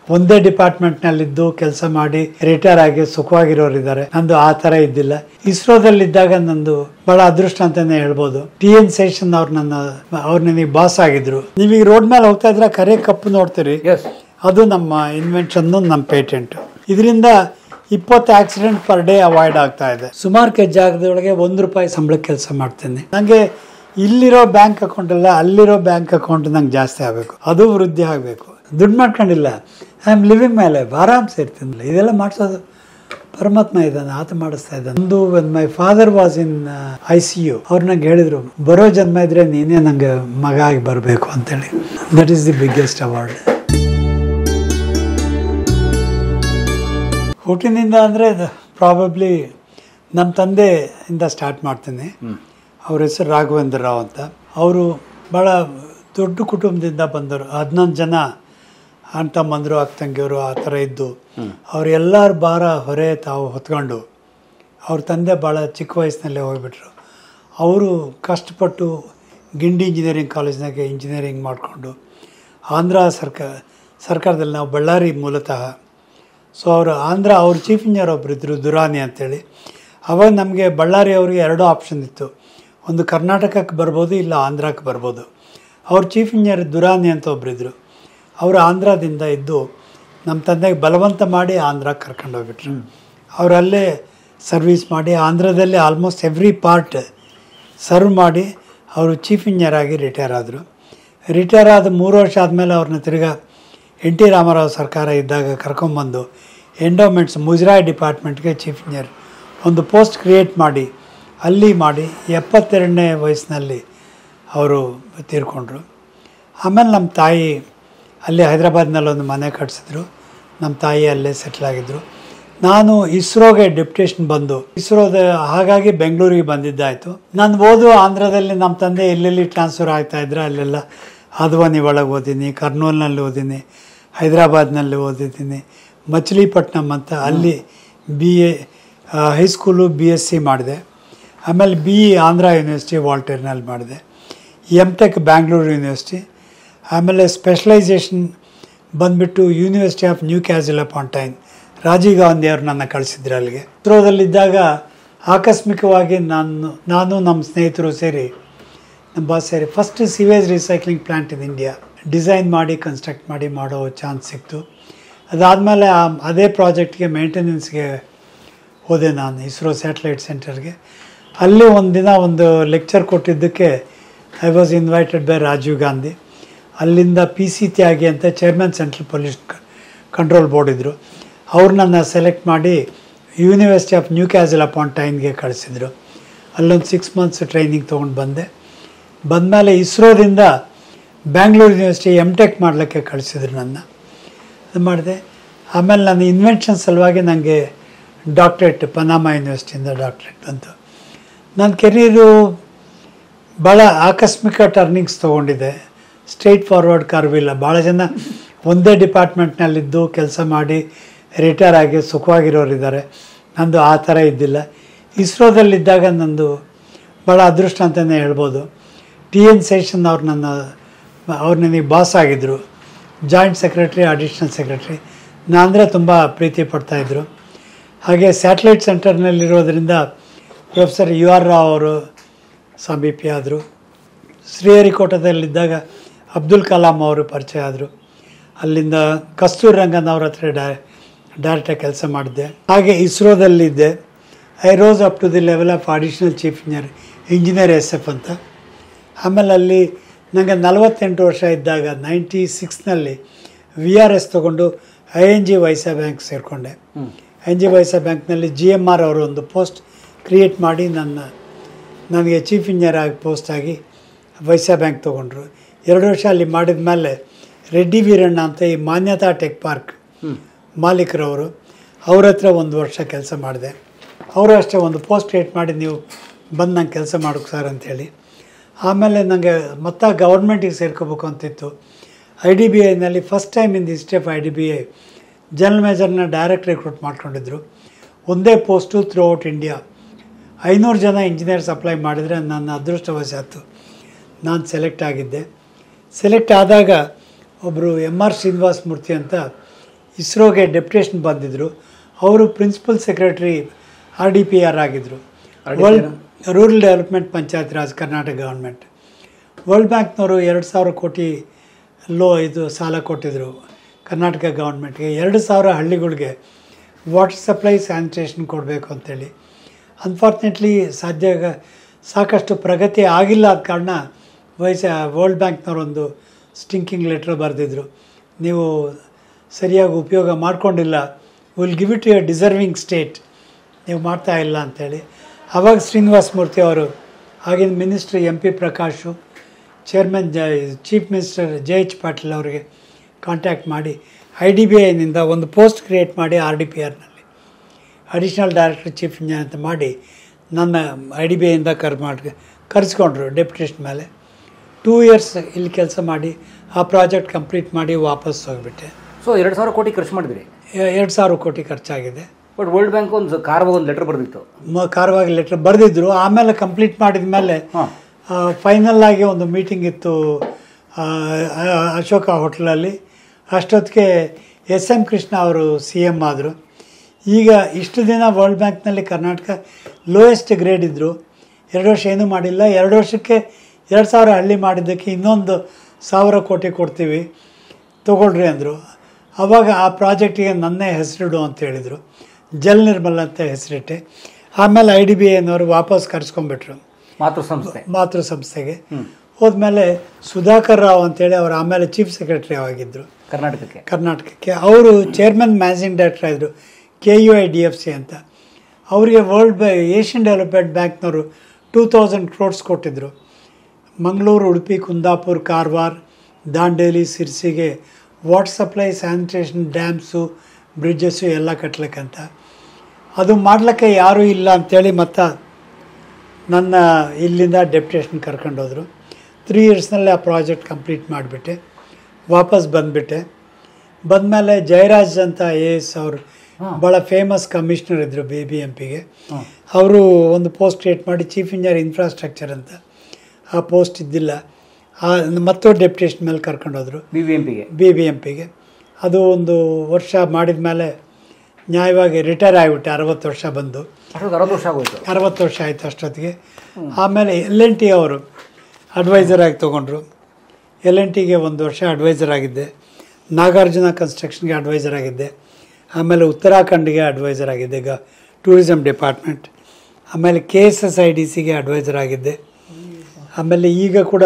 ಒಂದೇ ಡಿಪಾರ್ಟ್ಮೆಂಟ್ನಲ್ಲಿದ್ದು ಕೆಲಸ ಮಾಡಿ ರಿಟೈರ್ ಆಗಿ ಸುಖವಾಗಿರೋರು ಇದ್ದಾರೆ ನಂದು ಆ ಥರ ಇದ್ದಿಲ್ಲ ಇಸ್ರೋದಲ್ಲಿದ್ದಾಗ ನಂದು ಬಹಳ ಅದೃಷ್ಟ ಅಂತಾನೆ ಹೇಳ್ಬೋದು ಟಿ ಎನ್ ಶೇಷನ್ ಅವ್ರು ನನ್ನ ಅವ್ರು ನನಗೆ ಬಾಸ್ ಆಗಿದ್ರು ನೀವೀಗ ರೋಡ್ ಮೇಲೆ ಹೋಗ್ತಾ ಇದ್ರೆ ಕರೆ ಕಪ್ಪು ನೋಡ್ತೀರಿ ಎಸ್ ಅದು ನಮ್ಮ ಇನ್ವೆನ್ಷನ್ ನಮ್ಮ ಪೇಟೆಂಟ್ ಇದರಿಂದ ಇಪ್ಪತ್ತು ಆಕ್ಸಿಡೆಂಟ್ ಪರ್ ಡೇ ಅವಾಯ್ಡ್ ಆಗ್ತಾ ಇದೆ ಸುಮಾರು ಕೆ ಜಾಗದೊಳಗೆ ಒಂದು ರೂಪಾಯಿ ಸಂಬಳಕ್ಕೆ ಕೆಲಸ ಮಾಡ್ತೇನೆ ನನಗೆ ಇಲ್ಲಿರೋ ಬ್ಯಾಂಕ್ ಅಕೌಂಟ್ ಅಲ್ಲ ಅಲ್ಲಿರೋ ಬ್ಯಾಂಕ್ ಅಕೌಂಟ್ ನಂಗೆ ಜಾಸ್ತಿ ಆಗಬೇಕು ಅದು ವೃದ್ಧಿ ಆಗಬೇಕು ದುಡ್ಡು ಮಾಡ್ಕೊಂಡಿಲ್ಲ ಐ ಆಮ್ ಲಿವಿಂಗ್ ಮೇಲೆ ಆರಾಮ್ಸೆ ಇರ್ತೀನಿ ಇದೆಲ್ಲ ಮಾಡಿಸೋದು ಪರಮಾತ್ಮ ಇದ್ದಾನೆ ಆತ ಮಾಡಿಸ್ತಾ ಇದ್ದಾನೆ ಒಂದು my father was in I C U ಅವ್ರು ನಂಗೆ ಹೇಳಿದ್ರು ಬರೋ ಜನ್ಮ ಇದ್ರೆ ನೀನೇ ನಂಗೆ ಮಗ ಆಗಿ ಬರಬೇಕು ಅಂತೇಳಿ that is the biggest award ಹುಟ್ಟಿನಿಂದ ಅಂದರೆ ಪ್ರಾಬಬ್ಲಿ ನಮ್ಮ ತಂದೆಯಿಂದ ಸ್ಟಾರ್ಟ್ ಮಾಡ್ತೀನಿ ಅವ್ರ ಹೆಸರು ರಾಘವೇಂದ್ರ ರಾವ್ ಅಂತ ಅವರು ಭಾಳ ದೊಡ್ಡ ಕುಟುಂಬದಿಂದ ಬಂದರು ಹದಿನೊಂದು ಜನ ಅಣ್ಣ ತಮ್ಮಂದರು ಅಕ್ಕ ತಂಗಿಯವರು ಆ ಥರ ಇದ್ದು ಅವ್ರು ಎಲ್ಲರ ಭಾರ ಹೊರೆ ತಾವು ಹೊತ್ಕೊಂಡು ಅವ್ರ ತಂದೆ ಭಾಳ ಚಿಕ್ಕ ವಯಸ್ಸಿನಲ್ಲೇ ಹೋಗ್ಬಿಟ್ರು ಅವರು ಕಷ್ಟಪಟ್ಟು ಗಿಂಡಿ ಇಂಜಿನಿಯರಿಂಗ್ ಕಾಲೇಜ್ನಾಗೆ ಇಂಜಿನಿಯರಿಂಗ್ ಮಾಡಿಕೊಂಡು ಆಂಧ್ರ ಸರ್ಕಾರ ಸರ್ಕಾರದಲ್ಲಿ ನಾವು ಬಳ್ಳಾರಿ ಮೂಲತಃ ಸೊ ಅವರು ಆಂಧ್ರ ಅವ್ರ ಚೀಫ್ ಇಂಜಿನಿಯರ್ ಒಬ್ರು ಇದ್ದರು ದುರಾನಿ ಅಂತೇಳಿ ಅವಾಗ ನಮಗೆ ಬಳ್ಳಾರಿ ಅವರಿಗೆ ಎರಡೂ ಆಪ್ಷನ್ ಇತ್ತು ಒಂದು ಕರ್ನಾಟಕಕ್ಕೆ ಬರ್ಬೋದು ಇಲ್ಲ ಆಂಧ್ರಕ್ಕೆ ಬರ್ಬೋದು ಅವ್ರ ಚೀಫ್ ಇಂಜಿನಿಯರ್ ದುರಾನಿ ಅಂತ ಒಬ್ಬರಿದ್ದರು ಅವರು ಆಂಧ್ರದಿಂದ ಇದ್ದು ನಮ್ಮ ತಂದೆಗೆ ಬಲವಂತ ಮಾಡಿ ಆಂಧ್ರಕ್ಕೆ ಕರ್ಕೊಂಡು ಹೋಗ್ಬಿಟ್ರು ಅವ್ರು ಅಲ್ಲೇ ಸರ್ವೀಸ್ ಮಾಡಿ ಆಂಧ್ರದಲ್ಲೇ ಆಲ್ಮೋಸ್ಟ್ ಎವ್ರಿ ಪಾರ್ಟ್ ಸರ್ವ್ ಮಾಡಿ ಅವರು ಚೀಫ್ ಇಂಜಿನಿಯರ್ ಆಗಿ ರಿಟೈರ್ ಆದರು ರಿಟೈರ್ ಆದ ಮೂರು ವರ್ಷ ಆದಮೇಲೆ ಅವ್ರನ್ನ ತಿರ್ಗಾ ಎನ್ ಟಿ ರಾಮಾರಾವ್ ಸರ್ಕಾರ ಇದ್ದಾಗ ಕರ್ಕೊಂಬಂದು ಎಂಡೋಮೆಂಟ್ಸ್ ಮುಜರಾಯಿ ಡಿಪಾರ್ಟ್ಮೆಂಟ್ಗೆ ಚೀಫ್ ಇಂಜಿನಿಯರ್ ಒಂದು ಪೋಸ್ಟ್ ಕ್ರಿಯೇಟ್ ಮಾಡಿ ಅಲ್ಲಿ ಮಾಡಿ ಎಪ್ಪತ್ತೆರಡನೇ ವಯಸ್ಸಿನಲ್ಲಿ ಅವರು ತೀರ್ಕೊಂಡ್ರು ಆಮೇಲೆ ನಮ್ಮ ತಾಯಿ ಅಲ್ಲಿ ಹೈದರಾಬಾದ್ನಲ್ಲಿ ಒಂದು ಮನೆ ಕಟ್ಸಿದ್ರು ನಮ್ಮ ತಾಯಿ ಅಲ್ಲೇ ಸೆಟ್ಲ್ ಆಗಿದ್ದರು ನಾನು ಇಸ್ರೋಗೆ ಡೆಪ್ಯುಟೇಷನ್ ಬಂದು ಇಸ್ರೋದ ಹಾಗಾಗಿ ಬೆಂಗಳೂರಿಗೆ ಬಂದಿದ್ದಾಯಿತು ನಾನು ಓದು ಆಂಧ್ರದಲ್ಲಿ ನಮ್ಮ ತಂದೆ ಎಲ್ಲೆಲ್ಲಿ ಟ್ರಾನ್ಸ್ಫರ್ ಆಗ್ತಾ ಇದ್ರೆ ಅಲ್ಲೆಲ್ಲ ಆದ್ವಾನಿ ಒಳಗೆ ಓದಿನಿ ಕರ್ನೂಲ್ನಲ್ಲಿ ಓದಿನಿ ಹೈದರಾಬಾದ್ನಲ್ಲಿ ಓದಿದ್ದೀನಿ ಮಚಿಲಿಪಟ್ನಮ್ ಅಂತ ಅಲ್ಲಿ B A high school B S C ಮಾಡಿದೆ ಆಮೇಲೆ ಬಿ ಇ ಆಂಧ್ರ ಯೂನಿವರ್ಸಿಟಿ ವಾಲ್ಟೇರ್ನಲ್ಲಿ ಮಾಡಿದೆ ಎಮ್ ಟೆಕ್ ಬ್ಯಾಂಗ್ಳೂರು ಯೂನಿವರ್ಸಿಟಿ ಆಮೇಲೆ ಸ್ಪೆಷಲೈಸೇಷನ್ ಬಂದುಬಿಟ್ಟು university of Newcastle upon Tyne Rajiv Gandhi ಅವರು ನನ್ನ ಕಳಿಸಿದ್ರು ಅಲ್ಲಿಗೆ ಇಸ್ರೋದಲ್ಲಿದ್ದಾಗ ಆಕಸ್ಮಿಕವಾಗಿ ನಾನು ನಾನು ನಮ್ಮ ಸ್ನೇಹಿತರು ಸೇರಿ ನಮ್ಮ ಬಾಸ್ ಸೇರಿ first sewage recycling plant in India design ಮಾಡಿ ಕನ್ಸ್ಟ್ರಕ್ಟ್ ಮಾಡಿ ಮಾಡೋ ಚಾನ್ಸ್ ಸಿಕ್ತು ಅದಾದಮೇಲೆ ಅದೇ ಪ್ರಾಜೆಕ್ಟ್ಗೆ ಮೇಂಟೆನೆನ್ಸ್ಗೆ ಹೋದೆ ನಾನು ಇಸ್ರೋ ಸ್ಯಾಟಲೈಟ್ ಸೆಂಟರ್ಗೆ ಅಲ್ಲಿ ಒಂದು ದಿನ ಒಂದು ಲೆಕ್ಚರ್ ಕೊಟ್ಟಿದ್ದಕ್ಕೆ I was invited by Rajiv Gandhi ಅಲ್ಲಿಂದ ಪಿ ಸಿ ತ್ಯಾಗಿ ಅಂತ chairman central pollution control board ಇದ್ದರು ಅವ್ರು ನನ್ನ ಸೆಲೆಕ್ಟ್ ಮಾಡಿ university of Newcastle upon ಟೈನ್ಗೆ ಕಳಿಸಿದ್ರು ಅಲ್ಲೊಂದು ಸಿಕ್ಸ್ ಮಂತ್ಸ್ ಟ್ರೈನಿಂಗ್ ತೊಗೊಂಡು ಬಂದೆ ಬಂದಮೇಲೆ ಇಸ್ರೋದಿಂದ ಬ್ಯಾಂಗ್ಳೂರು ಯೂನಿವರ್ಸಿಟಿ ಎಮ್ ಟೆಕ್ ಮಾಡಲಿಕ್ಕೆ ಕಳಿಸಿದ್ರು ನನ್ನ ಅದು ಮಾಡಿದೆ ಆಮೇಲೆ ನನ್ನ ಇನ್ವೆನ್ಷನ್ ಸಲುವಾಗಿ ನನಗೆ ಡಾಕ್ಟ್ರೇಟ್ ಪನಾಮ ಯೂನಿವರ್ಸಿಟಿಯಿಂದ ಡಾಕ್ಟ್ರೇಟ್ ಬಂತು ನನ್ನ ಕೆರಿಯರು ಭಾಳ ಆಕಸ್ಮಿಕ ಟರ್ನಿಂಗ್ಸ್ ತೊಗೊಂಡಿದೆ ಸ್ಟ್ರೈಟ್ ಫಾರ್ವರ್ಡ್ ಕರ್ವಿಲ್ಲ ಭಾಳ ಜನ ಒಂದೇ ಡಿಪಾರ್ಟ್ಮೆಂಟ್ನಲ್ಲಿದ್ದು ಕೆಲಸ ಮಾಡಿ ರಿಟೈರ್ ಆಗಿ ಸುಖವಾಗಿರೋರು ಇದ್ದಾರೆ ನಂದು ಆ ಥರ ಇದ್ದಿಲ್ಲ ಇಸ್ರೋದಲ್ಲಿದ್ದಾಗ ನಂದು ಭಾಳ ಅದೃಷ್ಟ ಅಂತಲೇ ಹೇಳ್ಬೋದು ಟಿ ಎನ್ ಶೇಷನ್ ಅವ್ರು ನನ್ನ ಅವ್ರು ನನಗೆ ಬಾಸ್ ಆಗಿದ್ದರು ಜಾಯಿಂಟ್ ಸೆಕ್ರೆಟ್ರಿ ಅಡಿಷ್ನಲ್ ಸೆಕ್ರೆಟ್ರಿ ನಾನಂದರೆ ತುಂಬ ಪ್ರೀತಿ ಪಡ್ತಾಯಿದ್ರು ಹಾಗೆ ಸ್ಯಾಟಲೈಟ್ ಸೆಂಟರ್ನಲ್ಲಿರೋದ್ರಿಂದ ಪ್ರೊಫೆಸರ್ ಯು ಆರ್ ರಾವ್ ಅವರು ಸಮೀಪಿ ಆದರು ಶ್ರೀಹರಿಕೋಟದಲ್ಲಿದ್ದಾಗ ಅಬ್ದುಲ್ ಕಲಾಂ ಅವರು ಪರಿಚಯ ಆದರು ಅಲ್ಲಿಂದ ಕಸ್ತೂರಿ ರಂಗನ್ ಅವ್ರ ಹತ್ರ ಡೈ ಡೈರೆಕ್ಟಾಗಿ ಕೆಲಸ ಮಾಡಿದ್ದೆ ಹಾಗೆ ಇಸ್ರೋದಲ್ಲಿದ್ದೆ I rose up to the level of additional chief engineer engineer S F ಅಂತ ಆಮೇಲೆ ಅಲ್ಲಿ ನನಗೆ ನಲವತ್ತೆಂಟು ವರ್ಷ ಇದ್ದಾಗ ನೈಂಟಿ ಸಿಕ್ಸ್ನಲ್ಲಿ ವಿ ಆರ್ ಎಸ್ ತೊಗೊಂಡು I N G Vysya bank ಸೇರಿಕೊಂಡೆ ಐ ಎನ್ ಜಿ ವೈಸಾ ಬ್ಯಾಂಕ್ನಲ್ಲಿ ಜಿ ಎಮ್ ಆರ್ ಅವರು ಒಂದು ಪೋಸ್ಟ್ ಕ್ರಿಯೇಟ್ ಮಾಡಿ ನನ್ನ ನನಗೆ ಚೀಫ್ ಇಂಜಿನಿಯರ್ ಆಗಿ ಪೋಸ್ಟ್ ಆಗಿ ವೈಸಾ ಬ್ಯಾಂಕ್ ತೊಗೊಂಡ್ರು ಎರಡು ವರ್ಷ ಅಲ್ಲಿ ಮಾಡಿದ ಮೇಲೆ ರೆಡ್ಡಿ ವೀರಣ್ಣ ಅಂತ ಈ ಮಾನ್ಯತಾ ಟೆಕ್ ಪಾರ್ಕ್ ಮಾಲೀಕರವರು ಅವ್ರ ಹತ್ರ ಒಂದು ವರ್ಷ ಕೆಲಸ ಮಾಡಿದೆ ಅವರು ಅಷ್ಟೇ ಒಂದು ಪೋಸ್ಟ್ ಕ್ರಿಯೇಟ್ ಮಾಡಿ ನೀವು ಬಂದು ನಂಗೆ ಕೆಲಸ ಮಾಡೋಕೆ ಸರ್ ಅಂಥೇಳಿ ಆಮೇಲೆ ನನಗೆ ಮತ್ತೆ ಗೌರ್ಮೆಂಟಿಗೆ ಸೇರ್ಕೋಬೇಕು ಅಂತಿತ್ತು ಐ ಡಿ ಬಿ ಐನಲ್ಲಿ first time in the history of I D B I general ಮೇಜರ್ನ ಡೈರೆಕ್ಟ್ ರಿಕ್ರೂಟ್ ಮಾಡ್ಕೊಂಡಿದ್ರು ಒಂದೇ ಪೋಸ್ಟು ಥ್ರೂ ಔಟ್ ಇಂಡಿಯಾ ಐನೂರು ಜನ ಇಂಜಿನಿಯರ್ಸ್ ಅಪ್ಲೈ ಮಾಡಿದರೆ ನನ್ನ ಅದೃಷ್ಟವಶಾತ್ತು ನಾನು ಸೆಲೆಕ್ಟ್ ಆಗಿದ್ದೆ ಸೆಲೆಕ್ಟ್ ಆದಾಗ ಒಬ್ಬರು ಎಮ್ ಆರ್ ಶ್ರೀನಿವಾಸ ಮೂರ್ತಿ ಅಂತ ಇಸ್ರೋಗೆ ಡೆಪ್ಯುಟೇಷನ್ ಬಂದಿದ್ದರು ಅವರು principal secretary R D P R ಆಗಿದ್ದರು world rural development panchayat raj Karnataka government world ಬ್ಯಾಂಕ್ನವರು ಎರಡು ಸಾವಿರ ಕೋಟಿ ಲೋ ಇದು ಸಾಲ ಕೊಟ್ಟಿದ್ದರು ಕರ್ನಾಟಕ ಗೌರ್ಮೆಂಟ್ಗೆ ಎರಡು ಸಾವಿರ ಹಳ್ಳಿಗಳಿಗೆ ವಾಟರ್ ಸಪ್ಲೈ ಸ್ಯಾನಿಟೇಷನ್ ಕೊಡಬೇಕು ಅಂತೇಳಿ ಅನ್ಫಾರ್ಚುನೇಟ್ಲಿ ಸಾಧ್ಯ ಸಾಕಷ್ಟು ಪ್ರಗತಿ ಆಗಿಲ್ಲ ಆದ ಕಾರಣ ವಯಸ್ಸ ವರ್ಲ್ಡ್ ಬ್ಯಾಂಕ್ನವರೊಂದು ಸ್ಟಿಂಕಿಂಗ್ ಲೆಟ್ರ್ ಬರೆದಿದ್ರು ನೀವು ಸರಿಯಾಗಿ ಉಪಯೋಗ ಮಾಡಿಕೊಂಡಿಲ್ಲ will give it you deserving state ನೀವು ಮಾಡ್ತಾ ಇಲ್ಲ ಅಂತೇಳಿ ಆವಾಗ ಶ್ರೀನಿವಾಸ ಮೂರ್ತಿ ಅವರು ಆಗಿನ minister M P Prakash chairman ಜ chief minister J H Patil ಅವರಿಗೆ ಕಾಂಟ್ಯಾಕ್ಟ್ ಮಾಡಿ ಐ ಡಿ ಬಿ ಐನಿಂದ ಒಂದು ಪೋಸ್ಟ್ ಕ್ರಿಯೇಟ್ ಮಾಡಿ ಆರ್ ಡಿ ಪಿ ಆರ್ನಲ್ಲಿ ಅಡಿಷ್ನಲ್ ಡೈರೆಕ್ಟರ್ ಚೀಫ್ ಇಂಜಿನಿಯರ್ ಅಂತ ಮಾಡಿ ನನ್ನ ಐ ಡಿ ಬಿ ಐಯಿಂದ ಕರ್ ಮಾಡಿ ಕರೆಸ್ಕೊಂಡ್ರು ಡೆಪ್ಯುಟೇಷನ್ ಮೇಲೆ ಟೂ ಇಯರ್ಸ್ ಇಲ್ಲಿ ಕೆಲಸ ಮಾಡಿ ಆ ಪ್ರಾಜೆಕ್ಟ್ ಕಂಪ್ಲೀಟ್ ಮಾಡಿ ವಾಪಸ್ ಹೋಗಿಬಿಟ್ಟೆ ಸೊ ಎರಡು ಸಾವಿರ ಕೋಟಿ ಖರ್ಚು ಮಾಡಿದ್ರಿ ಎರಡು ಸಾವಿರ ಕೋಟಿ ಖರ್ಚಾಗಿದೆ ಬಟ್ ವರ್ಲ್ಡ್ ಬ್ಯಾಂಕ್ ಒಂದು ಕಾರವಾಗ ಒಂದು ಲೆಟರ್ ಬರೆದಿತ್ತು ಮ ಕಾರವಾಗಿ ಲೆಟ್ರ್ ಬರೆದಿದ್ರು ಆಮೇಲೆ ಕಂಪ್ಲೀಟ್ ಮಾಡಿದ ಮೇಲೆ ಹಾಂ ಫೈನಲ್ ಆಗಿ ಒಂದು ಮೀಟಿಂಗ್ ಇತ್ತು ಆ, ಆ- ಅಶೋಕ ಹೋಟ್ಲಲ್ಲಿ ಅಷ್ಟೊತ್ತಿಗೆ ಎಸ್ ಎಂ ಕೃಷ್ಣ ಅವರು ಸಿ ಎಮ್ ಆದರು ಈಗ ಇಷ್ಟು ದಿನ ವರ್ಲ್ಡ್ ಬ್ಯಾಂಕ್ನಲ್ಲಿ ಕರ್ನಾಟಕ ಲೋಯೆಸ್ಟ್ ಗ್ರೇಡ್ ಇದ್ದರು ಎರಡು ವರ್ಷ ಏನೂ ಮಾಡಿಲ್ಲ ಎರಡು ವರ್ಷಕ್ಕೆ ಎರಡು ಸಾವಿರ ಹಳ್ಳಿ ಮಾಡಿದ್ದಕ್ಕೆ ಇನ್ನೊಂದು ಸಾವಿರ ಕೋಟಿ ಕೊಡ್ತೀವಿ ತೊಗೊಳ್ರಿ ಅಂದರು ಆವಾಗ ಆ ಪ್ರಾಜೆಕ್ಟಿಗೆ ನನ್ನೇ ಹೆಸರಿಡು ಅಂತ ಹೇಳಿದರು ಜಲ್ ನಿರ್ಮಲ್ ಅಂತ ಹೆಸರಿಟ್ಟೆ ಆಮೇಲೆ ಐ ಡಿ ಬಿ ಎನವರು ವಾಪಸ್ ಕರೆಸ್ಕೊಂಡ್ಬಿಟ್ರು ಮಾತೃ ಸಂಸ್ಥೆ ಮಾತೃ ಸಂಸ್ಥೆಗೆ ಹೋದ್ಮೇಲೆ ಸುಧಾಕರ್ ರಾವ್ ಅಂತೇಳಿ ಅವರು ಆಮೇಲೆ ಚೀಫ್ ಸೆಕ್ರೆಟರಿ ಆಗಿದ್ದರು ಕರ್ನಾಟಕಕ್ಕೆ ಕರ್ನಾಟಕಕ್ಕೆ ಅವರು ಚೇರ್ಮನ್ ಮ್ಯಾನೇಜಿಂಗ್ ಡೈರೆಕ್ಟರ್ ಆಗಿದ್ರು K U I D F C ಅಂತ ಅವರಿಗೆ ವರ್ಲ್ಡ್ ಬ್ಯಾ ಏಷ್ಯನ್ ಡೆವಲಪ್ಮೆಂಟ್ ಬ್ಯಾಂಕ್ನವರು ಟೂ ತೌಸಂಡ್ ಕ್ರೋಡ್ಸ್ ಕೊಟ್ಟಿದ್ದರು ಮಂಗಳೂರು ಉಡುಪಿ ಕುಂದಾಪುರ ಕಾರವಾರ ದಾಂಡೇಲಿ ಸಿರ್ಸಿಗೆ water supply sanitation dams bridges ಎಲ್ಲ ಕಟ್ಲಿಕ್ಕಂತ ಅದು ಮಾಡ್ಲಿಕ್ಕೆ ಯಾರೂ ಇಲ್ಲ ಅಂಥೇಳಿ ಮತ್ತು ನನ್ನ ಇಲ್ಲಿಂದ ಡೆಪ್ಯುಟೇಷನ್ ಕರ್ಕೊಂಡೋದ್ರು ತ್ರೀ ಇಯರ್ಸ್ನಲ್ಲಿ ಆ ಪ್ರಾಜೆಕ್ಟ್ ಕಂಪ್ಲೀಟ್ ಮಾಡಿಬಿಟ್ಟೆ ವಾಪಸ್ ಬಂದುಬಿಟ್ಟೆ ಬಂದಮೇಲೆ ಜಯರಾಜ್ ಅಂತ ಎ ಎಸ್ ಅವರು ಭಾಳ ಫೇಮಸ್ ಕಮಿಷನರ್ ಇದ್ದರು ಬಿ ಬಿ ಎಂ ಪಿಗೆ ಅವರು ಒಂದು ಪೋಸ್ಟ್ ಕ್ರಿಯೇಟ್ ಮಾಡಿ ಚೀಫ್ ಇಂಜಿನಿಯರ್ ಇನ್ಫ್ರಾಸ್ಟ್ರಕ್ಚರ್ ಅಂತ ಆ ಪೋಸ್ಟ್ ಇದ್ದಿಲ್ಲ ಆ ಮತ್ತೂ ಡೆಪ್ಯುಟೇಷನ್ ಮೇಲೆ ಕರ್ಕೊಂಡೋದ್ರು ಬಿ ಬಿ ಎಂ ಪಿಗೆ ಬಿ ಬಿ ಎಂ ಪಿಗೆ ಅದು ಒಂದು ವರ್ಷ ಮಾಡಿದ ಮೇಲೆ ನ್ಯಾಯವಾಗಿ ರಿಟೈರ್ ಆಗಿಬಿಟ್ಟೆ ಅರವತ್ತು ವರ್ಷ ಬಂದು ಅಷ್ಟೊಂದು ಅರವತ್ತು ವರ್ಷ ಆಗೋಯ್ತು ಅರವತ್ತು ವರ್ಷ ಆಯಿತು ಅಷ್ಟೊತ್ತಿಗೆ ಆಮೇಲೆ ಎಲ್ ಎನ್ ಟಿ ಅವರು ಅಡ್ವೈಸರ್ ಆಗಿ ತೊಗೊಂಡ್ರು ಎಲ್ ಎನ್ ಟಿಗೆ ಒಂದು ವರ್ಷ ಅಡ್ವೈಸರ್ ಆಗಿದ್ದೆ ನಾಗಾರ್ಜುನ ಕನ್ಸ್ಟ್ರಕ್ಷನ್ಗೆ ಅಡ್ವೈಸರ್ ಆಗಿದ್ದೆ ಆಮೇಲೆ ಉತ್ತರಾಖಂಡ್ಗೆ ಅಡ್ವೈಸರ್ ಆಗಿದ್ದೆ ಈಗ ಟೂರಿಸಮ್ ಡಿಪಾರ್ಟ್ಮೆಂಟ್ ಆಮೇಲೆ K S S I D ಸಿಗೆ ಅಡ್ವೈಸರ್ ಆಗಿದ್ದೆ ಆಮೇಲೆ ಈಗ ಕೂಡ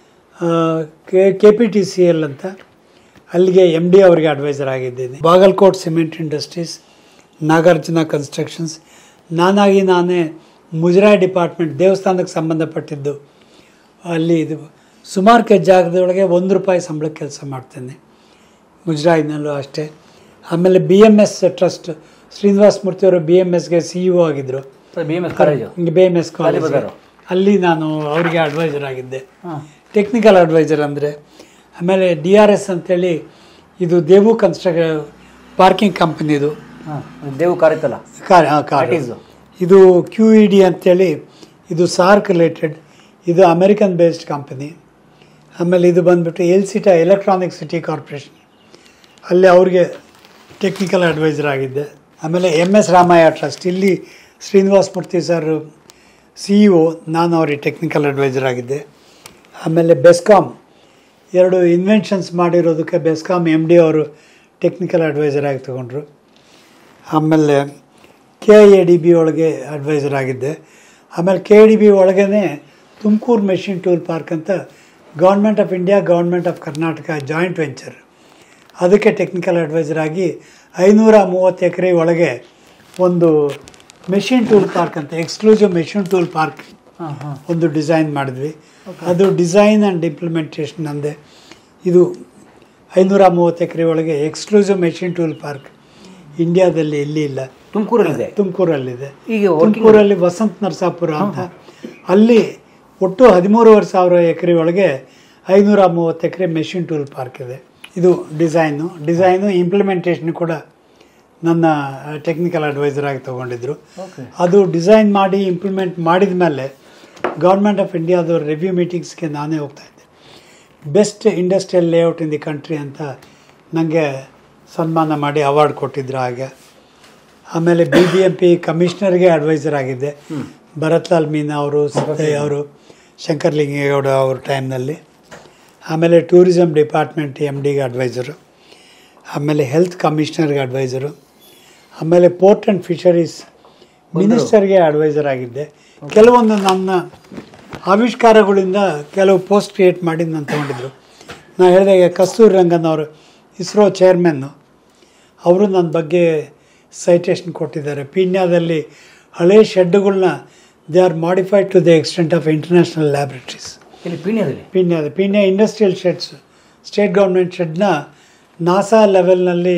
K K P T C L ಅಂತ ಅಲ್ಲಿಗೆ ಎಮ್ ಡಿ ಅವರಿಗೆ ಅಡ್ವೈಸರ್ ಆಗಿದ್ದೀನಿ Bagalkot cement industries Nagarjuna constructions ನಾನಾಗಿ ನಾನೇ ಮುಜರಾಯಿ ಡಿಪಾರ್ಟ್ಮೆಂಟ್ ದೇವಸ್ಥಾನಕ್ಕೆ ಸಂಬಂಧಪಟ್ಟಿದ್ದು ಅಲ್ಲಿ ಇದು ಸುಮಾರು ಕೆ ಜಾಗದೊಳಗೆ ಒಂದು ರೂಪಾಯಿ ಸಂಬಳಕ್ಕೆ ಕೆಲಸ ಮಾಡ್ತೇನೆ ಮುಜರಾಯಿನಲ್ಲೂ ಅಷ್ಟೇ ಆಮೇಲೆ B M S trust Srinivasa ಮೂರ್ತಿಯವರು ಬಿ ಎಮ್ ಎಸ್ಗೆ ಸಿ ಇ ಒ ಆಗಿದ್ದರು B M S college B M S college ಬಜಾರು. ಅಲ್ಲಿ ನಾನು ಅವರಿಗೆ ಅಡ್ವೈಸರ್ ಆಗಿದ್ದೆ ಹಾಂ ಟೆಕ್ನಿಕಲ್ ಅಡ್ವೈಸರ್ ಅಂದರೆ ಆಮೇಲೆ ಡಿ ಆರ್ ಎಸ್ ಅಂತೇಳಿ ಇದು ದೇವು ಕನ್ಸ್ಟ್ರಕ್ ಪಾರ್ಕಿಂಗ್ ಕಂಪ್ನಿದು ಹಾಂ ದೇವು ಕಾರ್ ಇತ್ತಲ್ಲ ಕಾರ್ ಆ, ಕಾರ್ That is. ಇದು ಕ್ಯೂ ಇ ಡಿ ಅಂತೇಳಿ ಇದು ಸಾರ್ಕ್ ರಿಲೇಟೆಡ್ ಇದು ಅಮೆರಿಕನ್ ಬೇಸ್ಡ್ ಕಂಪನಿ ಆಮೇಲೆ ಇದು ಬಂದ್ಬಿಟ್ಟು ELCITA electronic city corporation ಅಲ್ಲಿ ಅವ್ರಿಗೆ ಟೆಕ್ನಿಕಲ್ ಅಡ್ವೈಸರ್ ಆಗಿದ್ದೆ ಆಮೇಲೆ ಎಮ್ ಎಸ್ ರಾಮಯ್ಯ ಟ್ರಸ್ಟ್ ಇಲ್ಲಿ Srinivas Murthy sir C E O ನಾನು ಅವ್ರಿಗೆ ಟೆಕ್ನಿಕಲ್ ಅಡ್ವೈಸರ್ ಆಗಿದ್ದೆ ಆಮೇಲೆ ಬೆಸ್ಕಾಮ್ ಎರಡು ಇನ್ವೆನ್ಷನ್ಸ್ ಮಾಡಿರೋದಕ್ಕೆ ಬೆಸ್ಕಾಮ್ ಎಮ್ ಡಿ ಅವರು ಟೆಕ್ನಿಕಲ್ ಅಡ್ವೈಸರ್ ಆಗಿ ತಗೊಂಡ್ರು ಆಮೇಲೆ K I A D B ಒಳಗೆ ಅಡ್ವೈಸರ್ ಆಗಿದ್ದೆ ಆಮೇಲೆ ಕೆ ಐ ಡಿ ಬಿ ಒಳಗೇ ತುಮಕೂರು ಮೆಷಿನ್ ಟೂಲ್ ಪಾರ್ಕ್ ಅಂತ government of India government of Karnataka joint venture ಅದಕ್ಕೆ ಟೆಕ್ನಿಕಲ್ ಅಡ್ವೈಸರ್ ಆಗಿ ಐನೂರ ಮೂವತ್ತು ಎಕರೆ ಒಳಗೆ ಒಂದು ಮೆಷಿನ್ ಟೂಲ್ ಪಾರ್ಕ್ ಅಂತ ಎಕ್ಸ್ಕ್ಲೂಸಿವ್ ಮೆಷಿನ್ ಟೂಲ್ ಪಾರ್ಕ್ ಹಾಂ ಹಾಂ ಒಂದು ಡಿಸೈನ್ ಮಾಡಿದ್ವಿ ಅದು ಡಿಸೈನ್ ಆ್ಯಂಡ್ ಇಂಪ್ಲಿಮೆಂಟೇಷನ್ ಅಂದೆ ಇದು ಐನೂರ ಮೂವತ್ತು ಎಕರೆ ಒಳಗೆ ಎಕ್ಸ್ಕ್ಲೂಸಿವ್ ಮೆಷಿನ್ ಟೂಲ್ ಪಾರ್ಕ್ ಇಂಡಿಯಾದಲ್ಲಿ ಎಲ್ಲಿ ಇಲ್ಲ ತುಮಕೂರಲ್ಲಿದೆ ತುಮಕೂರಲ್ಲಿದೆ ಈಗ working- ತುಮಕೂರಲ್ಲಿ ವಸಂತ ನರಸಾಪುರ ಅಂತ ಅಲ್ಲಿ ಒಟ್ಟು ಹದಿಮೂರುವರೆ ಸಾವಿರ ಎಕರೆ ಒಳಗೆ ಐನೂರ ಮೂವತ್ತು ಎಕರೆ ಮೆಷಿನ್ ಟೂಲ್ ಪಾರ್ಕ್ ಇದೆ ಇದು ಡಿಸೈನು ಡಿಸೈನು ಇಂಪ್ಲಿಮೆಂಟೇಷನ್ ಕೂಡ ನನ್ನ ಟೆಕ್ನಿಕಲ್ ಅಡ್ವೈಸರ್ ಆಗಿ ತೊಗೊಂಡಿದ್ರು ಓಕೆ ಅದು ಡಿಸೈನ್ ಮಾಡಿ ಇಂಪ್ಲಿಮೆಂಟ್ ಮಾಡಿದ ಮೇಲೆ ಗೌರ್ಮೆಂಟ್ ಆಫ್ ಇಂಡಿಯಾದ ರಿವ್ಯೂ ಮೀಟಿಂಗ್ಸ್ಗೆ ನಾನೇ ಹೋಗ್ತಾ ಇದ್ದೆ best industrial layout in the country ಅಂತ ನನಗೆ ಸನ್ಮಾನ ಮಾಡಿ ಅವಾರ್ಡ್ ಕೊಟ್ಟಿದ್ರು ಹಾಗೆ ಆಮೇಲೆ ಬಿ ಬಿ ಎಂ ಪಿ ಕಮಿಷನರ್ಗೆ ಅಡ್ವೈಸರ್ ಆಗಿದ್ದೆ ಭರತ್ ಲಾಲ್ ಮೀನಾ ಅವರು ಸಿದ್ದಯ್ಯ ಅವರು ಶಂಕರ್ಲಿಂಗೇಗೌಡ ಅವ್ರ ಟೈಮ್ನಲ್ಲಿ ಆಮೇಲೆ ಟೂರಿಸಮ್ ಡಿಪಾರ್ಟ್ಮೆಂಟ್ ಎಮ್ ಡಿಗೆ ಅಡ್ವೈಸರು ಆಮೇಲೆ ಹೆಲ್ತ್ ಕಮಿಷನರ್ಗೆ ಅಡ್ವೈಸರು ಆಮೇಲೆ ಪೋರ್ಟ್ ಆ್ಯಂಡ್ ಫಿಶರೀಸ್ ಮಿನಿಸ್ಟರ್ಗೆ ಅಡ್ವೈಸರ್ ಆಗಿದ್ದೆ ಕೆಲವೊಂದು ನನ್ನ ಆವಿಷ್ಕಾರಗಳಿಂದ ಕೆಲವು ಪೋಸ್ಟ್ ಕ್ರಿಯೇಟ್ ಮಾಡಿ ನಾನು ತೊಗೊಂಡಿದ್ರು ನಾ ಹೇಳಿದಾಗ ಕಸ್ತೂರಿ ರಂಗನ್ ಅವರು ಇಸ್ರೋ ಚೇರ್ಮನ್ನು ಅವರು ನನ್ನ ಬಗ್ಗೆ ಸೈಟೇಷನ್ ಕೊಟ್ಟಿದ್ದಾರೆ ಪೀಣ್ಯದಲ್ಲಿ ಹಳೆ ಶೆಡ್ಡುಗಳನ್ನ they are modified to the extent of international laboratories ಇಲ್ಲಿ ಪೀಣ್ಯದಲ್ಲಿ ಪೀಣ್ಯದ Peenya industrial sheds state government ಶೆಡ್ನ ನಾಸಾ ಲೆವೆಲ್ನಲ್ಲಿ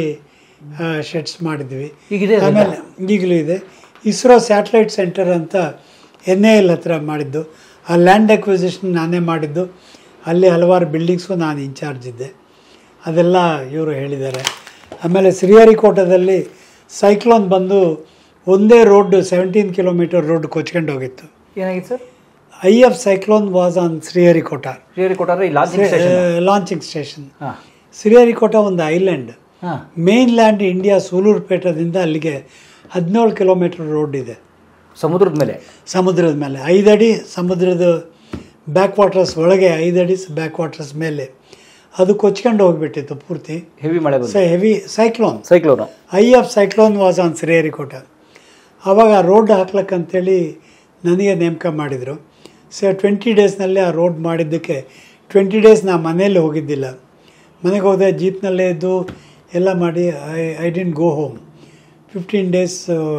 ಶೆಡ್ಸ್ ಮಾಡಿದ್ವಿ ಈಗಿದೆ ಅದೆಲ್ಲ? ಆಮೇಲೆ ಈಗಲೂ ಇದೆ ಇಸ್ರೋ ಸ್ಯಾಟಲೈಟ್ ಸೆಂಟರ್ ಅಂತ ಎನ್ ಎ ಎಲ್ ಹತ್ರ ಮಾಡಿದ್ದು ಆ ಲ್ಯಾಂಡ್ ಅಕ್ವಿಸಿಷನ್ ನಾನೇ ಮಾಡಿದ್ದು ಅಲ್ಲಿ ಹಲವಾರು ಬಿಲ್ಡಿಂಗ್ಸು ನಾನು ಇನ್ಚಾರ್ಜ್ ಇದ್ದೆ ಅದೆಲ್ಲ ಇವರು ಹೇಳಿದ್ದಾರೆ ಆಮೇಲೆ ಶ್ರೀಹರಿಕೋಟದಲ್ಲಿ ಸೈಕ್ಲೋನ್ ಬಂದು ಒಂದೇ ರೋಡ್ ಸೆವೆಂಟೀನ್ ಕಿಲೋಮೀಟರ್ ರೋಡ್ ಕೊಚ್ಕೊಂಡು ಹೋಗಿತ್ತು ಏನಾಗಿತ್ತು sir eye of cyclone was on Sriharikota ಶ್ರೀಹರಿಕೋಟಾದ್ರೆ ಈ ಲಾಂಚಿಂಗ್ ಸ್ಟೇಷನ್ ಲಾಂಚಿಂಗ್ ಸ್ಟೇಷನ್ ಹಾಂ ಶ್ರೀಹರಿಕೋಟ ಒಂದು ಐಲ್ಯಾಂಡ್ ಹಾಂ ಮೇನ್ ಲ್ಯಾಂಡ್ ಇಂಡಿಯಾ ಸೂಲೂರುಪೇಟದಿಂದ ಅಲ್ಲಿಗೆ ಹದಿನೇಳು ಕಿಲೋಮೀಟರ್ ರೋಡ್ ಇದೆ ಸಮುದ್ರದ ಮೇಲೆ ಸಮುದ್ರದ ಮೇಲೆ ಐದಡಿ ಸಮುದ್ರದ ಬ್ಯಾಕ್ ವಾಟರ್ಸ್ ಒಳಗೆ ಐದಡಿ ಬ್ಯಾಕ್ ವಾಟರ್ಸ್ ಮೇಲೆ ಅದು ಕೊಚ್ಕೊಂಡು ಹೋಗ್ಬಿಟ್ಟಿತ್ತು ಪೂರ್ತಿ ಹೆವಿ ಮಳೆ ಬಂದು so heavy cyclone cyclone eye of cyclone was on Sriharikota ಆವಾಗ ಆ ರೋಡ್ ಹಾಕ್ಲಕ್ಕಂತೇಳಿ ನನಗೆ ನೇಮಕ ಮಾಡಿದರು ಸೊ ಟ್ವೆಂಟಿ ಡೇಸ್ನಲ್ಲಿ ಆ ರೋಡ್ ಮಾಡಿದ್ದಕ್ಕೆ ಟ್ವೆಂಟಿ ಡೇಸ್ ನಾ ಮನೇಲಿ ಹೋಗಿದ್ದಿಲ್ಲ ಮನೆಗೆ ಹೋದೆ ಜೀಪ್ನಲ್ಲೇ ಇದ್ದು ಎಲ್ಲ ಮಾಡಿ I I didn't go home fifteen days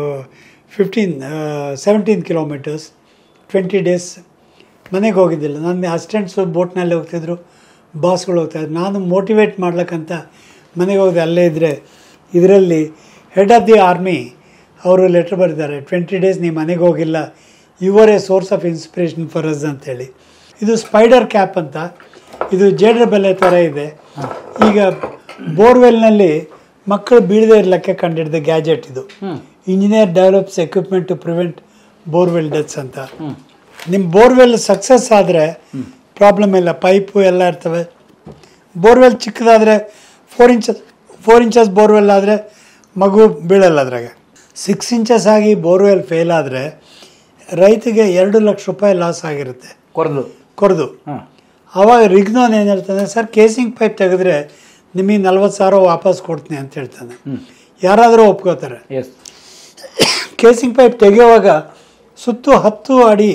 fifteen seventeen kilometres twenty days ಮನೆಗೆ ಹೋಗಿದ್ದಿಲ್ಲ ನನ್ನ ಅಸಿಸ್ಟೆಂಟ್ಸು ಬೋಟ್ನಲ್ಲಿ ಹೋಗ್ತಿದ್ರು ಬಾಸ್ಗಳು ಹೋಗ್ತಾಯಿದ್ರು ನಾನು ಮೋಟಿವೇಟ್ ಮಾಡ್ಲಿಕ್ಕಂತ ಮನೆಗೆ ಹೋದೆ ಅಲ್ಲೇ ಇದ್ದರೆ ಇದರಲ್ಲಿ ಹೆಡ್ ಆಫ್ ದಿ ಆರ್ಮಿ ಅವರು ಲೆಟ್ರ್ ಬರೆದಿದ್ದಾರೆ ಟ್ವೆಂಟಿ ಡೇಸ್ ನೀವು ಮನೆಗೆ ಹೋಗಿಲ್ಲ your a source of inspiration for us ಅಂತೇಳಿ ಇದು ಸ್ಪೈಡರ್ ಕ್ಯಾಪ್ ಅಂತ ಇದು ಜೇಡ್ರ ಬೆಲೆ ಥರ ಇದೆ ಈಗ ಬೋರ್ವೆಲ್ನಲ್ಲಿ ಮಕ್ಕಳು ಬೀಳದೇ ಇರಲಿಕ್ಕೆ ಕಂಡಿಡಿದ ಗ್ಯಾಜೆಟ್ ಇದು ಹ್ಞೂ engineer develops equipment to prevent borewell deaths ಅಂತ ಹ್ಞೂ ನಿಮ್ಮ ಬೋರ್ವೆಲ್ ಸಕ್ಸಸ್ ಆದರೆ ಪ್ರಾಬ್ಲಮ್ ಇಲ್ಲ ಪೈಪು ಎಲ್ಲ ಇರ್ತವೆ ಬೋರ್ವೆಲ್ ಚಿಕ್ಕದಾದರೆ four inches four inches borewell ಆದರೆ ಮಗು ಬೀಳಲ್ಲ ಅದ್ರಾಗೆ ಸಿಕ್ಸ್ ಇಂಚಸ್ ಆಗಿ ಬೋರ್ವೆಲ್ ಫೇಲ್ ಆದರೆ ರೈತಿಗೆ ಎರಡು ಲಕ್ಷ ರೂಪಾಯಿ ಲಾಸ್ ಆಗಿರುತ್ತೆ ಕೊರದು ಕೊರೆದು ಹಾಂ ಆವಾಗ ರಿಗ್ನೋನ್ ಏನು ಹೇಳ್ತಾನೆ ಸರ್ ಕೇಸಿಂಗ್ ಪೈಪ್ ತೆಗೆದ್ರೆ ನಿಮಗೆ ನಲ್ವತ್ತು ಸಾವಿರ ವಾಪಸ್ ಕೊಡ್ತೀನಿ ಅಂತ ಹೇಳ್ತಾನೆ ಹ್ಞೂ ಯಾರಾದರೂ ಒಪ್ಕೋತಾರೆ ಎಸ್ ಕೇಸಿಂಗ್ ಪೈಪ್ ತೆಗೆಯುವಾಗ ಸುತ್ತು ಹತ್ತು ಅಡಿ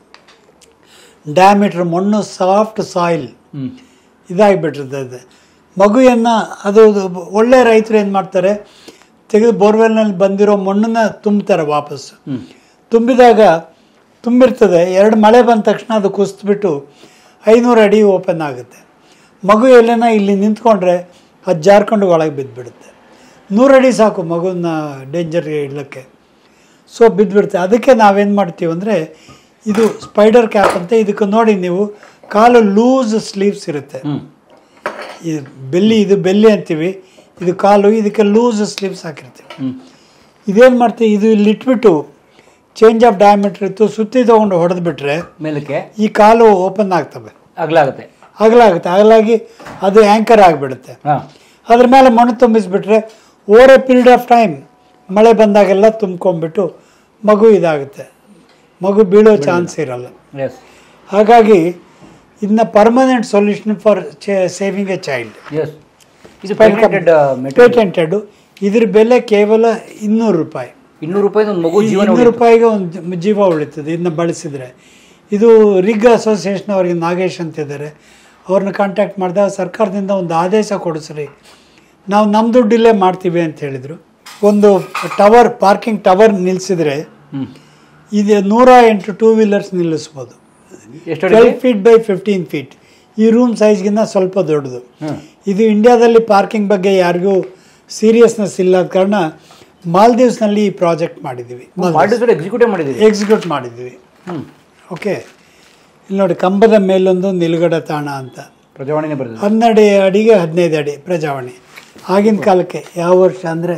ಡಯಾಮೀಟ್ರ್ ಮಣ್ಣು ಸಾಫ್ಟ್ ಸಾಯಿಲ್ ಹ್ಞೂ ಇದಾಗಿಬಿಟ್ಟಿರ್ತದೆ ಅದು ಮಗುವನ್ನು ಅದು ಒಳ್ಳೆ ರೈತರು ಏನು ಮಾಡ್ತಾರೆ ತೆಗೆದು ಬೋರ್ವೆಲ್ನಲ್ಲಿ ಬಂದಿರೋ ಮಣ್ಣನ್ನು ತುಂಬ್ತಾರೆ ವಾಪಸ್ಸು ಹ್ಞೂ ತುಂಬಿದಾಗ ತುಂಬಿರ್ತದೆ ಎರಡು ಮಳೆ ಬಂದ ತಕ್ಷಣ ಅದು ಕುಸಿದ್ಬಿಟ್ಟು ಐನೂರು ಅಡಿ ಓಪನ್ ಆಗುತ್ತೆ ಮಗು ಎಲ್ಲೇನ ಇಲ್ಲಿ ನಿಂತ್ಕೊಂಡ್ರೆ ಅದು ಜಾರ್ಕೊಂಡು ಒಳಗೆ ಬಿದ್ದುಬಿಡುತ್ತೆ ನೂರು ಅಡಿ ಸಾಕು ಮಗುನ ಡೇಂಜರ್ಗೆ ಇಡಲಿಕ್ಕೆ ಸೊ ಬಿದ್ದುಬಿಡುತ್ತೆ ಅದಕ್ಕೆ ನಾವೇನು ಮಾಡ್ತೀವಿ ಅಂದರೆ ಇದು ಸ್ಪೈಡರ್ ಕ್ಯಾಪ್ ಅಂತ ಇದಕ್ಕೆ ನೋಡಿ ನೀವು ಕಾಲು ಲೂಸ್ ಸ್ಲೀವ್ಸ್ ಇರುತ್ತೆ ಹ್ಞೂ ಈ ಬೆಲ್ಲಿ ಇದು ಬೆಲ್ಲಿ ಅಂತೀವಿ ಇದು ಕಾಲು ಇದಕ್ಕೆ ಲೂಸ್ ಸ್ಲೀವ್ಸ್ ಹಾಕಿರ್ತೀವಿ ಹ್ಞೂ ಇದೇನು ಮಾಡ್ತೀವಿ ಇದು ಇಲ್ಲಿ ಇಟ್ಬಿಟ್ಟು ಚೇಂಜ್ ಆಫ್ ಡಯಾಮೀಟ್ರ್ ಇತ್ತು ಸುತ್ತಿ ತೊಗೊಂಡು ಹೊಡೆದು ಬಿಟ್ರೆ ಮೇಲಕ್ಕೆ ಈ ಕಾಲು ಓಪನ್ ಆಗ್ತವೆ ಅಗಲಾಗುತ್ತೆ ಅಗಲಾಗುತ್ತೆ ಅಗಲಾಗಿ ಅದು ಆ್ಯಂಕರ್ ಆಗಿಬಿಡುತ್ತೆ ಹಾಂ ಅದ್ರ ಮೇಲೆ ಮಣ್ಣು ತುಂಬಿಸ್ಬಿಟ್ರೆ over a period of time ಮಳೆ ಬಂದಾಗೆಲ್ಲ ತುಂಬ್ಕೊಂಡ್ಬಿಟ್ಟು ಮಗು ಇದಾಗುತ್ತೆ ಮಗು ಬೀಳೋ ಚಾನ್ಸ್ ಇರಲ್ಲ ಎಸ್ ಹಾಗಾಗಿ ಇದನ್ನ permanent solution for saving a child yes ಇದು ಪೇಟೆಂಟೆಡ್ ಮೆಟೀರಿಯಲ್ ಪೇಟೆಂಟೆಡ್ ಇದ್ರ ಬೆಲೆ ಕೇವಲ ಇನ್ನೂರು ರೂಪಾಯಿ ಇನ್ನೂರು ರೂಪಾಯಿ ಒಂದು ಮಗು ಜೀವನ ಇನ್ನೂರು ರೂಪಾಯಿಗೆ ಒಂದು ಜೀವ ಉಳಿತದೆ ಇದನ್ನ ಬಳಸಿದರೆ ಇದು ರಿಗ್ ಅಸೋಸಿಯೇಷನ್ ಅವರಿಗೆ ನಾಗೇಶ್ ಅಂತ ಇದ್ದಾರೆ ಅವ್ರನ್ನ ಕಾಂಟ್ಯಾಕ್ಟ್ ಮಾಡಿದಾಗ ಸರ್ಕಾರದಿಂದ ಒಂದು ಆದೇಶ ಕೊಡಿಸ್ರಿ ನಾವು ನಮ್ಮ ದುಡ್ಡಿಲ್ಲೇ ಮಾಡ್ತೀವಿ ಅಂತ ಹೇಳಿದರು ಒಂದು ಟವರ್ ಪಾರ್ಕಿಂಗ್ ಟವರ್ ನಿಲ್ಲಿಸಿದ್ರೆ ಹ್ಞೂ ಇದು ನೂರ ಎಂಟು ಟೂ ವೀಲರ್ಸ್ ನಿಲ್ಲಿಸ್ಬೋದು ಎಷ್ಟು twelve feet by fifteen feet ಈ ರೂಮ್ ಸೈಜ್ಗಿಂತ ಸ್ವಲ್ಪ ದೊಡ್ಡದು ಹ್ಞೂ ಇದು ಇಂಡಿಯಾದಲ್ಲಿ ಪಾರ್ಕಿಂಗ್ ಬಗ್ಗೆ ಯಾರಿಗೂ ಸೀರಿಯಸ್ನೆಸ್ ಇಲ್ಲದ ಕಾರಣ ಮಾಲ್ದೀವ್ಸ್ನಲ್ಲಿ ಈ ಪ್ರಾಜೆಕ್ಟ್ ಮಾಡಿದ್ದೀವಿ ಮಾಡಿದ್ರೆ ಎಕ್ಸಿಕ್ಯೂಟಿವ್ ಮಾಡಿದ್ದೀವಿ ಎಕ್ಸಿಕ್ಯೂಟ್ ಮಾಡಿದ್ದೀವಿ ಹ್ಞೂ ಓಕೆ ಇಲ್ಲಿ ನೋಡಿ ಕಂಬದ ಮೇಲೊಂದು ನಿಲುಗಡ ತಾಣ ಅಂತ ಪ್ರಜಾವಾಣಿನೇ ಬರೆದಿದೆ ಹನ್ನೆರಡು ಅಡಿಗೆ ಹದಿನೈದು ಅಡಿ ಪ್ರಜಾವಾಣಿ ಆಗಿನ ಕಾಲಕ್ಕೆ ಯಾವ ವರ್ಷ ಅಂದರೆ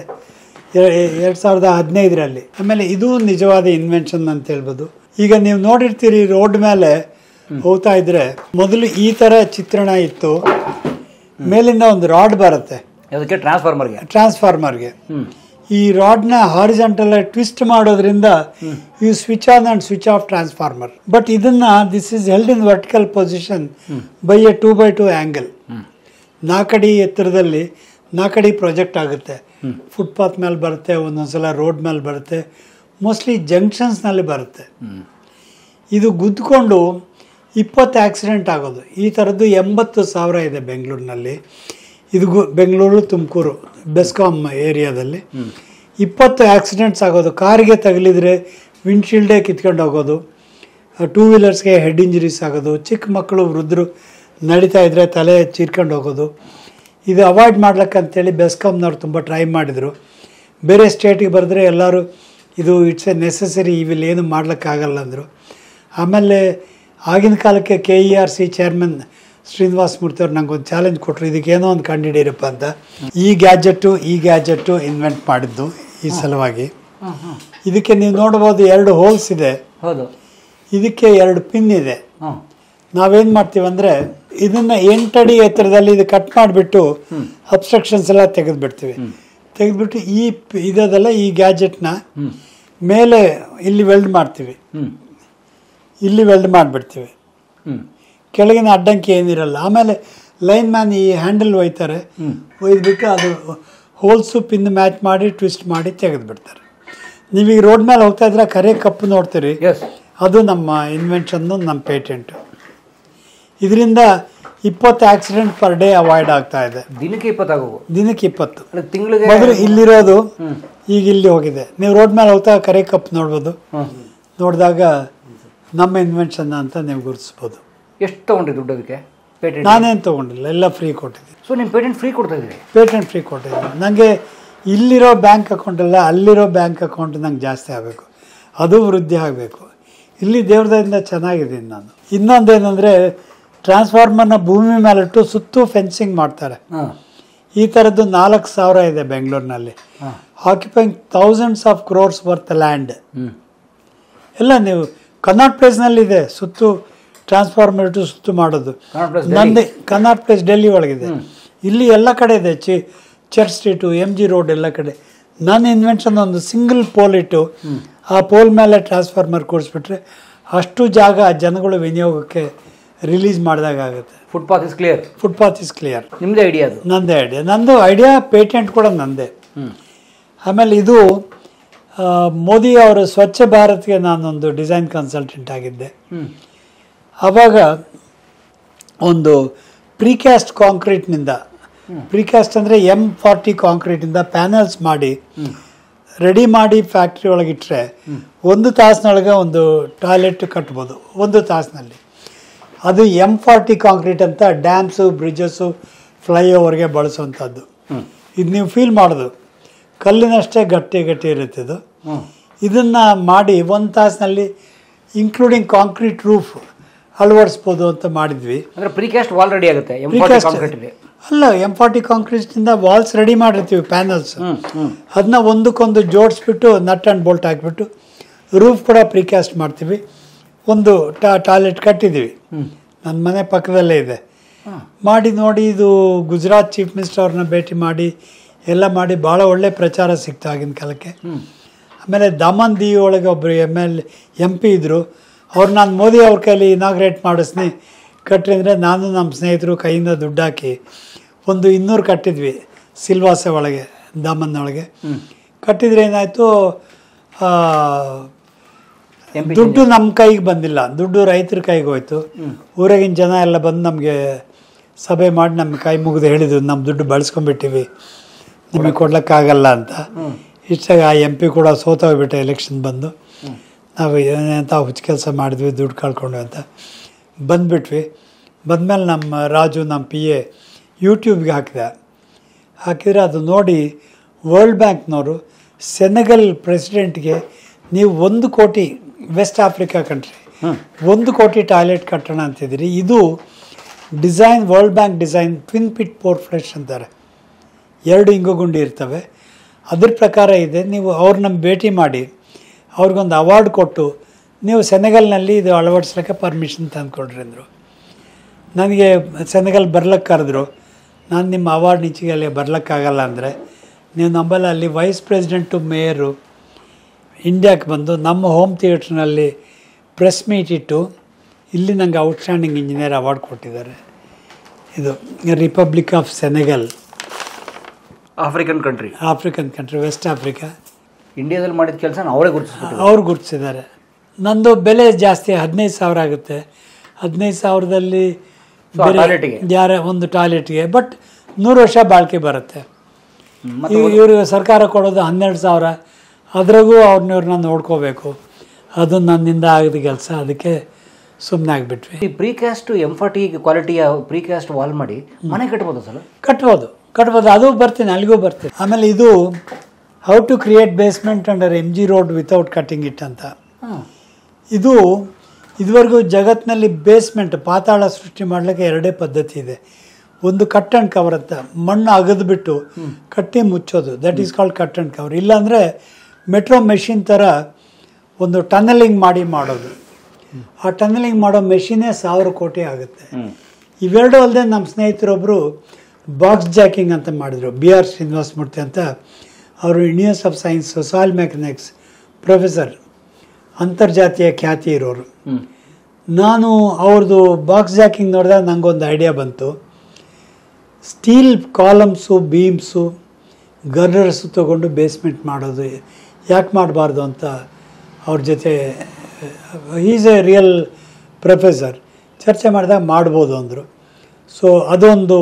ಎರಡು ಸಾವಿರದ ಹದಿನೈದರಲ್ಲಿ ಆಮೇಲೆ ಇದು ನಿಜವಾದ ಇನ್ವೆನ್ಷನ್ ಅಂತ ಹೇಳ್ಬೋದು ಈಗ ನೀವು ನೋಡಿರ್ತೀರಿ ರೋಡ್ ಮೇಲೆ ಹೋಗ್ತಾ ಇದ್ರೆ ಮೊದಲು ಈ ಥರ ಚಿತ್ರಣ ಇತ್ತು ಮೇಲಿಂದ ಒಂದು ರಾಡ್ ಬರುತ್ತೆ ಅದಕ್ಕೆ ಟ್ರಾನ್ಸ್ಫಾರ್ಮರ್ಗೆ ಟ್ರಾನ್ಸ್ಫಾರ್ಮರ್ಗೆ ಹ್ಞೂ ಈ ರಾಡ್ನ ಹಾರಿಜಾಂಟಲ್ ಟ್ವಿಸ್ಟ್ ಮಾಡೋದ್ರಿಂದ you switch on and switch off transformer but ಇದನ್ನ this is held in vertical position by a two by two angle ನಾಲ್ಕಡಿ ಎತ್ತರದಲ್ಲಿ ನಾಲ್ಕಡಿ ಪ್ರೊಜೆಕ್ಟ್ ಆಗುತ್ತೆ ಫುಟ್ಪಾತ್ ಮೇಲೆ ಬರುತ್ತೆ ಒಂದೊಂದ್ಸಲ ರೋಡ್ ಮೇಲೆ ಬರುತ್ತೆ ಮೋಸ್ಟ್ಲಿ ಜಂಕ್ಷನ್ಸ್ನಲ್ಲಿ ಬರುತ್ತೆ ಹ್ಞೂ ಇದು ಗುದ್ದುಕೊಂಡು ಇಪ್ಪತ್ತು ಆಕ್ಸಿಡೆಂಟ್ ಆಗೋದು ಈ ಥರದ್ದು ಎಂಬತ್ತು ಸಾವಿರ ಇದೆ ಬೆಂಗಳೂರಿನಲ್ಲಿ ಇದು ಗು- ಬೆಂಗಳೂರು ತುಮಕೂರು ಬೆಸ್ಕಾಮ್ ಏರಿಯಾದಲ್ಲಿ ಇಪ್ಪತ್ತು ಆಕ್ಸಿಡೆಂಟ್ಸ್ ಆಗೋದು ಕಾರಿಗೆ ತಗಲಿದ್ರೆ ವಿಂಡ್ಶೀಲ್ಡೇ ಕಿತ್ಕೊಂಡು ಹೋಗೋದು ಟೂ ವೀಲರ್ಸ್ಗೆ ಹೆಡ್ ಇಂಜರೀಸ್ ಆಗೋದು ಚಿಕ್ಕ ಮಕ್ಕಳು ವೃದ್ಧರು ನಡೀತಾ ಇದ್ದರೆ ತಲೆ ಚೀರ್ಕೊಂಡು ಹೋಗೋದು ಇದು ಅವಾಯ್ಡ್ ಮಾಡ್ಲಿಕ್ಕಂತೇಳಿ ಬೆಸ್ಕಾಮ್ನವ್ರು ತುಂಬ ಟ್ರೈ ಮಾಡಿದರು ಬೇರೆ ಸ್ಟೇಟಿಗೆ ಬರೆದ್ರೆ ಎಲ್ಲರೂ ಇದು ಇಟ್ಸ್ ಎ ನೆಸಸರಿ ಇವಿಲ್ ಏನು ಮಾಡ್ಲಿಕ್ಕಾಗಲ್ಲ ಅಂದರು ಆಮೇಲೆ ಆಗಿನ ಕಾಲಕ್ಕೆ K E R C chairman Srinivasa Murthy ಅವ್ರು ನಂಗೆ ಒಂದು ಚಾಲೆಂಜ್ ಕೊಟ್ಟರು ಇದಕ್ಕೆ ಏನೋ ಒಂದು ಕಂಡುಹಿಡೀರಪ್ಪ ಅಂತ ಈ ಗ್ಯಾಜೆಟ್ಟು ಈ ಗ್ಯಾಜೆಟ್ಟು ಇನ್ವೆಂಟ್ ಮಾಡಿದ್ದು ಈ ಸಲುವಾಗಿ ಹಾಂ ಹಾಂ ಇದಕ್ಕೆ ನೀವು ನೋಡ್ಬೋದು ಎರಡು ಹೋಲ್ಸ್ ಇದೆ ಹೌದು ಇದಕ್ಕೆ ಎರಡು ಪಿನ್ ಇದೆ ಹಾಂ ನಾವೇನು ಮಾಡ್ತೀವಿ ಅಂದರೆ ಇದನ್ನು ಎಂಟಡಿ ಎತ್ತರದಲ್ಲಿ ಇದು ಕಟ್ ಮಾಡಿಬಿಟ್ಟು ಅಬ್ಸ್ಟ್ರಕ್ಷನ್ಸ್ ಎಲ್ಲ ತೆಗೆದುಬಿಡ್ತೀವಿ ತೆಗೆದುಬಿಟ್ಟು ಈ ಪ್- ಇದದಲ್ಲ ಈ ಗ್ಯಾಜೆಟ್ನ ಹ್ಞೂ ಮೇಲೆ ಇಲ್ಲಿ ವೆಲ್ಡ್ ಮಾಡ್ತೀವಿ ಹ್ಞೂ ಇಲ್ಲಿ ವೆಲ್ಡ್ ಮಾಡಿಬಿಡ್ತೀವಿ ಹ್ಞೂ ಕೆಳಗಿನ ಅಡ್ಡಂಕಿ ಏನಿರಲ್ಲ ಆಮೇಲೆ ಲೈನ್ ಮ್ಯಾನ್ ಈ ಹ್ಯಾಂಡಲ್ ಒಯ್ತಾರೆ ಒಯ್ದುಬಿಟ್ಟು ಅದು ಹೋಲ್ಸು ಪಿನ್ ಮ್ಯಾಚ್ ಮಾಡಿ ಟ್ವಿಸ್ಟ್ ಮಾಡಿ ತೆಗೆದುಬಿಡ್ತಾರೆ ನೀವೀಗ ರೋಡ್ ಮೇಲೆ ಹೋಗ್ತಾ ಇದ್ರೆ ಕರೆ ಕಪ್ಪು ನೋಡ್ತೀರಿ ಎಸ್ ಅದು ನಮ್ಮ ಇನ್ವೆನ್ಷನ್ನು ನಮ್ಮ ಪೇಟೆಂಟು ಇದರಿಂದ ಇಪ್ಪತ್ತು ಆಕ್ಸಿಡೆಂಟ್ ಪರ್ ಡೇ ಅವಾಯ್ಡ್ ಆಗ್ತಾ ಇದೆ ದಿನಕ್ಕೆ ಇಪ್ಪತ್ತಾಗೋವು ದಿನಕ್ಕೆ ಇಪ್ಪತ್ತು ಅಲ್ಲ ತಿಂಗಳಿಗೆ ಮೊದಲು ಇಲ್ಲಿರೋದು ಹ್ಞೂ ಈಗ ಇಲ್ಲಿ ಹೋಗಿದೆ ನೀವು ರೋಡ್ ಮೇಲೆ ಹೋಗ್ತಾ ಕರೆ ಕಪ್ ನೋಡ್ಬೋದು ಹಾಂ ನೋಡಿದಾಗ ನಮ್ಮ ಇನ್ವೆನ್ಷನ್ ಅಂತ ನೀವು ಗುರುತಿಸ್ಬೋದು ಎಷ್ಟು ತೊಗೊಂಡ್ರಿ ದುಡ್ಡು ಅದಕ್ಕೆ ಪೇಟೆಂಟ್ ನಾನೇನು ತೊಗೊಂಡಿಲ್ಲ ಎಲ್ಲ ಫ್ರೀ ಕೊಟ್ಟಿದ್ದೀನಿ ಸೊ ನಿಮ್ಮ ಪೇಟೆಂಟ್ ಫ್ರೀ ಕೊಡ್ತಾ ಇದ್ದೀರಿ ಪೇಟೆಂಟ್ ಫ್ರೀ ಕೊಟ್ಟಿದ್ದೀನಿ ನನಗೆ ಇಲ್ಲಿರೋ ಬ್ಯಾಂಕ್ ಅಕೌಂಟ್ ಅಲ್ಲ ಅಲ್ಲಿರೋ ಬ್ಯಾಂಕ್ ಅಕೌಂಟ್ ನಂಗೆ ಜಾಸ್ತಿ ಆಗಬೇಕು ಅದು ವೃದ್ಧಿ ಆಗಬೇಕು ಇಲ್ಲಿ ದೇವ್ರದಿಂದ ಚೆನ್ನಾಗಿದ್ದೀನಿ ನಾನು ಇನ್ನೊಂದೇನೆಂದರೆ ಟ್ರಾನ್ಸ್ಫಾರ್ಮರ್ನ ಭೂಮಿ ಮೇಲಿಟ್ಟು ಸುತ್ತೂ ಫೆನ್ಸಿಂಗ್ ಮಾಡ್ತಾರೆ ಹಾಂ ಈ ಥರದ್ದು ನಾಲ್ಕು ಸಾವಿರ ಇದೆ ಬೆಂಗಳೂರಿನಲ್ಲಿ ಹಾಂ occupying thousands of crores worth land ಹ್ಞೂ ಎಲ್ಲ ನೀವು ಕನ್ನಾಟ್ ಪ್ಲೇಸ್ನಲ್ಲಿದೆ ಸುತ್ತು ಟ್ರಾನ್ಸ್ಫಾರ್ಮರ್ ಇಟ್ಟು ಸುತ್ತು ಮಾಡೋದು ಕನ್ನಡ ಪ್ಲಸ್ ನಂದೇ ಕನ್ನಾಟ್ ಪ್ಲೇಸ್ ಡೆಲ್ಲಿ ಒಳಗಿದೆ ಇಲ್ಲಿ ಎಲ್ಲ ಕಡೆ ಇದೆ ಚಿ church street M G road ಎಲ್ಲ ಕಡೆ ನನ್ನ ಇನ್ವೆನ್ಷನ್ ಒಂದು ಸಿಂಗಲ್ ಪೋಲ್ ಇಟ್ಟು ಆ ಪೋಲ್ ಮೇಲೆ ಟ್ರಾನ್ಸ್ಫಾರ್ಮರ್ ಕೂಡಿಸ್ಬಿಟ್ರೆ ಅಷ್ಟು ಜಾಗ ಜನಗಳು ವಿನಿಯೋಗಕ್ಕೆ ರಿಲೀಸ್ ಮಾಡಿದಾಗ ಆಗುತ್ತೆ footpath is clear footpath is clear ನಿಮ್ಮದೇ ಐಡಿಯಾ ಅದು ನಂದೇ ಐಡಿಯಾ ನಂದು ಐಡಿಯಾ ಪೇಟೆಂಟ್ ಕೂಡ ನಂದೇ ಹ್ಞೂ ಆಮೇಲೆ ಇದು ಆ, ಮೋದಿ ಅವರ ಸ್ವಚ್ಛ ಭಾರತ್ಗೆ ನಾನೊಂದು ಡಿಸೈನ್ ಕನ್ಸಲ್ಟೆಂಟ್ ಆಗಿದ್ದೆ ಹ್ಞೂ ಆವಾಗ ಒಂದು ಪ್ರಿಕ್ಯಾಸ್ಟ್ ಕಾಂಕ್ರೀಟ್ನಿಂದ ಪ್ರಿಕ್ಯಾಸ್ಟ್ ಅಂದರೆ ಎಮ್ ಫಾರ್ಟಿ ಕಾಂಕ್ರೀಟಿಂದ ಪ್ಯಾನಲ್ಸ್ ಮಾಡಿ ರೆಡಿ ಮಾಡಿ ಫ್ಯಾಕ್ಟ್ರಿ ಒಳಗೆ ಇಟ್ಟರೆ ಒಂದು ತಾಸಿನೊಳಗೆ ಒಂದು ಟಾಯ್ಲೆಟ್ ಕಟ್ಬೋದು ಒಂದು ತಾಸಿನಲ್ಲಿ ಅದು ಎಮ್ ಫಾರ್ಟಿ ಕಾಂಕ್ರೀಟ್ ಅಂತ ಡ್ಯಾಮ್ಸು ಬ್ರಿಡ್ಜಸ್ಸು ಫ್ಲೈಓವರ್ಗೆ ಬಳಸುವಂಥದ್ದು ಹ್ಞೂ ಇದು ನೀವು ಫೀಲ್ ಮಾಡೋದು ಕಲ್ಲಿನಷ್ಟೇ ಗಟ್ಟಿ ಗಟ್ಟಿ ಇರುತ್ತೆ ಇದು ಹ್ಞೂ ಇದನ್ನು ಮಾಡಿ ಒಂದು ತಾಸಿನಲ್ಲಿ ಇನ್ಕ್ಲೂಡಿಂಗ್ ಕಾಂಕ್ರೀಟ್ ರೂಫ್ ಅಳವಡಿಸ್ಬೋದು ಅಂತ ಮಾಡಿದ್ವಿ ಅಂದರೆ ಪ್ರಿಕ್ಯಾಸ್ಟ್ ವಾಲ್ ರೆಡಿ ಆಗುತ್ತೆ ಎಂ Precast- ಕಾಂಕ್ರೀಟ್ ಇದೆ ಅಲ್ಲ ಎಮ್ ಫಾರ್ಟಿ ಕಾಂಕ್ರೀಟ್ನಿಂದ ವಾಲ್ಸ್ ರೆಡಿ ಮಾಡಿರ್ತೀವಿ ಪ್ಯಾನಲ್ಸ್ ಹ್ಞೂ ಹ್ಞೂ ಅದನ್ನ ಒಂದಕ್ಕೊಂದು ಜೋಡಿಸ್ಬಿಟ್ಟು ನಟ್ ಆ್ಯಂಡ್ ಬೋಲ್ಟ್ ಹಾಕಿಬಿಟ್ಟು ರೂಫ್ ಕೂಡ ಪ್ರಿಕ್ಯಾಸ್ಟ್ ಮಾಡ್ತೀವಿ ಒಂದು ಟಾ ಟಾಯ್ಲೆಟ್ ಕಟ್ಟಿದ್ದೀವಿ ನನ್ನ ಮನೆ ಪಕ್ಕದಲ್ಲೇ ಇದೆ ಹಾಂ ಮಾಡಿ ನೋಡಿ ಇದು ಗುಜರಾತ್ ಚೀಫ್ ಮಿನಿಸ್ಟರ್ ಅವ್ರನ್ನ ಭೇಟಿ ಮಾಡಿ ಎಲ್ಲ ಮಾಡಿ ಭಾಳ ಒಳ್ಳೆ ಪ್ರಚಾರ ಸಿಕ್ತು ಆಗಿನ ಕಾಲಕ್ಕೆ ಹ್ಞೂ ಆಮೇಲೆ ದಮನ್ ದಿ ಒಳಗೆ ಒಬ್ಬರು ಎಮ್ ಎಲ್ ಎಂ ಪಿ ಇದ್ದರು ಅವ್ರು ನಾನು ಮೋದಿ ಅವ್ರ ಕೈಲಿ ಇನಾಗ್ರೇಟ್ ಮಾಡಿಸ್ನಿ ಕಟ್ರಿ ಅಂದರೆ ನಾನು ನಮ್ಮ ಸ್ನೇಹಿತರು ಕೈಯಿಂದ ದುಡ್ಡು ಹಾಕಿ ಒಂದು ಇನ್ನೂರು ಕಟ್ಟಿದ್ವಿ ಸಿಲ್ವಾಸೆ ಒಳಗೆ ದಾಮನ್ ಒಳಗೆ ಹ್ಞೂ ಕಟ್ಟಿದ್ರೆ ಏನಾಯಿತು ಎಂ ಪಿ ದುಡ್ಡು ನಮ್ಮ ಕೈಗೆ ಬಂದಿಲ್ಲ ದುಡ್ಡು ರೈತರ ಕೈಗೆ ಹೋಯ್ತು ಊರಾಗಿನ ಜನ ಎಲ್ಲ ಬಂದು ನಮಗೆ ಸಭೆ ಮಾಡಿ ನಮ್ಮ ಕೈ ಮುಗಿದು ಹೇಳಿದ್ರು ನಮ್ಮ ದುಡ್ಡು ಬಳಸ್ಕೊಂಡ್ಬಿಟ್ಟಿವಿ ನಿಮಗೆ ಕೊಡ್ಲಿಕ್ಕಾಗಲ್ಲ ಅಂತ ಇಷ್ಟಾಗ ಆ ಎಂ ಪಿ ಕೂಡ ಸೋತೋಗ್ಬಿಟ್ಟೆ ಎಲೆಕ್ಷನ್ ಬಂದು ನಾವು ಏನಂತ ಹುಚ್ಚ ಕೆಲಸ ಮಾಡಿದ್ವಿ ದುಡ್ಡು ಕಳ್ಕೊಂಡ್ವಿ ಅಂತ ಬಂದ್ಬಿಟ್ವಿ ಬಂದಮೇಲೆ ನಮ್ಮ ರಾಜು ನಮ್ಮ ಪಿ ಎ ಯೂಟ್ಯೂಬ್ಗೆ ಹಾಕಿದೆ ಹಾಕಿದರೆ ಅದು ನೋಡಿ ವರ್ಲ್ಡ್ ಬ್ಯಾಂಕ್ನವರು ಸೆನೆಗಲ್ ಪ್ರೆಸಿಡೆಂಟ್ಗೆ ನೀವು ಒಂದು ಕೋಟಿ ವೆಸ್ಟ್ ಆಫ್ರಿಕಾ ಕಂಟ್ರಿ ಒಂದು ಕೋಟಿ ಟಾಯ್ಲೆಟ್ ಕಟ್ಟೋಣ ಅಂತಿದ್ದೀರಿ ಇದು design world bank design twin pit pour flush ಅಂತಾರೆ ಎರಡು ಇಂಗುಗುಂಡಿ ಇರ್ತವೆ ಅದ್ರ ಪ್ರಕಾರ ಇದೆ ನೀವು ಅವ್ರನ್ನ ಭೇಟಿ ಮಾಡಿ ಅವ್ರಿಗೊಂದು ಅವಾರ್ಡ್ ಕೊಟ್ಟು ನೀವು ಸೆನೆಗಲ್ನಲ್ಲಿ ಇದು ಅಳವಡಿಸ್ಲಿಕ್ಕೆ ಪರ್ಮಿಷನ್ ತಂದುಕೊಡ್ರಿ ಅಂದರು ನನಗೆ ಸೆನೆಗಲ್ ಬರ್ಲಿಕ್ಕೆ ಕರೆದ್ರು ನಾನು ನಿಮ್ಮ ಅವಾರ್ಡ್ ನಿಚ್ಚಿಗೆ ಅಲ್ಲಿ ಬರ್ಲಿಕ್ಕಾಗಲ್ಲ ಅಂದರೆ ನೀವು ನಂಬಲ್ಲ ಅಲ್ಲಿ ವೈಸ್ ಪ್ರೆಸಿಡೆಂಟು ಮೇಯರು ಇಂಡಿಯಾಕ್ಕೆ ಬಂದು ನಮ್ಮ ಹೋಮ್ ಥಿಯೇಟ್ರ್ನಲ್ಲಿ ಪ್ರೆಸ್ ಮೀಟ್ ಇಟ್ಟು ಇಲ್ಲಿ ನನಗೆ ಔಟ್ಸ್ಟ್ಯಾಂಡಿಂಗ್ ಇಂಜಿನಿಯರ್ ಅವಾರ್ಡ್ ಕೊಟ್ಟಿದ್ದಾರೆ ಇದು republic of Senegal African country African country West Africa ಇಂಡಿಯಾದಲ್ಲಿ ಮಾಡಿದ ಕೆಲಸ ಅವರೇ ಗುರುತಿಸ್ಬಿಟ್ಟು ಅವ್ರು ಗುರುತಿಸಿದ್ದಾರೆ ನಂದು ಬೆಲೆ ಜಾಸ್ತಿ ಹದಿನೈದು ಸಾವಿರ ಆಗುತ್ತೆ ಹದಿನೈದು ಸಾವಿರದಲ್ಲಿ So, ಆ ಟಾಯ್ಲೆಟಿಗೆ? ಯಾರ ಒಂದು ಟಾಯ್ಲೆಟ್ಗೆ ಬಟ್ ನೂರು ವರ್ಷ ಬಾಳಿಕೆ ಬರುತ್ತೆ ಮತ್ತೆ ಇವರು ಸರ್ಕಾರ ಕೊಡೋದು ಹನ್ನೆರಡು ಸಾವಿರ ಅದ್ರಾಗೂ ಅವ್ರನ್ನ ಇವ್ರನ್ನ ನೋಡ್ಕೋಬೇಕು ಅದು ನನ್ನಿಂದ ಆಗದ ಕೆಲಸ ಅದಕ್ಕೆ ಸುಮ್ಮನೆ ಆಗಿಬಿಟ್ವಿ ಈ ಪ್ರೀಕಾಸ್ಟ್ ಎಂ ಫಾರ್ಟಿ ಕ್ವಾಲಿಟಿಯ ಪ್ರೀಕಾಸ್ಟ್ ವಾಲ್ ಮಾಡಿ ಮನೆ ಕಟ್ಬೋದು ಸರ್ ಕಟ್ಬೋದು ಕಟ್ಬೋದು ಅದು ಬರ್ತೀನಿ ಅಲ್ಲಿಗೂ ಬರ್ತೀನಿ ಆಮೇಲೆ ಇದು how to create basement under M G road without cutting it ಅಂತ ಹಾಂ ಇದು ಇದುವರೆಗೂ ಜಗತ್ತಿನಲ್ಲಿ ಬೇಸ್ಮೆಂಟ್ ಪಾತಾಳ ಸೃಷ್ಟಿ ಮಾಡಲಿಕ್ಕೆ ಎರಡೇ ಪದ್ಧತಿ ಇದೆ ಒಂದು ಕಟ್ ಆ್ಯಂಡ್ ಕವರ್ ಅಂತ ಮಣ್ಣು ಅಗದ್ಬಿಟ್ಟು ಕಟ್ಟಿ ಮುಚ್ಚೋದು that is called cut and cover ಇಲ್ಲಾಂದರೆ ಮೆಟ್ರೋ ಮೆಷಿನ್ ಥರ ಒಂದು ಟನಲಿಂಗ್ ಮಾಡಿ ಮಾಡೋದು ಆ ಟನಲಿಂಗ್ ಮಾಡೋ ಮೆಷಿನೇ ಸಾವಿರ ಕೋಟಿ ಆಗುತ್ತೆ ಹ್ಞೂ ಇವೆರಡು ಅಲ್ಲದೆ ನಮ್ಮ ಸ್ನೇಹಿತರೊಬ್ಬರು ಬಾಕ್ಸ್ ಜಾಕಿಂಗ್ ಅಂತ ಮಾಡಿದರು ಬಿ ಆರ್ ಶ್ರೀನಿವಾಸ ಮೂರ್ತಿ ಅಂತ ಅವರು Indians of science soil mechanics professor ಅಂತರ್ಜಾತೀಯ ಖ್ಯಾತಿ ಇರೋರು ಹ್ಞೂ ನಾನು ಅವ್ರದ್ದು ಬಾಕ್ಸ್ ಜಾಕಿಂಗ್ ನೋಡಿದಾಗ ನನಗೊಂದು ಐಡಿಯಾ ಬಂತು ಸ್ಟೀಲ್ ಕಾಲಮ್ಸು ಬೀಮ್ಸು ಗರ್ರರ್ಸು ತೊಗೊಂಡು ಬೇಸ್ಮೆಂಟ್ ಮಾಡೋದು ಯಾಕೆ ಮಾಡಬಾರ್ದು ಅಂತ ಅವ್ರ ಜೊತೆ ಈಸ್ ಎ ರಿಯಲ್ ಪ್ರೊಫೆಸರ್ ಚರ್ಚೆ ಮಾಡಿದಾಗ ಮಾಡ್ಬೋದು ಅಂದರು ಸೊ ಅದೊಂದು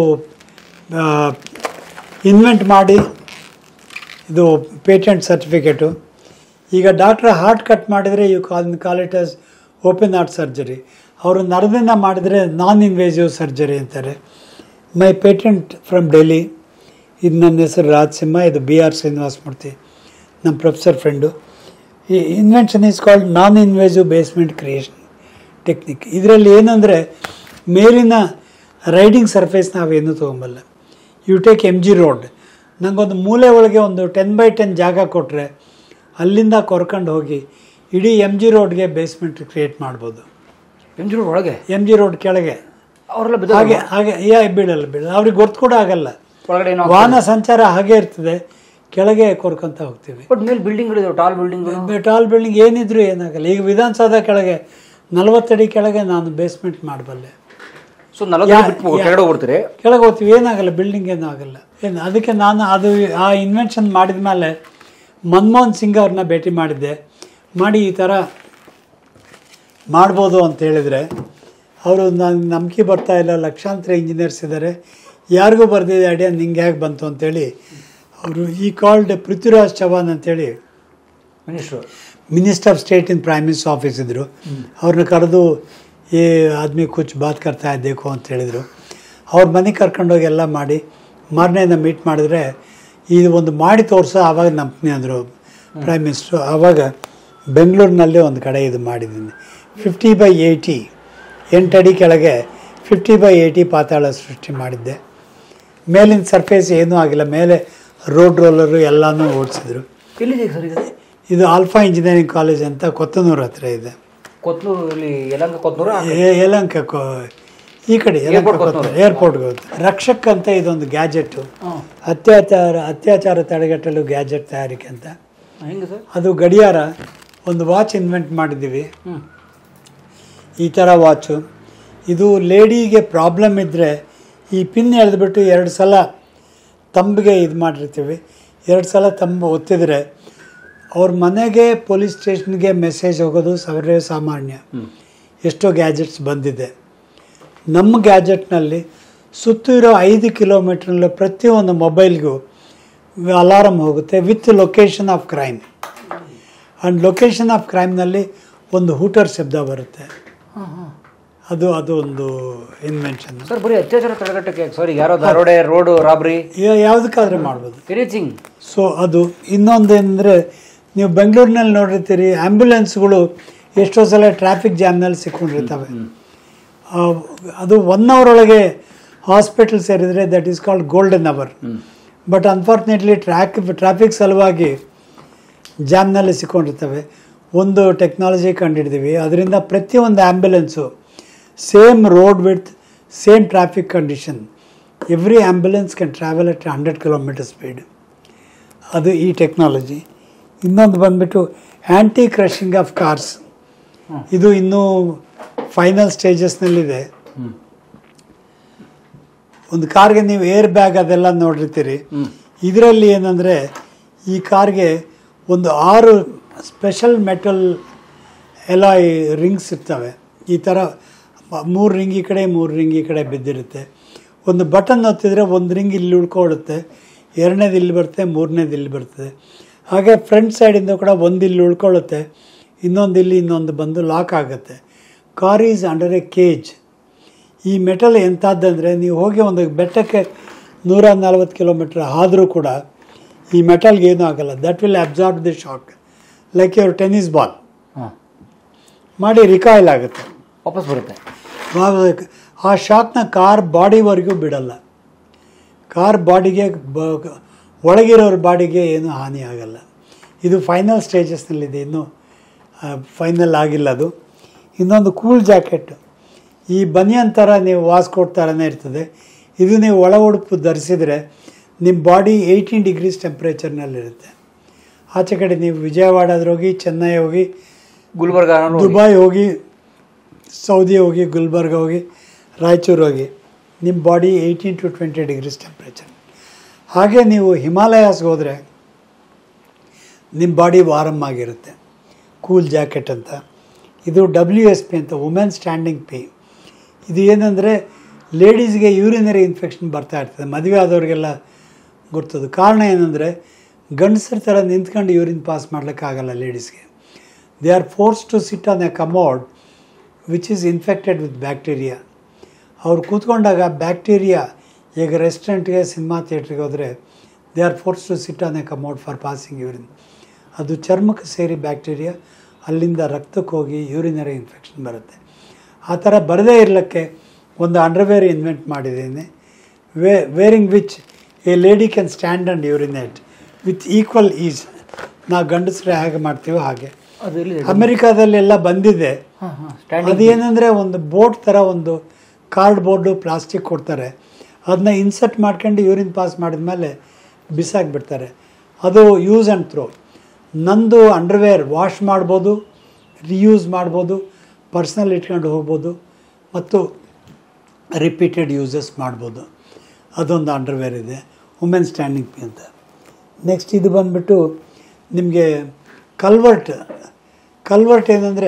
ಇನ್ವೆಂಟ್ ಮಾಡಿ ಇದು ಪೇಟೆಂಟ್ ಸರ್ಟಿಫಿಕೇಟು ಈಗ ಡಾಕ್ಟ್ರ್ ಹಾರ್ಟ್ ಕಟ್ ಮಾಡಿದರೆ you call call it as open heart surgery ಅವರು ನರದಿಂದ ಮಾಡಿದರೆ ನಾನ್ ಇನ್ವೇಸಿವ್ ಸರ್ಜರಿ ಅಂತಾರೆ ಮೈ ಪೇಟೆಂಟ್ ಫ್ರಮ್ ಡೆಲ್ಲಿ ಇದು ನನ್ನ ಹೆಸರು ರಾಜ್ ಸಿಂಹ ಇದು ಬಿ ಆರ್ ಶ್ರೀನಿವಾಸ ಮೂರ್ತಿ ನಮ್ಮ ಪ್ರೊಫೆಸರ್ ಫ್ರೆಂಡು ಈ invention is called non invasive basement creation technique ಇದರಲ್ಲಿ ಏನಂದರೆ ಮೇಲಿನ ರೈಡಿಂಗ್ ಸರ್ಫೇಸ್ ನಾವೇನು ತೊಗೊಂಬಲ್ಲ you take M G road ನನಗೊಂದು ಮೂಲೆ ಒಳಗೆ ಒಂದು ಟೆನ್ ಬೈ ಟೆನ್ ಜಾಗ ಕೊಟ್ಟರೆ ಅಲ್ಲಿಂದ ಕೊರ್ಕೊಂಡು ಹೋಗಿ ಇಡೀ ಎಮ್ ಜಿ ರೋಡ್ಗೆ ಬೇಸ್ಮೆಂಟ್ ಕ್ರಿಯೇಟ್ ಮಾಡ್ಬೋದು ಎಂ ಜಿ ಒಳಗೆ ಎಮ್ ಜಿ ರೋಡ್ ಕೆಳಗೆ ಅವರೆಲ್ಲ ಬಿದ್ದ ಹಾಗೆ ಹಾಗೆ ಯಾ ಬೀಳಲ್ಲ ಬೀಳಲ್ಲ ಅವ್ರಿಗೆ ಗೊತ್ತು ಕೂಡ ಆಗಲ್ಲ ಒಳಗಡೆ ಏನೋ ವಾಹನ ಸಂಚಾರ ಹಾಗೆ ಇರ್ತದೆ ಕೆಳಗೆ ಕೊರ್ಕೊಂತ ಹೋಗ್ತೀವಿ ಬಟ್ ಮೇಲೆ ಬಿಲ್ಡಿಂಗ್ಗಳಿದಾವೆ ಟಾಲ್ ಬಿಲ್ಡಿಂಗ್ಗಳು ಟಾಲ್ ಬಿಲ್ಡಿಂಗ್ ಏನಿದ್ರು ಏನಾಗಲ್ಲ ಈಗ ವಿಧಾನಸೌಧ ಕೆಳಗೆ ನಲವತ್ತಡಿ ಕೆಳಗೆ ನಾನು ಬೇಸ್ಮೆಂಟ್ ಮಾಡಬಲ್ಲೆ ಸೊ ನಲವತ್ತು ಬಿಟ್ಟು ಕೆಳಗಡೆ ಹೋಗ್ಬಿಡ್ತೀರಿ ಕೆಳಗೆ ಹೋಗ್ತೀವಿ ಏನಾಗಲ್ಲ ಬಿಲ್ಡಿಂಗ್ ಏನೂ ಆಗಲ್ಲ ಏನು ಅದಕ್ಕೆ ನಾನು ಅದು ಆ ಇನ್ವೆನ್ಷನ್ ಮಾಡಿದ ಮೇಲೆ ಮನಮೋಹನ್ ಸಿಂಗ್ ಅವ್ರನ್ನ ಭೇಟಿ ಮಾಡಿದ್ದೆ ಮಾಡಿ ಈ ಥರ ಮಾಡ್ಬೋದು ಅಂತ ಹೇಳಿದರೆ ಅವರು ನನಗೆ ನಂಬಿಕೆ ಬರ್ತಾ ಇಲ್ಲ ಲಕ್ಷಾಂತರ ಇಂಜಿನಿಯರ್ಸ್ ಇದ್ದಾರೆ ಯಾರಿಗೂ ಬರ್ದಿದೆ ಐಡಿಯಾ ನಿಂಗೆ ಹೇಗೆ ಬಂತು ಅಂತೇಳಿ ಅವರು ಈ ಕಾಲ್ಡ್ ಪೃಥ್ವಿರಾಜ್ ಚೌಹಾಣ್ ಅಂತೇಳಿ minister minister of state in prime minister office ಇದ್ದರು ಅವ್ರನ್ನ ಕರೆದು ಏ ಆದ್ಮಿ ಕುಚ್ ಬಾತ್ ಕರ್ತಾ ಇದ್ದೇಕು ಅಂತ ಹೇಳಿದರು ಅವ್ರ ಮನೆಗೆ ಕರ್ಕೊಂಡೋಗಿ ಎಲ್ಲ ಮಾಡಿ ಮಾರನೇನ ಮೀಟ್ ಮಾಡಿದ್ರೆ ಇದು ಒಂದು ಮಾಡಿ ತೋರಿಸೋ ಆವಾಗ ನಂಬ್ತೀನಿ ಅಂದರು ಪ್ರೈಮ್ ಮಿನಿಸ್ಟ್ರು ಆವಾಗ ಬೆಂಗಳೂರಿನಲ್ಲೇ ಒಂದು ಕಡೆ ಇದು ಮಾಡಿದ್ದೀನಿ ಫಿಫ್ಟಿ ಬೈ ಏಯ್ಟಿ ಎಂಟಡಿ ಕೆಳಗೆ ಫಿಫ್ಟಿ ಬೈ ಏಯ್ಟಿ ಪಾತಾಳ ಸೃಷ್ಟಿ ಮಾಡಿದ್ದೆ ಮೇಲಿನ ಸರ್ಫೇಸ್ ಏನೂ ಆಗಿಲ್ಲ ಮೇಲೆ ರೋಡ್ ರೋಲರು ಎಲ್ಲನೂ ಓಡಿಸಿದ್ರು ಎಲ್ಲಿದೆ ಸರ್ ಇದು ಇದು ಆಲ್ಫಾ ಇಂಜಿನಿಯರಿಂಗ್ ಕಾಲೇಜ್ ಅಂತ ಕೊತ್ತನೂರು ಹತ್ರ ಇದೆ ಕೊತ್ನೂರು ಇಲ್ಲಿ ಯಲಂಕ ಕೊತ್ನೂರು ಏ- ಯಲಹಂಕ ಕೊ- ಈ ಕಡೆ ಯಲಹಂಕ Airport ಕೊತ್ತನೂರು ಕೊತ್ತನೂರು. ಏರ್ಪೋರ್ಟ್ಗೆ ಹೋಗುತ್ತೆ ರಕ್ಷಕ್ ಅಂತ ಇದೊಂದು ಗ್ಯಾಜೆಟ್ಟು ಹಾಂ ಅತ್ಯಾಚಾರ ಅತ್ಯಾಚಾರ ತಡೆಗಟ್ಟಲು ಗ್ಯಾಜೆಟ್ ತಯಾರಿಕೆ ಅಂತ ಹೆಂಗೆ ಸರ್ ಅದು ಗಡಿಯಾರ ಒಂದು ವಾಚ್ ಇನ್ವೆಂಟ್ ಮಾಡಿದ್ದೀವಿ ಹ್ಞೂ ಈ ಥರ ವಾಚು ಇದು ಲೇಡಿಗೆ ಪ್ರಾಬ್ಲಮ್ ಇದ್ದರೆ ಈ ಪಿನ್ ಎಳೆದ್ಬಿಟ್ಟು ಎರಡು ಸಲ ತಂಬಿಗೆ ಇದು ಮಾಡಿರ್ತೀವಿ ಎರಡು ಸಲ ತಂಬು ಒತ್ತಿದ್ರೆ ಅವ್ರ ಮನೆಗೆ ಪೊಲೀಸ್ ಸ್ಟೇಷನ್ಗೆ ಮೆಸೇಜ್ ಹೋಗೋದು ಸರ್ವೇ ಸಾಮಾನ್ಯ ಎಷ್ಟೋ ಗ್ಯಾಜೆಟ್ಸ್ ಬಂದಿದೆ ನಮ್ಮ ಗ್ಯಾಜೆಟ್ನಲ್ಲಿ ಸುತ್ತು ಇರೋ ಐದು ಕಿಲೋಮೀಟ್ರಲ್ಲಿ ಪ್ರತಿಯೊಂದು ಮೊಬೈಲ್ಗೂ ಅಲಾರಮ್ ಹೋಗುತ್ತೆ with location of crime and location of ಕ್ರೈಮ್ನಲ್ಲಿ ಒಂದು ಹೂಟರ್ ಶಬ್ದ ಬರುತ್ತೆ ಹಾಂ ಹಾಂ ಅದು ಅದು ಒಂದು ಇನ್ವೆನ್ಷನ್ ಸರ್ ಬರೀ ಅತ್ಯಾಚಾರ ತಡೆಗಟ್ಟಕ್ಕೆ ಸಾರಿ ಯಾರೋ ದರೋಡೆ ರೋಡು ರಾಬ್ರಿ ಯಾವುದಕ್ಕಾದ್ರೆ ಮಾಡ್ಬೋದು ಎನಿಥಿಂಗ್ ಸೊ ಅದು ಇನ್ನೊಂದೇನೆಂದರೆ ನೀವು ಬೆಂಗಳೂರಿನಲ್ಲಿ ನೋಡಿರ್ತೀರಿ ಆ್ಯಂಬುಲೆನ್ಸ್ಗಳು ಎಷ್ಟೋ ಸಲ ಟ್ರಾಫಿಕ್ ಜಾಮ್ನಲ್ಲಿ ಸಿಕ್ಕೊಂಡಿರ್ತವೆ ಆ, ಅದು ಒನ್ ಅವರ್ ಒಳಗೆ ಹಾಸ್ಪಿಟಲ್ ಸೇರಿದರೆ that is called golden hour but unfortunately track traffic ಸಲುವಾಗಿ ಜಾಮ್ನಲ್ಲಿ ಸಿಕ್ಕೊಂಡಿರ್ತವೆ ಒಂದು ಟೆಕ್ನಾಲಜಿ ಕಂಡುಹಿಡಿದೀವಿ ಅದರಿಂದ ಪ್ರತಿಯೊಂದು ambulance same road with same traffic condition every ambulance can travel at hundred kilometre speed ಅದು ಈ ಟೆಕ್ನಾಲಜಿ ಇನ್ನೊಂದು ಬಂದ್ಬಿಟ್ಟು ಆ್ಯಂಟಿ ಕ್ರಷಿಂಗ್ ಆಫ್ ಕಾರ್ಸ್ ಇದು ಇನ್ನೂ ಫೈನಲ್ ಸ್ಟೇಜಸ್ನಲ್ಲಿದೆ ಒಂದು ಕಾರ್ಗೆ ನೀವು ಏರ್ ಬ್ಯಾಗ್ ಅದೆಲ್ಲ ನೋಡಿರ್ತೀರಿ ಇದರಲ್ಲಿ ಏನಂದರೆ ಈ ಕಾರ್ಗೆ ಒಂದು ಆರು ಸ್ಪೆಷಲ್ ಮೆಟಲ್ ಎಲ್ಲ ರಿಂಗ್ಸ್ ಇರ್ತವೆ ಈ ಥರ ಮೂರು ರಿಂಗ್ ಈ ಕಡೆ ಮೂರು ರಿಂಗ್ ಈ ಕಡೆ ಬಿದ್ದಿರುತ್ತೆ ಒಂದು ಬಟನ್ ಒತ್ತಿದ್ರೆ ಒಂದು ರಿಂಗ್ ಇಲ್ಲಿ ಉಳ್ಕೊಳ್ಳುತ್ತೆ ಎರಡನೇದು ಇಲ್ಲಿ ಬರುತ್ತೆ ಮೂರನೇದು ಇಲ್ಲಿ ಬರ್ತದೆ ಹಾಗೆ ಫ್ರಂಟ್ ಸೈಡಿಂದ ಕೂಡ ಒಂದು ಇಲ್ಲಿ ಉಳ್ಕೊಳ್ಳುತ್ತೆ ಇನ್ನೊಂದು ಇಲ್ಲಿ ಇನ್ನೊಂದು ಬಂದು ಲಾಕ್ ಆಗುತ್ತೆ car is under a cage ಈ ಮೆಟಲ್ ಎಂಥದ್ದಂದರೆ ನೀವು ಹೋಗಿ ಒಂದು ಬೆಟ್ಟಕ್ಕೆ ನೂರ ನಲ್ವತ್ತು ಕಿಲೋಮೀಟ್ರ್ ಆದರೂ ಕೂಡ ಈ ಮೆಟಲ್ಗೆ ಏನೂ ಆಗಲ್ಲ that will absorb the shock like your tennis ball ಹಾಂ ಮಾಡಿ ರಿಕಾಯಿಲ್ ಆಗುತ್ತೆ ವಾಪಸ್ ಬರುತ್ತೆ ಆವಾಗ ಆ ಶಾಕ್ನ ಕಾರ್ ಬಾಡಿವರೆಗೂ ಬಿಡಲ್ಲ ಕಾರ್ ಬಾಡಿಗೆ ಬ ಒಳಗಿರೋರ ಬಾಡಿಗೆ ಏನೂ ಹಾನಿ ಆಗಲ್ಲ ಇದು ಫೈನಲ್ ಸ್ಟೇಜಸ್ನಲ್ಲಿದೆ ಇನ್ನೂ ಫೈನಲ್ ಆಗಿಲ್ಲ ಅದು ಇನ್ನೊಂದು ಕೂಲ್ ಜಾಕೆಟ್ ಈ ಬನಿಯನ್ ಥರ ನೀವು ವಾಸ್ಕೋಟ್ ಥರನೇ ಇರ್ತದೆ ಇದು ನೀವು ಒಳ ಉಡುಪು ಧರಿಸಿದರೆ ನಿಮ್ಮ ಬಾಡಿ ಏಯ್ಟೀನ್ ಡಿಗ್ರೀಸ್ ಟೆಂಪ್ರೇಚರ್ನಲ್ಲಿರುತ್ತೆ ಆಚೆ ಕಡೆ ನೀವು ವಿಜಯವಾಡಾದ್ರೆ ಹೋಗಿ ಚೆನ್ನೈ ಹೋಗಿ ಗುಲ್ಬರ್ಗ ಅನ್ನೋರು ದುಬೈ ಹೋಗಿ ಸೌದಿ ಹೋಗಿ ಗುಲ್ಬರ್ಗ ಹೋಗಿ ರಾಯಚೂರು ಹೋಗಿ ನಿಮ್ಮ body eighteen to twenty degrees temperature ಹಾಗೆ ನೀವು ಹಿಮಾಲಯಾಸ್ಗೆ ಹೋದರೆ ನಿಮ್ಮ ಬಾಡಿ ವಾರಮ್ ಆಗಿರುತ್ತೆ ಕೂಲ್ ಜಾಕೆಟ್ ಅಂತ ಇದು ಡಬ್ಲ್ಯೂ ಎಸ್ ಪಿ ಅಂತ ವುಮೆನ್ ಸ್ಟ್ಯಾಂಡಿಂಗ್ ಪೇ ಇದು ಏನಂದರೆ ಲೇಡೀಸ್ಗೆ ಯೂರಿನರಿ ಇನ್ಫೆಕ್ಷನ್ ಬರ್ತಾ ಇರ್ತದೆ ಮದುವೆ ಆದವ್ರಿಗೆಲ್ಲ ಗೊತ್ತದು ಕಾರಣ ಏನಂದರೆ ಗಂಡಸರ ಥರ ನಿಂತ್ಕೊಂಡು ಯೂರಿನ್ ಪಾಸ್ ಮಾಡ್ಲಿಕ್ಕಾಗಲ್ಲ ಲೇಡೀಸ್ಗೆ they are forced to sit on a commode which is infected with bacteria ಅವ್ರು ಕೂತ್ಕೊಂಡಾಗ ಬ್ಯಾಕ್ಟೀರಿಯಾ ಈಗ ರೆಸ್ಟೋರೆಂಟ್ಗೆ ಸಿನಿಮಾ ಥಿಯೇಟ್ರಿಗೆ ಹೋದರೆ they are forced to sit on a commode for passing urine ಅದು ಚರ್ಮಕ್ಕೆ ಸೇರಿ ಬ್ಯಾಕ್ಟೀರಿಯಾ ಅಲ್ಲಿಂದ ರಕ್ತಕ್ಕೆ ಹೋಗಿ ಯೂರಿನರಿ ಇನ್ಫೆಕ್ಷನ್ ಬರುತ್ತೆ ಆ ಥರ ಬರದೇ ಇರಲಿಕ್ಕೆ ಒಂದು ಅಂಡರ್ವೇರ್ ಇನ್ವೆಂಟ್ ಮಾಡಿದ್ದೀನಿ way wearing which a lady can stand and urinate with equal is ನಾವು ಗಂಡಸರು ಹೇಗೆ ಮಾಡ್ತೀವೋ ಹಾಗೆ ಅದು ಇಲ್ಲಿ ಅಮೆರಿಕಾದಲ್ಲೆಲ್ಲ ಬಂದಿದೆ ಹಾಂ ಹಾಂ ಸ್ಟ್ಯಾಂಡಿಂಗ್ ಅದೇನೆಂದರೆ ಒಂದು ಬೋಟ್ ಥರ ಒಂದು ಕಾರ್ಡ್ ಬೋರ್ಡು ಪ್ಲಾಸ್ಟಿಕ್ ಕೊಡ್ತಾರೆ ಅದನ್ನ ಇನ್ಸರ್ಟ್ ಮಾಡ್ಕೊಂಡು ಯೂರಿನ್ ಪಾಸ್ ಮಾಡಿದ್ಮೇಲೆ ಬಿಸಾಕ್ಬಿಡ್ತಾರೆ ಅದು ಯೂಸ್ ಆ್ಯಂಡ್ ಥ್ರೋ ನಂದು ಅಂಡರ್ವೇರ್ ವಾಶ್ ಮಾಡ್ಬೋದು ರಿಯೂಸ್ ಮಾಡ್ಬೋದು ಪರ್ಸ್ನಲ್ ಇಟ್ಕೊಂಡು ಹೋಗ್ಬೋದು ಮತ್ತು ರಿಪೀಟೆಡ್ ಯೂಸಸ್ ಮಾಡ್ಬೋದು ಅದೊಂದು ಅಂಡರ್ವೇರ್ ಇದೆ ವುಮೆನ್ ಸ್ಟ್ಯಾಂಡಿಂಗ್ ಪಿ ಅಂತ ನೆಕ್ಸ್ಟ್ ಇದು ಬಂದ್ಬಿಟ್ಟು ನಿಮಗೆ ಕಲ್ವರ್ಟ್ ಕಲ್ವರ್ಟ್ ಏನಂದರೆ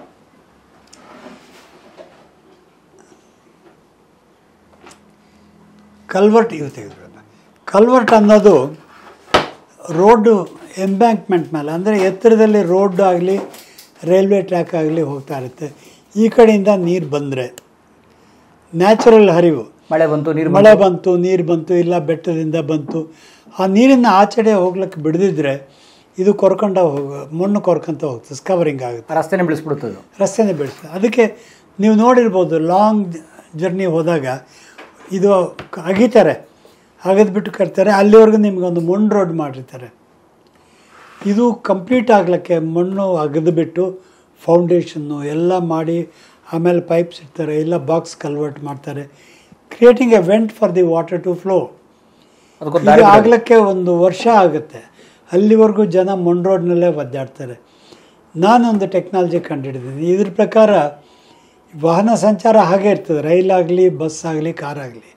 ಕಲ್ವರ್ಟ್ ಇವು ತೆಗೆದುಕೊಳ್ಳ ಕಲ್ವರ್ಟ್ ಅನ್ನೋದು ರೋಡು ಎಂಬ್ಯಾಂಕ್ಮೆಂಟ್ ಮೇಲೆ ಅಂದರೆ ಎತ್ತರದಲ್ಲಿ ರೋಡ್ ಆಗಲಿ ರೈಲ್ವೆ ಟ್ರ್ಯಾಕ್ ಆಗಲಿ ಹೋಗ್ತಾ ಇರುತ್ತೆ ಈ ಕಡೆಯಿಂದ ನೀರು ಬಂದರೆ ನ್ಯಾಚುರಲ್ ಹರಿವು ಮಳೆ ಬಂತು ನೀರು ಮಳೆ ಬಂತು ನೀರು ಬಂತು ಇಲ್ಲ ಬೆಟ್ಟದಿಂದ ಬಂತು ಆ ನೀರಿನ ಆಚೆಡೆ ಹೋಗ್ಲಿಕ್ಕೆ ಬಿಡದಿದ್ರೆ ಇದು ಕೊರ್ಕೊಂಡ ಹೋಗ ಮಣ್ಣು ಕೊರ್ಕೊಂತ ಹೋಗ್ತದೆ ಸ್ಕವರಿಂಗ್ ಆಗುತ್ತೆ ರಸ್ತೆನೇ ಬೆಳೆಸ್ಬಿಡುತ್ತೆ ಅದು ರಸ್ತೆನೇ ಬೆಳೆಸ್ತದೆ ಅದಕ್ಕೆ ನೀವು ನೋಡಿರ್ಬೋದು ಲಾಂಗ್ ಜರ್ನಿ ಹೋದಾಗ ಇದು ಕ- ಅಗಿತಾರೆ ಅಗದ್ಬಿಟ್ಟು ಕಟ್ತಾರೆ ಅಲ್ಲಿವರೆಗೂ ನಿಮ್ಗೊಂದು ಮಣ್ಣು ರೋಡ್ ಮಾಡಿರ್ತಾರೆ ಇದು ಕಂಪ್ಲೀಟ್ ಆಗಲಿಕ್ಕೆ ಮಣ್ಣು ಅಗದ್ಬಿಟ್ಟು ಫೌಂಡೇಶನ್ನು ಎಲ್ಲ ಮಾಡಿ ಆಮೇಲೆ ಪೈಪ್ಸ್ ಇಡ್ತಾರೆ ಇಲ್ಲ ಬಾಕ್ಸ್ ಕನ್ವರ್ಟ್ ಮಾಡ್ತಾರೆ creating a vent for the water to flow ಅದಕ್ಕೊಂದು ಇದು ದಾರಿ ಬಿಡೋದು. ಆಗ್ಲಿಕ್ಕೆ ಒಂದು ವರ್ಷ ಆಗುತ್ತೆ ಅಲ್ಲಿವರೆಗೂ ಜನ ಮಣ್ ರೋಡ್ನಲ್ಲೇ ಒದ್ದಾಡ್ತಾರೆ ನಾನೊಂದು ಟೆಕ್ನಾಲಜಿ ಕಂಡುಹಿಡಿದಿದ್ದೀನಿ ಇದ್ರ ಪ್ರಕಾರ ವಾಹನ ಸಂಚಾರ ಹಾಗೆ ಇರ್ತದೆ ರೈಲಾಗಲಿ ಬಸ್ ಆಗಲಿ ಕಾರ್ ಆಗಲಿ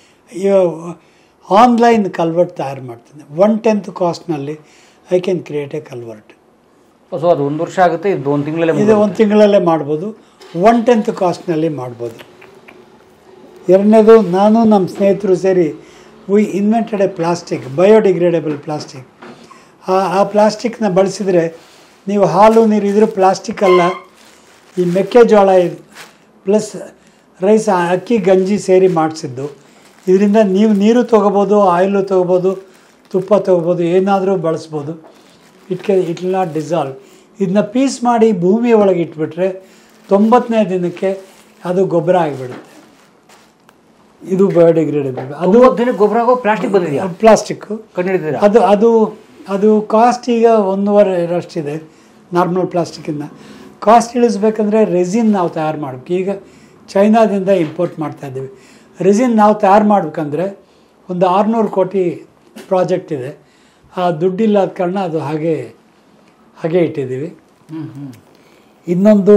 ಆನ್ಲೈನ್ ಕಲ್ವರ್ಟ್ ತಯಾರು ಮಾಡ್ತೀನಿ ಒನ್ ಟೆಂತ್ ಕಾಸ್ಟ್ನಲ್ಲಿ I can create a culvert so ಅದು ಒಂದು ವರ್ಷ ಆಗುತ್ತೆ ಇದು ಒಂದು ತಿಂಗಳಲ್ಲೇ ಇದು ಒಂದು ತಿಂಗಳಲ್ಲೇ ಮಾಡ್ಬೋದು ಒನ್ ಟೆಂತ್ ಕಾಸ್ಟ್ನಲ್ಲಿ ಮಾಡ್ಬೋದು ಎರಡನೇದು ನಾನು ನಮ್ಮ ಸ್ನೇಹಿತರು ಸೇರಿ we invented a plastic biodegradable plastic ಆ ಆ ಪ್ಲಾಸ್ಟಿಕ್ನ ಬಳಸಿದರೆ ನೀವು ಹಾಲು ನೀರು ಇದ್ರೂ ಪ್ಲಾಸ್ಟಿಕ್ ಅಲ್ಲ ಈ ಮೆಕ್ಕೆಜೋಳ ಪ್ಲಸ್ ರೈಸ್ ಅಕ್ಕಿ ಗಂಜಿ ಸೇರಿ ಮಾಡಿಸಿದ್ದು ಇದರಿಂದ ನೀವು ನೀರು ತೊಗೋಬೋದು ಆಯಿಲು ತೊಗೋಬೋದು ತುಪ್ಪ ತೊಗೋಬೋದು ಏನಾದರೂ ಬಳಸ್ಬೋದು ಇಟ್ ಕೆ ಇಟ್ ವಿಲ್ ನಾಟ್ ಡಿಸಾಲ್ವ್ ಇದನ್ನ ಪೀಸ್ ಮಾಡಿ ಭೂಮಿ ಒಳಗೆ ಇಟ್ಬಿಟ್ರೆ ತೊಂಬತ್ತನೇ ದಿನಕ್ಕೆ ಅದು ಗೊಬ್ಬರ ಆಗಿಬಿಡುತ್ತೆ ಇದು ಬಯೋಡಿಗ್ರೇಡೇಬಲ್ ಅದು ಅದು ದಿನಕ್ಕೆ ಗೊಬ್ಬರ ಆಗೋ ಪ್ಲಾಸ್ಟಿಕ್ ಬಂದಿದೆಯಾ ಪ್ಲಾಸ್ಟಿಕ್ಕು ಕಂಡುಹಿಡಿದಿರಾ ಅದು ಅದು ಅದು ಕಾಸ್ಟ್ ಈಗ ಒಂದೂವರೆ ಅಷ್ಟಿದೆ ನಾರ್ಮಲ್ ಪ್ಲಾಸ್ಟಿಕ್ಕಿಂದ ಕಾಸ್ಟ್ ಇಳಿಸ್ಬೇಕಂದ್ರೆ ರೆಸಿನ್ ನಾವು ತಯಾರು ಮಾಡಬೇಕು ಈಗ ಚೈನಾದಿಂದ ಇಂಪೋರ್ಟ್ ಮಾಡ್ತಾ ಇದ್ದೀವಿ ರೆಸಿನ್ ನಾವು ತಯಾರು ಮಾಡ್ಬೇಕಂದ್ರೆ ಒಂದು ಆರುನೂರು ಕೋಟಿ ಪ್ರಾಜೆಕ್ಟ್ ಇದೆ ಆ ದುಡ್ಡಿಲ್ಲದ ಕಾರಣ ಅದು ಹಾಗೆ ಹಾಗೆ ಇಟ್ಟಿದ್ದೀವಿ ಹ್ಮ್ ಹ್ಮ್ ಇನ್ನೊಂದು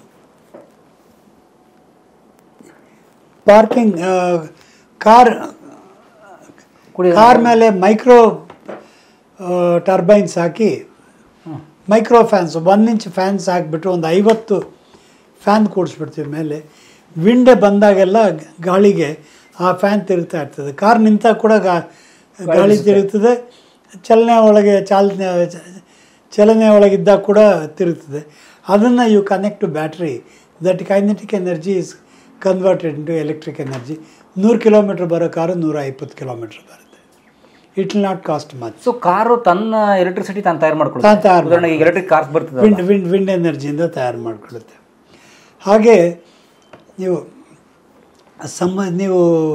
ಪಾರ್ಕಿಂಗ್ ಕಾರ್ ಕುಡಿಯೋ ಕಾರ್ ಮೇಲೆ ಮೈಕ್ರೋ ಟರ್ಬೈನ್ಸ್ ಹಾಕಿ micro fans one inch fans ಹಾಕ್ಬಿಟ್ಟು ಒಂದು ಐವತ್ತು ಫ್ಯಾನ್ ಕೂಡಿಸ್ಬಿಡ್ತೀವಿ ಮೇಲೆ ವಿಂಡೆ ಬಂದಾಗೆಲ್ಲ ಗಾಳಿಗೆ ಆ ಫ್ಯಾನ್ ತಿರುಗ್ತಾ ಇರ್ತದೆ ಕಾರ್ ನಿಂತಾಗ ಕೂಡ ಗಾ- ಗಾಳಿ ತಿರುಗ್ತದೆ ಚಲನೆ ಒಳಗೆ ಚಾಲನೆ ಚಲನೆ ಒಳಗಿದ್ದಾಗ ಕೂಡ ತಿರುಗ್ತದೆ ಅದನ್ನು you connect to battery that kinetic energy is converted into electric energy ನೂರು ಕಿಲೋಮೀಟ್ರ್ ಬರೋ ಕಾರು ನೂರ ಇಪ್ಪತ್ತು ಕಿಲೋಮೀಟ್ರ್ ಬರುತ್ತೆ it will not cost much so car ತನ್ನ ಎಲೆಕ್ಟ್ರಿಸಿಟಿ ತಾನು ತಯಾರು ತಾನು ಮಾಡ್ಕೊಳ್ಳುತ್ತೆ ತಯಾರು ಉದಾಹರಣೆಗೆ ಈಗ ಎಲೆಕ್ಟ್ರಿಕ್ ಕಾರ್ಸ್ ಬರ್ತದೆ ವಿಂಡ್ ವಿಂಡ್ ವಿಂಡ್ ಎನರ್ಜಿಯಿಂದ ತಯಾರು ಮಾಡಿಕೊಳ್ಳುತ್ತೆ ಹಾಗೆ ನೀವು ಸಮ ನೀವು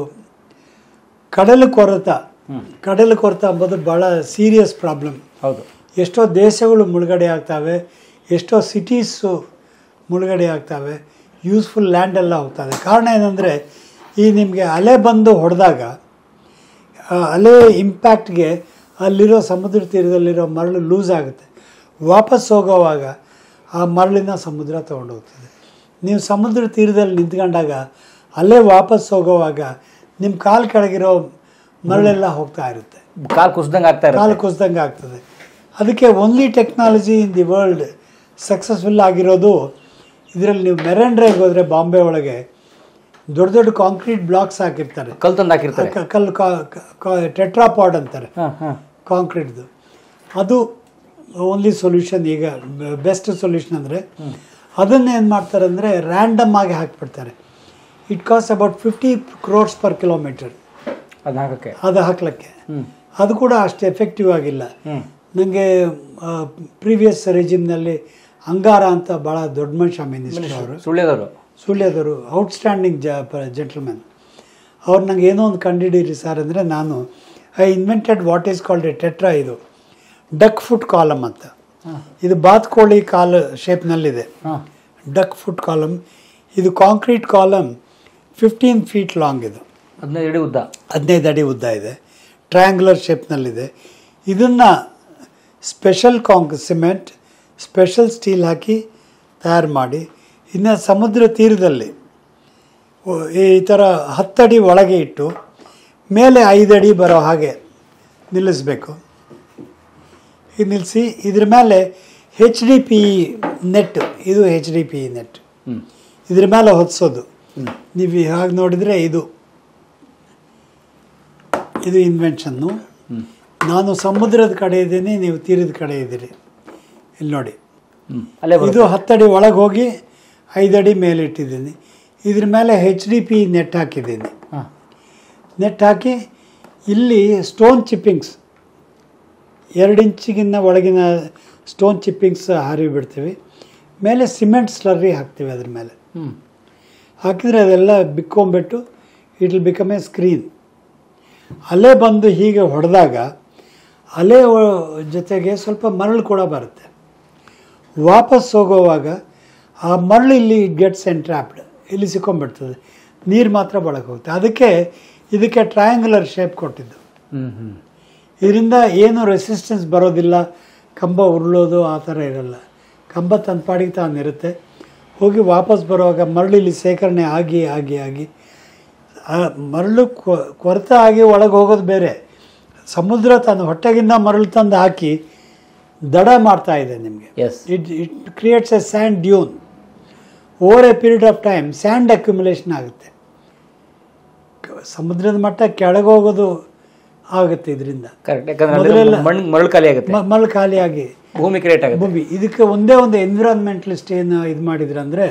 ಕಡಲು ಕೊರೆತ ಕಡಲು ಕೊರೆತ ಎಂಬುದು ಭಾಳ ಸೀರಿಯಸ್ ಪ್ರಾಬ್ಲಮ್ ಹೌದು ಎಷ್ಟೋ ದೇಶಗಳು ಮುಳುಗಡೆ ಆಗ್ತವೆ ಎಷ್ಟೋ ಸಿಟೀಸು ಮುಳುಗಡೆ ಆಗ್ತವೆ ಯೂಸ್ಫುಲ್ ಲ್ಯಾಂಡ್ ಎಲ್ಲ ಹೋಗ್ತದೆ ಕಾರಣ ಏನಂದರೆ ಈ ನಿಮಗೆ ಅಲೆ ಬಂದು ಹೊಡೆದಾಗ ಆ ಅಲೆ ಇಂಪ್ಯಾಕ್ಟ್ಗೆ ಅಲ್ಲಿರೋ ಸಮುದ್ರ ತೀರದಲ್ಲಿರೋ ಮರಳು ಲೂಸ್ ಆಗುತ್ತೆ ವಾಪಸ್ ಹೋಗೋವಾಗ ಆ ಮರಳಿನ ಸಮುದ್ರ ತೊಗೊಂಡೋಗ್ತದೆ ನೀವು ಸಮುದ್ರ ತೀರದಲ್ಲಿ ನಿಂತ್ಕೊಂಡಾಗ ಅಲ್ಲೇ ವಾಪಸ್ ಹೋಗೋವಾಗ ನಿಮ್ಮ ಕಾಲು ಕೆಳಗಿರೋ ಮರಳೆಲ್ಲ ಹೋಗ್ತಾ ಇರುತ್ತೆ ಕಾಲ್ ಕುಸ್ದಂಗೆ ಆಗ್ತಾ ಕಾಲು ಇರುತ್ತೆ ಕುಸ್ದಂಗೆ ಆಗ್ತದೆ ಅದಕ್ಕೆ only technology in the world successful ಆಗಿರೋದು ಇದರಲ್ಲಿ ನೀವು ಮೆರೆಂಡ್ರೆಗೆ ಹೋದರೆ ಬಾಂಬೆ ಒಳಗೆ ದೊಡ್ಡ ದೊಡ್ಡ ಕಾಂಕ್ರೀಟ್ ಬ್ಲಾಕ್ಸ್ ಹಾಕಿರ್ತಾರೆ ಕಲ್ ತಂದು ಹಾಕಿರ್ತಾರೆ ಕ- ಕಲ್ಲು ಟೆಟ್ರಾಪಾಡ್ ಅಂತಾರೆ ಹಾಂ ಹಾಂ ಕಾಂಕ್ರೀಟ್ದು ಅದು ಓನ್ಲಿ ಸೊಲ್ಯೂಷನ್ ಈಗ ಬೆಸ್ಟ್ ಸೊಲ್ಯೂಷನ್ ಅಂದರೆ ಅದನ್ನು ಏನು ಮಾಡ್ತಾರೆ ಅಂದರೆ ರ್ಯಾಂಡಮ್ ಆಗಿ ಹಾಕ್ಬಿಡ್ತಾರೆ it cost about fifty crores per kilometre ಅದನ್ನ ಹಾಕಕ್ಕೆ ಅದು ಹಾಕ್ಲಿಕ್ಕೆ ಹ್ಮ್ ಅದು ಕೂಡ ಅಷ್ಟು ಎಫೆಕ್ಟಿವ್ ಆಗಿಲ್ಲ ಹ್ಮ್ ನನಗೆ ಪ್ರೀವಿಯಸ್ ರೆಜಿಮ್ನಲ್ಲಿ ಅಂಗಾರ ಅಂತ ಭಾಳ ದೊಡ್ಡ ಮನುಷ್ಯ ಮಿನಿಸ್ಟರ್ ಅವರು ಸುಳ್ಳ್ಯದವರು ಸುಳ್ಯದವರು ಔಟ್ಸ್ಟ್ಯಾಂಡಿಂಗ್ ಜ ಜೆಂಟಲ್ಮೆನ್ ಅವ್ರು ನಂಗೆ ಏನೋ ಒಂದು ಕಂಡುಹಿಡೀರಿ ಸರ್ ಅಂದರೆ ನಾನು I invented what is called a tetra ಇದು ಡಕ್ ಫುಟ್ ಕಾಲಮ್ ಅಂತ ಹಾಂ ಇದು ಬಾತ್ಕೋಳಿ ಕಾಲು ಶೇಪ್ನಲ್ಲಿದೆ ಹಾಂ ಡಕ್ ಫುಟ್ ಕಾಲಮ್ ಇದು concrete column fifteen feet long ಇದು ಹದಿನೈದು ಅಡಿ ಉದ್ದ ಹದಿನೈದು ಅಡಿ ಉದ್ದ ಇದೆ ಟ್ರಯಾಂಗ್ಯುಲರ್ ಶೇಪ್ನಲ್ಲಿದೆ ಇದನ್ನು ಸ್ಪೆಷಲ್ ಕಾಂಕ್ ಸಿಮೆಂಟ್ ಸ್ಪೆಷಲ್ ಸ್ಟೀಲ್ ಹಾಕಿ ತಯಾರು ಮಾಡಿ ಇನ್ನು ಸಮುದ್ರ ತೀರದಲ್ಲಿ ಓ- ಈ ಥರ ಹತ್ತಡಿ ಒಳಗೆ ಇಟ್ಟು ಮೇಲೆ ಐದು ಅಡಿ ಬರೋ ಹಾಗೆ ನಿಲ್ಲಿಸಬೇಕು ಇದು ನಿಲ್ಲಿಸಿ ಇದ್ರ ಮೇಲೆ ಹೆಚ್ ಡಿ ಪಿ ನೆಟ್ ಇದು ಹೆಚ್ ಡಿ ಪಿ ನೆಟ್ ಹ್ಮ್ ಇದ್ರ ಮೇಲೆ ಹೊದಿಸೋದು ನೀವು ಹಾಗೆ ನೋಡಿದರೆ ಇದು ಇದು ಇನ್ವೆನ್ಷನ್ನು ಹ್ಮ್ ನಾನು ಸಮುದ್ರದ ಕಡೆ ಇದ್ದೀನಿ ನೀವು ತೀರದ ಕಡೆ ಇದ್ದೀರಿ ಇಲ್ಲಿ ನೋಡಿ ಹ್ಮ್ ಅಲ್ಲೇ ಇದು ಬರುತ್ತೆ ಹತ್ತಡಿ ಒಳಗೆ ಹೋಗಿ ಐದಡಿ ಮೇಲೆ ಇಟ್ಟಿದ್ದೀನಿ ಇದ್ರ ಮೇಲೆ ಹೆಚ್ ಡಿ ಪಿ ನೆಟ್ ಹಾಕಿದ್ದೀನಿ ಹಾಂ ನೆಟ್ ಹಾಕಿ ಇಲ್ಲಿ ಸ್ಟೋನ್ ಚಿಪ್ಪಿಂಗ್ಸ್ ಎರಡು ಇಂಚಿಗಿನ್ನ ಒಳಗಿನ ಸ್ಟೋನ್ ಚಿಪ್ಪಿಂಗ್ಸ್ ಹಾರಿ ಬಿಡ್ತೀವಿ ಮೇಲೆ ಸಿಮೆಂಟ್ ಸ್ಲರ್ರಿ ಹಾಕ್ತೀವಿ ಅದ್ರ ಮೇಲೆ ಹ್ಮ್ ಹಾಕಿದರೆ ಅದೆಲ್ಲ ಬಿಕ್ಕೊಂಬಿಟ್ಟು it will become a screen ಅಲೆ ಬಂದು ಹೀಗೆ ಹೊಡೆದಾಗ ಅಲೆ ಒ- ಜೊತೆಗೆ ಸ್ವಲ್ಪ ಮರಳು ಕೂಡ ಬರುತ್ತೆ ವಾಪಸ್ ಹೋಗೋವಾಗ ಆ ಮರಳು ಇಲ್ಲಿ ಗೆಟ್ಸ್ ಎಂಟ್ರಾಪ್ಡ್ ಇಲ್ಲಿ ಸಿಕ್ಕೊಂಡ್ಬಿಡ್ತದೆ ನೀರು ಮಾತ್ರ ಬಳಕೆ ಹೋಗುತ್ತೆ ಅದಕ್ಕೆ ಇದಕ್ಕೆ ಟ್ರಯಾಂಗುಲರ್ ಶೇಪ್ ಕೊಟ್ಟಿದ್ದು ಹ್ಮ್ ಹ್ಮ್ ಇದರಿಂದ ಏನು ರೆಸಿಸ್ಟೆನ್ಸ್ ಬರೋದಿಲ್ಲ ಕಂಬ ಉರುಳೋದು ಆ ಥರ ಇರಲ್ಲ ಕಂಬ ತನ್ನ ಪಾಡಿಗೆ ತಾನಿರುತ್ತೆ ಹೋಗಿ ವಾಪಸ್ ಬರುವಾಗ ಮರಳು ಇಲ್ಲಿ ಸೇಕರಣೆ ಆಗಿ ಆಗಿ ಆಗಿ ಆ ಮರಳು ಕೊ- ಕೊರತೆ ಆಗಿ ಒಳಗೆ ಹೋಗೋದು ಬೇರೆ ಸಮುದ್ರ ತನ್ನ ಹೊಟ್ಟೆಗಿಂದ ಮರಳು ತಂದು ಹಾಕಿ ದಡ ಮಾಡ್ತಾ ಇದೆ ನಿಮಗೆ as it it creates a sand dune over a period of time sand accumulation ಆಗುತ್ತೆ ಕ- ಸಮುದ್ರದ ಮಟ್ಟ ಕೆಳಗೆ ಹೋಗೋದು ಆಗುತ್ತೆ ಇದರಿಂದ ಕರೆಕ್ಟ್ ಯಾಕಂದ್ರೆ ಮೊದಲೆಲ್ಲ- ಮಣ್ಣು ಮರಳು ಖಾಲಿ ಆಗುತ್ತೆ ಮ- ಮರಳು ಖಾಲಿಯಾಗಿ ಭೂಮಿ ಕ್ರಿಯೇಟ್ ಆಗುತ್ತೆ ಭೂಮಿ ಇದಕ್ಕೆ ಒಂದೇ ಒಂದು ಎನ್ವಿರಾನ್ಮೆಂಟಲಿಸ್ಟ್ ಏನು ಇದು ಮಾಡಿದ್ರು ಅಂದರೆ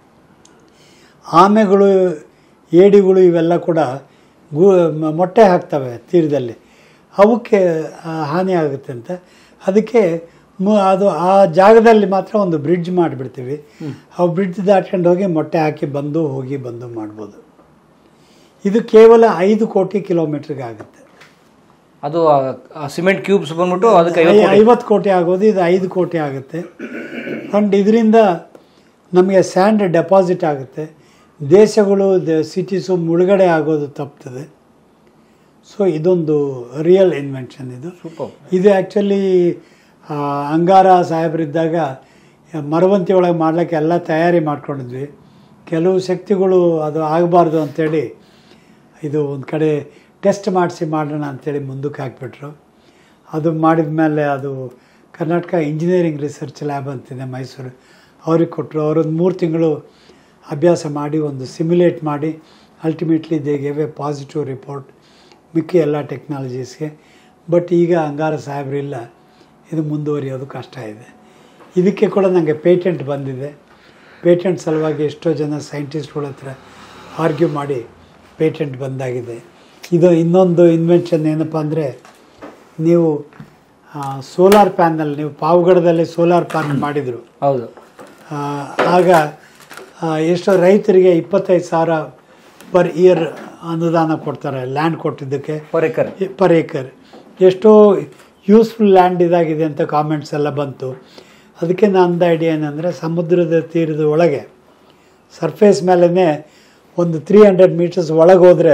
ಆಮೆಗಳು ಏಡಿಗಳು ಇವೆಲ್ಲ ಕೂಡ ಗು ಮ- ಮೊಟ್ಟೆ ಹಾಕ್ತವೆ ತೀರದಲ್ಲಿ ಅವಕ್ಕೆ ಆ, ಹಾನಿ ಆಗುತ್ತೆ ಅಂತ ಅದಕ್ಕೆ ಮು ಅದು ಆ ಜಾಗದಲ್ಲಿ ಮಾತ್ರ ಒಂದು ಬ್ರಿಡ್ಜ್ ಮಾಡಿಬಿಡ್ತೀವಿ ಆ ಬ್ರಿಡ್ಜ್ ದಾಟ್ಕೊಂಡು ಹೋಗಿ ಮೊಟ್ಟೆ ಹಾಕಿ ಬಂದು ಹೋಗಿ ಬಂದು ಮಾಡ್ಬೋದು ಇದು ಕೇವಲ ಐದು ಕೋಟಿ ಕಿಲೋಮೀಟ್ರಿಗೆ ಆಗುತ್ತೆ ಅದು ಸಿಮೆಂಟ್ ಕ್ಯೂಬ್ಸ್ ಬಂದ್ಬಿಟ್ಟು ಅದಕ್ಕೆ ಐವತ್ತು ಕೋಟಿ. ಐವತ್ತು ಕೋಟಿ ಆಗೋದು ಇದು ಐದು ಕೋಟಿ ಆಗುತ್ತೆ ಅಂಡ್ ಇದರಿಂದ ನಮಗೆ ಸ್ಯಾಂಡ್ ಡೆಪಾಸಿಟ್ ಆಗುತ್ತೆ ದೇಶಗಳು ಸಿಟೀಸು ಮುಳುಗಡೆ ಆಗೋದು ತಪ್ತದೆ ಸೊ ಇದೊಂದು ರಿಯಲ್ ಇನ್ವೆನ್ಷನ್ ಇದು ಸೂಪರ್ ಇದು ಆ್ಯಕ್ಚುಲಿ ಅಂಗಾರ ಸಾಹೇಬರಿದ್ದಾಗ ಮರವಂತಿ ಒಳಗೆ ಮಾಡ್ಲಿಕ್ಕೆ ಎಲ್ಲ ತಯಾರಿ ಮಾಡ್ಕೊಂಡಿದ್ವಿ ಕೆಲವು ಶಕ್ತಿಗಳು ಅದು ಆಗಬಾರ್ದು ಅಂಥೇಳಿ ಇದು ಒಂದು ಕಡೆ ಟೆಸ್ಟ್ ಮಾಡಿಸಿ ಮಾಡೋಣ ಅಂಥೇಳಿ ಮುಂದಕ್ಕೆ ಹಾಕ್ಬಿಟ್ರು ಅದು ಮಾಡಿದ ಮೇಲೆ ಅದು ಕರ್ನಾಟಕ ಇಂಜಿನಿಯರಿಂಗ್ ರಿಸರ್ಚ್ ಲ್ಯಾಬ್ ಅಂತಿದೆ ಮೈಸೂರು ಅವ್ರಿಗೆ ಕೊಟ್ಟರು ಅವರೊಂದು ಮೂರು ತಿಂಗಳು ಅಭ್ಯಾಸ ಮಾಡಿ ಒಂದು ಸಿಮ್ಯುಲೇಟ್ ಮಾಡಿ ultimately they gave a positive report ಮಿಕ್ಕಿ ಎಲ್ಲ ಟೆಕ್ನಾಲಜೀಸ್ಗೆ ಬಟ್ ಈಗ ಅಂಗಾರ ಸಾಹೇಬ್ರಿಲ್ಲ ಇದು ಮುಂದುವರಿಯೋದು ಕಷ್ಟ ಇದೆ ಇದಕ್ಕೆ ಕೂಡ ನನಗೆ ಪೇಟೆಂಟ್ ಬಂದಿದೆ ಪೇಟೆಂಟ್ ಸಲುವಾಗಿ ಎಷ್ಟೋ ಜನ ಸೈಂಟಿಸ್ಟ್ಗಳ ಹತ್ರ ಆರ್ಗ್ಯೂ ಮಾಡಿ ಪೇಟೆಂಟ್ ಬಂದಾಗಿದೆ ಇದು ಇನ್ನೊಂದು ಇನ್ವೆನ್ಷನ್ ಏನಪ್ಪ ಅಂದರೆ ನೀವು ಸೋಲಾರ್ ಪ್ಯಾನಲ್ ನೀವು ಪಾವಗಡದಲ್ಲಿ ಸೋಲಾರ್ ಪ್ಯಾನಲ್ ಮಾಡಿದರು ಹೌದು ಆ, ಆಗ ಆ, ಎಷ್ಟೋ ರೈತರಿಗೆ ಇಪ್ಪತ್ತೈದು ಸಾವಿರ ಪರ್ ಇಯರ್ ಅನುದಾನ ಕೊಡ್ತಾರೆ ಲ್ಯಾಂಡ್ ಕೊಟ್ಟಿದ್ದಕ್ಕೆ ಪರ್ ಎಕರ್ ಪರ್ ಏಕರ್ ಎಷ್ಟೋ ಯೂಸ್ಫುಲ್ ಲ್ಯಾಂಡ್ ಇದಾಗಿದೆ ಅಂತ ಕಾಮೆಂಟ್ಸ್ ಎಲ್ಲ ಬಂತು ಅದಕ್ಕೆ ನಂದು ಐಡಿಯಾ ಏನಂದರೆ ಸಮುದ್ರದ ತೀರದ ಒಳಗೆ ಸರ್ಫೇಸ್ ಮೇಲೇ ಒಂದು ತ್ರೀ ಹಂಡ್ರೆಡ್ ಮೀಟರ್ಸ್ ಒಳಗೆ ಹೋದರೆ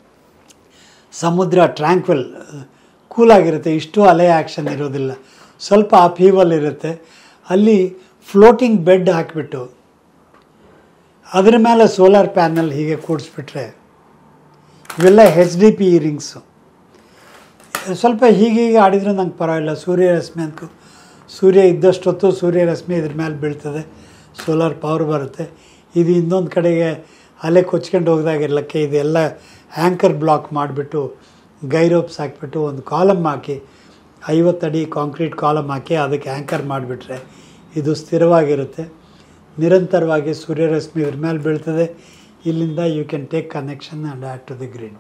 ಸಮುದ್ರ ಟ್ರ್ಯಾಂಕ್ವೆಲ್ ಕೂಲಾಗಿರುತ್ತೆ ಇಷ್ಟು ಅಲೆ ಆ್ಯಕ್ಷನ್ ಇರೋದಿಲ್ಲ ಸ್ವಲ್ಪ ಅಪೀವಲ್ ಇರುತ್ತೆ ಅಲ್ಲಿ ಫ್ಲೋಟಿಂಗ್ ಬೆಡ್ ಹಾಕಿಬಿಟ್ಟು ಅದರ ಮೇಲೆ ಸೋಲಾರ್ ಪ್ಯಾನಲ್ ಹೀಗೆ ಕೂಡಿಸ್ಬಿಟ್ರೆ ಇವೆಲ್ಲ ಹೆಚ್ ಡಿ ಪಿ ಇಯರಿಂಗ್ಸು ಸ್ವಲ್ಪ ಹೀಗೆ ಹೀಗೆ ಆಡಿದರೂ ನಂಗೆ ಪರವಾಗಿಲ್ಲ ಸೂರ್ಯರಶ್ಮಿ ಅಂತ ಸೂರ್ಯ ಇದ್ದಷ್ಟೊತ್ತು ಸೂರ್ಯರಶ್ಮಿ ಇದ್ರ ಮೇಲೆ ಬೀಳ್ತದೆ ಸೋಲಾರ್ ಪವರ್ ಬರುತ್ತೆ ಇದು ಇನ್ನೊಂದು ಕಡೆಗೆ ಅಲೆ ಕೊಚ್ಕೊಂಡು ಹೋಗ್ದಾಗಿರ್ಲಕ್ಕೆ ಇದೆಲ್ಲ ಆ್ಯಂಕರ್ ಬ್ಲಾಕ್ ಮಾಡಿಬಿಟ್ಟು ಗೈರೋಪ್ಸ್ ಹಾಕಿಬಿಟ್ಟು ಒಂದು ಕಾಲಮ್ ಹಾಕಿ ಐವತ್ತಡಿ ಕಾಂಕ್ರೀಟ್ ಕಾಲಮ್ ಹಾಕಿ ಅದಕ್ಕೆ ಆ್ಯಂಕರ್ ಮಾಡಿಬಿಟ್ರೆ ಇದು ಸ್ಥಿರವಾಗಿರುತ್ತೆ ನಿರಂತರವಾಗಿ ಸೂರ್ಯರಶ್ಮಿ ಇದ್ರ ಮೇಲೆ ಬೀಳ್ತದೆ ಇಲ್ಲಿಂದ you can take connection and add to the grid